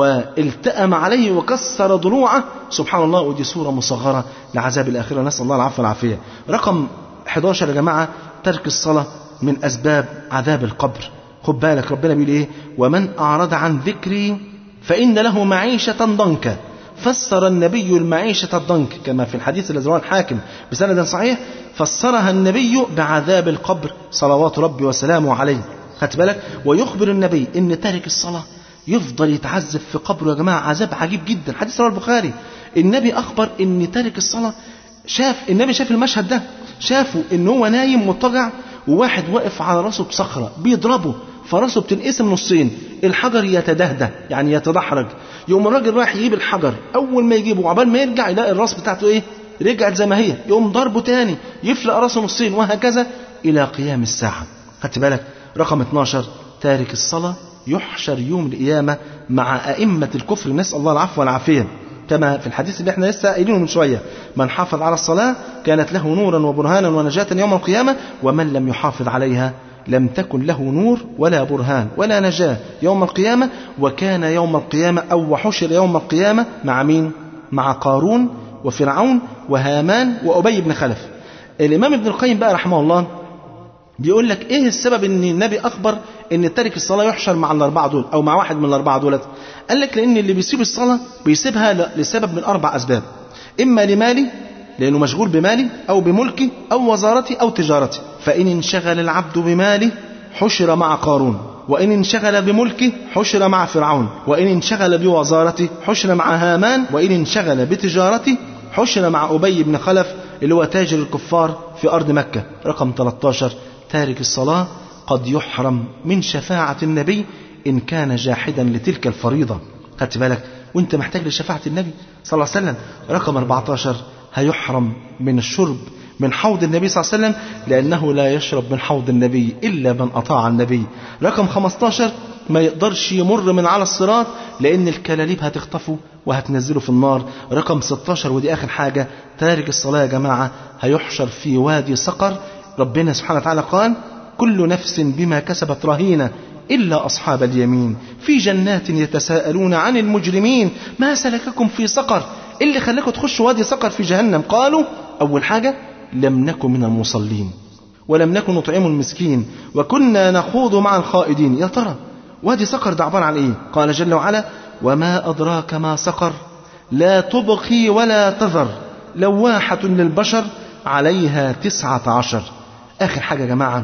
والتأم عليه وكسر ضلوعه سبحان الله ودي صورة مصغرة لعذاب الآخرة نسأل الله العفو والعافية رقم 11 يا جماعة ترك الصلاة من أسباب عذاب القبر خد بالك ربنا بيقول إيه ومن أعرض عن ذكري فإن له معيشة ضنكا فسر النبي المعيشة الضنك كما في الحديث الذي رواه الحاكم بسند صحيح فسرها النبي بعذاب القبر صلوات ربي وسلامه عليه خدت بالك ويخبر النبي ان تارك الصلاة يفضل يتعذب في قبره يا جماعة عذاب عجيب جدا حديث رواه البخاري النبي أخبر ان تارك الصلاة شاف النبي شاف المشهد ده شافه ان هو نايم مضطجع وواحد واقف على راسه بصخرة بيضربه فراسه بتنقسم نصين الحجر يتدهده يعني يتدحرج يقوم الراجل رايح يجيب الحجر اول ما يجيبه وعبال ما يرجع يلاقي الراس بتاعته ايه رجعت زي ما هي يقوم ضربه تاني يفلق راسه نصين وهكذا الى قيام الساعه خدت بالك رقم 12 تارك الصلاه يحشر يوم القيامه مع ائمه الكفر نسال الله العفو والعافيه كما في الحديث اللي احنا لسه قايلينه من شويه من حافظ على الصلاه كانت له نورا وبرهانا ونجاه يوم القيامه ومن لم يحافظ عليها لم تكن له نور ولا برهان ولا نجاة يوم القيامة وكان يوم القيامة أو وحشر يوم القيامة مع مين؟ مع قارون وفرعون وهامان وأبي بن خلف الإمام ابن القيم بقى رحمه الله بيقول لك ايه السبب ان النبي اخبر ان تارك الصلاه يحشر مع الاربعه دول او مع واحد من الاربعه دولت قال لك لان اللي بيسيب الصلاه بيسيبها لسبب من اربع اسباب اما لمالي لأنه مشغول بماله أو بملكه أو وزارته أو تجارته فإن انشغل العبد بماله حشر مع قارون وإن انشغل بملكه حشر مع فرعون وإن انشغل بوزارته حشر مع هامان وإن انشغل بتجارته حشر مع أبي بن خلف اللي هو تاجر الكفار في أرض مكة رقم 13 تارك الصلاة قد يحرم من شفاعة النبي إن كان جاحدا لتلك الفريضة خدت بالك وانت محتاج لشفاعة النبي صلى الله عليه وسلم رقم 14 هيحرم من الشرب من حوض النبي صلى الله عليه وسلم لأنه لا يشرب من حوض النبي إلا من أطاع النبي رقم 15 ما يقدرش يمر من على الصراط لأن الكلاليب هتخطفه وهتنزله في النار رقم 16 ودي آخر حاجة تارك الصلاة يا جماعة هيحشر في وادي سقر ربنا سبحانه وتعالى قال كل نفس بما كسبت رهينة إلا أصحاب اليمين في جنات يتساءلون عن المجرمين ما سلككم في سقر اللي خلاكم تخشوا وادي سقر في جهنم قالوا أول حاجة لم نكن من المصلين ولم نكن نطعم المسكين وكنا نخوض مع الخائدين يا ترى وادي سقر ده عبارة عن إيه قال جل وعلا وما أدراك ما سقر لا تبقي ولا تذر لواحة للبشر عليها تسعة عشر آخر حاجة يا جماعة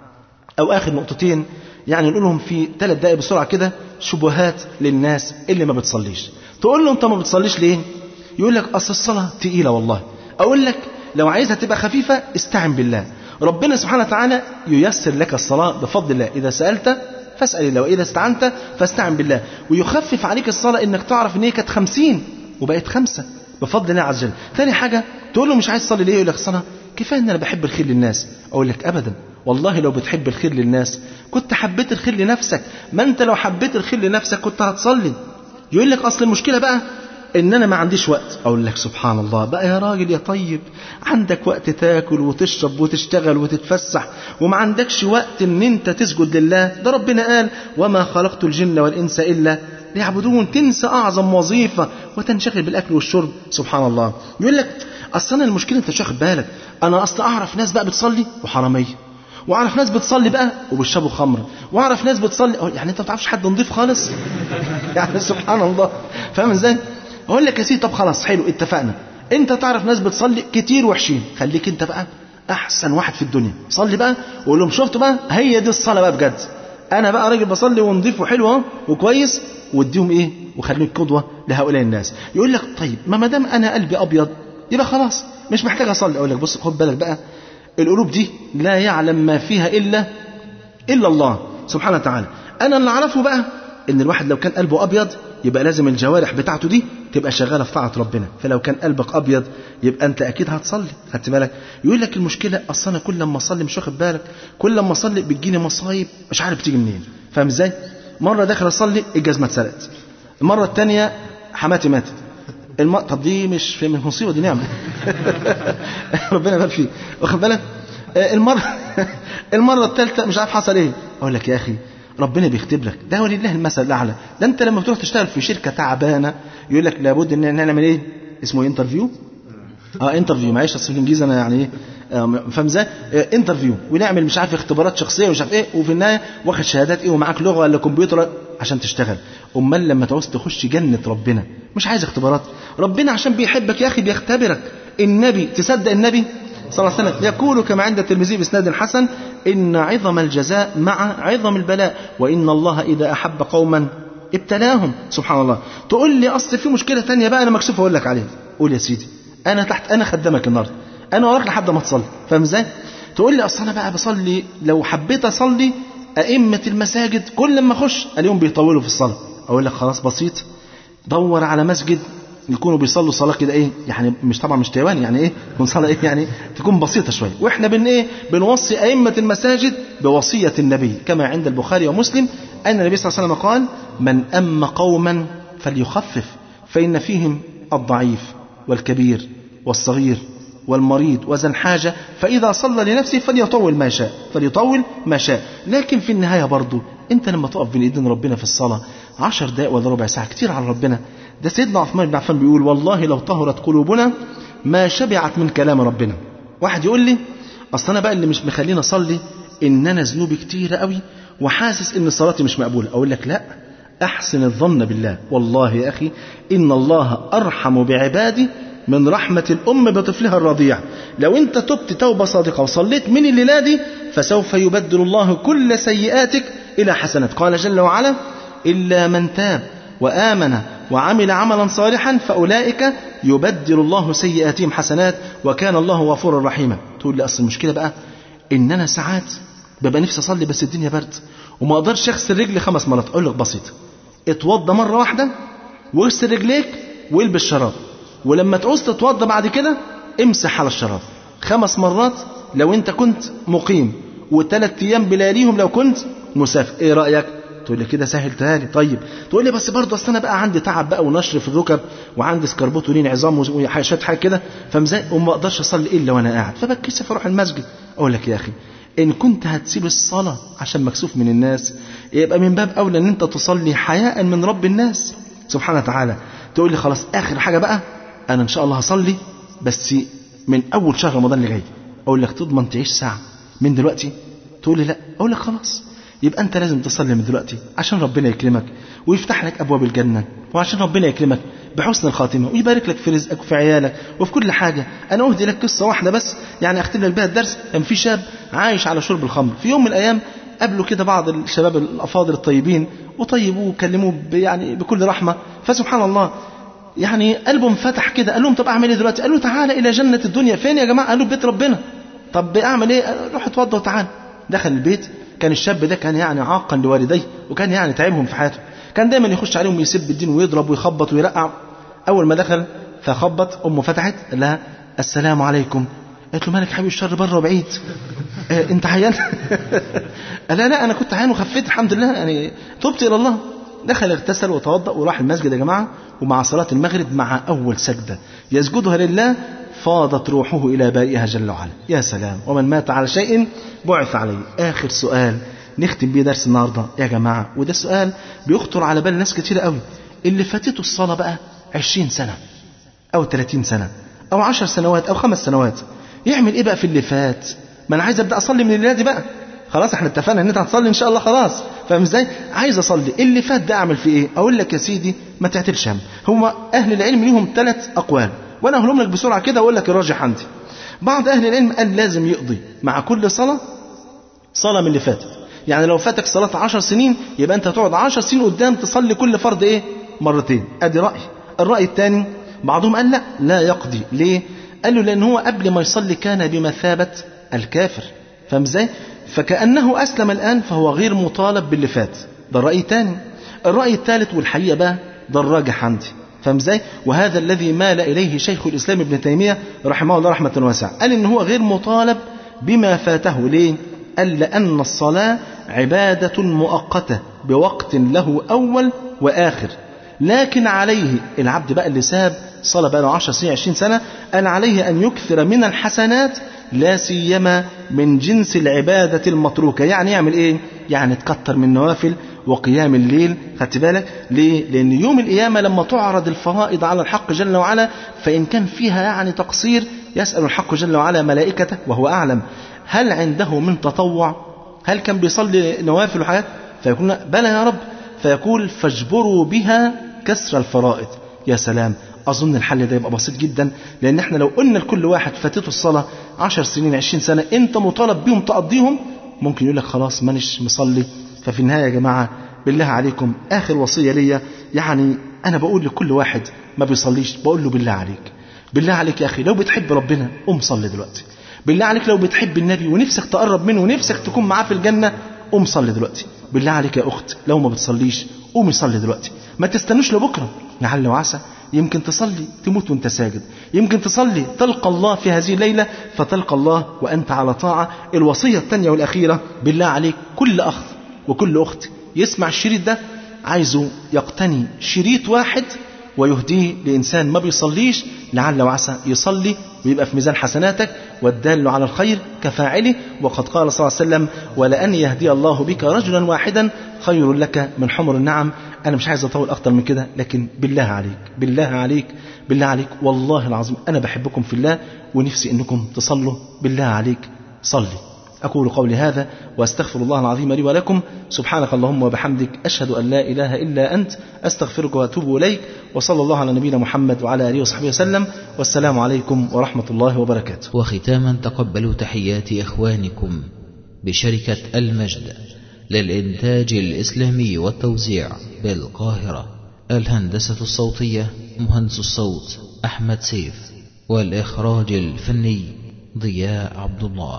أو آخر نقطتين يعني نقولهم في ثلاث دقائق بسرعة كده شبهات للناس اللي ما بتصليش تقول له أنت ما بتصليش ليه يقول لك أصل الصلاة تقيلة والله أقول لك لو عايزها تبقى خفيفة استعن بالله ربنا سبحانه وتعالى ييسر لك الصلاة بفضل الله إذا سألت فاسأل الله وإذا استعنت فاستعن بالله ويخفف عليك الصلاة إنك تعرف إن هي كانت خمسين وبقت خمسة بفضل الله عز وجل ثاني حاجة تقول له مش عايز تصلي ليه يقول لك الصلاة كفاية إن أنا بحب الخير للناس أقول لك أبدا والله لو بتحب الخير للناس كنت حبيت الخير لنفسك ما أنت لو حبيت الخير لنفسك كنت هتصلي يقول لك أصل المشكلة بقى ان انا ما عنديش وقت اقول لك سبحان الله بقى يا راجل يا طيب عندك وقت تاكل وتشرب وتشتغل وتتفسح وما عندكش وقت ان انت تسجد لله ده ربنا قال وما خلقت الجن والانس الا ليعبدون تنسى اعظم وظيفه وتنشغل بالاكل والشرب سبحان الله يقول لك اصل انا المشكله انت مش واخد بالك انا اصل اعرف ناس بقى بتصلي وحراميه واعرف ناس بتصلي بقى وبيشربوا خمر واعرف ناس بتصلي يعني انت ما تعرفش حد نضيف خالص يعني سبحان الله فاهم ازاي اقول لك يا سيدي طب خلاص حلو اتفقنا انت تعرف ناس بتصلي كتير وحشين خليك انت بقى احسن واحد في الدنيا صلي بقى وقول لهم شفتوا بقى هي دي الصلاه بقى بجد انا بقى راجل بصلي ونضيف وحلو اهو وكويس واديهم ايه وخليك قدوه لهؤلاء الناس يقول لك طيب ما ما دام انا قلبي ابيض يبقى خلاص مش محتاج اصلي اقول لك بص خد بالك بقى القلوب دي لا يعلم ما فيها الا الا الله سبحانه وتعالى انا اللي اعرفه بقى ان الواحد لو كان قلبه ابيض يبقى لازم الجوارح بتاعته دي تبقى شغاله في طاعه ربنا فلو كان قلبك ابيض يبقى انت اكيد هتصلي خدت بالك يقول لك المشكله اصل انا كل لما اصلي مش واخد بالك كل لما اصلي بتجيني مصايب مش عارف تيجي منين فاهم ازاي مره داخل اصلي الجزمه اتسرقت المره الثانيه حماتي ماتت الم... طب دي مش في من مصيبه دي نعمه ربنا يبارك فيك واخد بالك آه، المره المره الثالثه مش عارف حصل ايه اقول لك يا اخي ربنا بيكتب لك ده ولله المثل الاعلى ده انت لما بتروح تشتغل في شركه تعبانه يقول لك لابد ان احنا نعمل ايه اسمه انترفيو اه انترفيو معلش اصل الانجليزي انا يعني ايه آه، فاهم ازاي آه، انترفيو ونعمل مش عارف اختبارات شخصيه ومش عارف ايه وفي النهايه واخد شهادات ايه ومعاك لغه ولا كمبيوتر عشان تشتغل امال لما تعوز تخش جنه ربنا مش عايز اختبارات ربنا عشان بيحبك يا اخي بيختبرك النبي تصدق النبي صلى الله عليه وسلم يقول كما عند الترمذي باسناد حسن ان عظم الجزاء مع عظم البلاء وان الله اذا احب قوما ابتلاهم سبحان الله تقول لي اصل في مشكله تانية بقى انا مكسوف اقول لك عليها قول يا سيدي انا تحت انا خدامك النهارده انا وراك لحد ما تصلي فاهم ازاي تقول لي اصل انا بقى بصلي لو حبيت اصلي ائمه المساجد كل ما اخش اليوم بيطولوا في الصلاه اقول لك خلاص بسيط دور على مسجد يكونوا بيصلوا صلاه كده ايه يعني مش طبعا مش تيوان يعني ايه تكون صلاه ايه يعني تكون بسيطه شويه واحنا بن ايه بنوصي ائمه المساجد بوصيه النبي كما عند البخاري ومسلم ان النبي صلى الله عليه وسلم قال من اما قوما فليخفف فان فيهم الضعيف والكبير والصغير والمريض وذا الحاجة فإذا صلى لنفسه فليطول ما شاء فليطول ما شاء لكن في النهاية برضه أنت لما تقف بين إيدين ربنا في الصلاة عشر دقائق ولا ربع ساعة كتير على ربنا ده سيدنا عثمان بن عفان بيقول والله لو طهرت قلوبنا ما شبعت من كلام ربنا واحد يقول لي أصل أنا بقى اللي مش مخليني أصلي إن أنا ذنوبي كتيرة قوي وحاسس إن صلاتي مش مقبولة أقول لك لأ أحسن الظن بالله والله يا أخي إن الله أرحم بعبادي من رحمة الأم بطفلها الرضيع لو أنت تبت توبة صادقة وصليت من الليلة دي فسوف يبدل الله كل سيئاتك إلى حسنات قال جل وعلا إلا من تاب وآمن وعمل عملا صالحا فأولئك يبدل الله سيئاتهم حسنات وكان الله غفورا رحيما تقول لي أصل المشكلة بقى إن أنا ساعات ببقى نفسي أصلي بس الدنيا برد وما أقدرش أغسل رجلي خمس مرات أقول لك بسيط اتوضى مرة واحدة واغسل رجليك والبس شراب ولما تعوز تتوضى بعد كده امسح على الشراب خمس مرات لو انت كنت مقيم وثلاث ايام بلاليهم لو كنت مسافر ايه رايك تقول لي كده سهلتها لي طيب تقول لي بس برضه اصل انا بقى عندي تعب بقى ونشر في الركب وعندي سكربوت ولين عظام وشويه حاجه كده فمزاي وما اقدرش اصلي الا وانا قاعد فبتكسف اروح المسجد اقول لك يا اخي ان كنت هتسيب الصلاه عشان مكسوف من الناس يبقى من باب اولى ان انت تصلي حياء من رب الناس سبحانه وتعالى تقول لي خلاص اخر حاجه بقى انا ان شاء الله هصلي بس من اول شهر رمضان اللي جاي اقول لك تضمن تعيش ساعه من دلوقتي تقول لي لا اقول لك خلاص يبقى انت لازم تصلي من دلوقتي عشان ربنا يكرمك ويفتح لك ابواب الجنه وعشان ربنا يكرمك بحسن الخاتمه ويبارك لك في رزقك وفي عيالك وفي كل حاجه انا اهدي لك قصه واحده بس يعني اختم لك بها الدرس كان في شاب عايش على شرب الخمر في يوم من الايام قابلوا كده بعض الشباب الافاضل الطيبين وطيبوه وكلموه يعني بكل رحمه فسبحان الله يعني قلبه انفتح كده قال لهم طب اعمل ايه دلوقتي؟ قالوا تعالى الى جنه الدنيا فين يا جماعه؟ قالوا بيت ربنا طب اعمل ايه؟ روح اتوضى وتعالى دخل البيت كان الشاب ده كان يعني عاقا لوالديه وكان يعني تعبهم في حياته كان دايما يخش عليهم يسب الدين ويضرب ويخبط ويرقع اول ما دخل فخبط امه فتحت قال لها السلام عليكم قالت له مالك حبيبي الشر بره وبعيد اه انت عيان قال لا لا انا كنت عيان وخفيت الحمد لله يعني تبت الى الله دخل اغتسل وتوضا وراح المسجد يا جماعه ومع صلاه المغرب مع اول سجده يسجدها لله فاضت روحه الى بارئها جل وعلا يا سلام ومن مات على شيء بعث عليه اخر سؤال نختم بيه درس النهارده يا جماعه وده سؤال بيخطر على بال ناس كتير قوي اللي فاتته الصلاه بقى 20 سنه او 30 سنه او 10 سنوات او خمس سنوات يعمل ايه بقى في اللي فات ما انا عايز ابدا اصلي من الليله دي بقى خلاص احنا اتفقنا ان انت هتصلي ان شاء الله خلاص فاهم ازاي عايز اصلي اللي فات ده اعمل فيه ايه اقول لك يا سيدي ما تعتلش هم هو اهل العلم ليهم ثلاث اقوال وانا هقولهم لك بسرعه كده واقول لك الراجح عندي بعض اهل العلم قال لازم يقضي مع كل صلاه صلاه من اللي فاتت يعني لو فاتك صلاة عشر سنين يبقى أنت هتقعد عشر سنين قدام تصلي كل فرض إيه مرتين أدي رأي الرأي الثاني بعضهم قال لا لا يقضي ليه قال له لأن هو قبل ما يصلي كان بمثابة الكافر فاهم ازاي فكأنه أسلم الآن فهو غير مطالب باللي فات ده الرأي الثاني الرأي الثالث والحقيقة بقى ده الراجح عندي فاهم ازاي وهذا الذي مال إليه شيخ الإسلام ابن تيمية رحمه الله رحمة واسعة قال إن هو غير مطالب بما فاته ليه قال لأن الصلاة عبادة مؤقتة بوقت له أول وآخر لكن عليه العبد بقى اللي ساب صلى بقى له 10 سنين 20 سنة قال عليه أن يكثر من الحسنات لا سيما من جنس العبادة المتروكة يعني يعمل إيه؟ يعني تكتر من نوافل وقيام الليل خدت بالك ليه؟ لأن يوم القيامة لما تعرض الفرائض على الحق جل وعلا فإن كان فيها يعني تقصير يسأل الحق جل وعلا ملائكته وهو أعلم هل عنده من تطوع هل كان بيصلي نوافل وحاجات فيقول بلى يا رب فيقول فاجبروا بها كسر الفرائض يا سلام أظن الحل ده يبقى بسيط جدا لأن احنا لو قلنا لكل واحد فاتته الصلاة 10 سنين 20 سنة أنت مطالب بيهم تقضيهم ممكن يقول لك خلاص مانيش مصلي ففي النهاية يا جماعة بالله عليكم آخر وصية ليا يعني أنا بقول لكل واحد ما بيصليش بقول له بالله عليك بالله عليك يا أخي لو بتحب ربنا قوم صلي دلوقتي بالله عليك لو بتحب النبي ونفسك تقرب منه ونفسك تكون معاه في الجنة قوم صلي دلوقتي بالله عليك يا أخت لو ما بتصليش قومي صلي دلوقتي ما تستنوش لبكرة لعل وعسى يمكن تصلي تموت وانت ساجد يمكن تصلي تلقى الله في هذه الليلة فتلقى الله وأنت على طاعة الوصية الثانية والأخيرة بالله عليك كل أخ وكل أخت يسمع الشريط ده عايزه يقتني شريط واحد ويهديه لإنسان ما بيصليش لعل وعسى يصلي ويبقى في ميزان حسناتك والدال على الخير كفاعله وقد قال صلى الله عليه وسلم ولأن يهدي الله بك رجلا واحدا خير لك من حمر النعم أنا مش عايز أطول أكتر من كده لكن بالله عليك بالله عليك بالله عليك والله العظيم أنا بحبكم في الله ونفسي أنكم تصلوا بالله عليك صلي أقول قولي هذا وأستغفر الله العظيم لي ولكم سبحانك اللهم وبحمدك أشهد أن لا إله إلا أنت أستغفرك وأتوب إليك وصلى الله على نبينا محمد وعلى آله وصحبه وسلم والسلام عليكم ورحمة الله وبركاته وختاما تقبلوا تحيات إخوانكم بشركة المجد للإنتاج الإسلامي والتوزيع بالقاهرة الهندسة الصوتية مهندس الصوت أحمد سيف والإخراج الفني ضياء عبد الله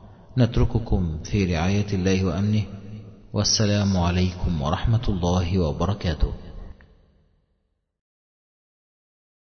نترككم في رعاية الله وأمنه والسلام عليكم ورحمة الله وبركاته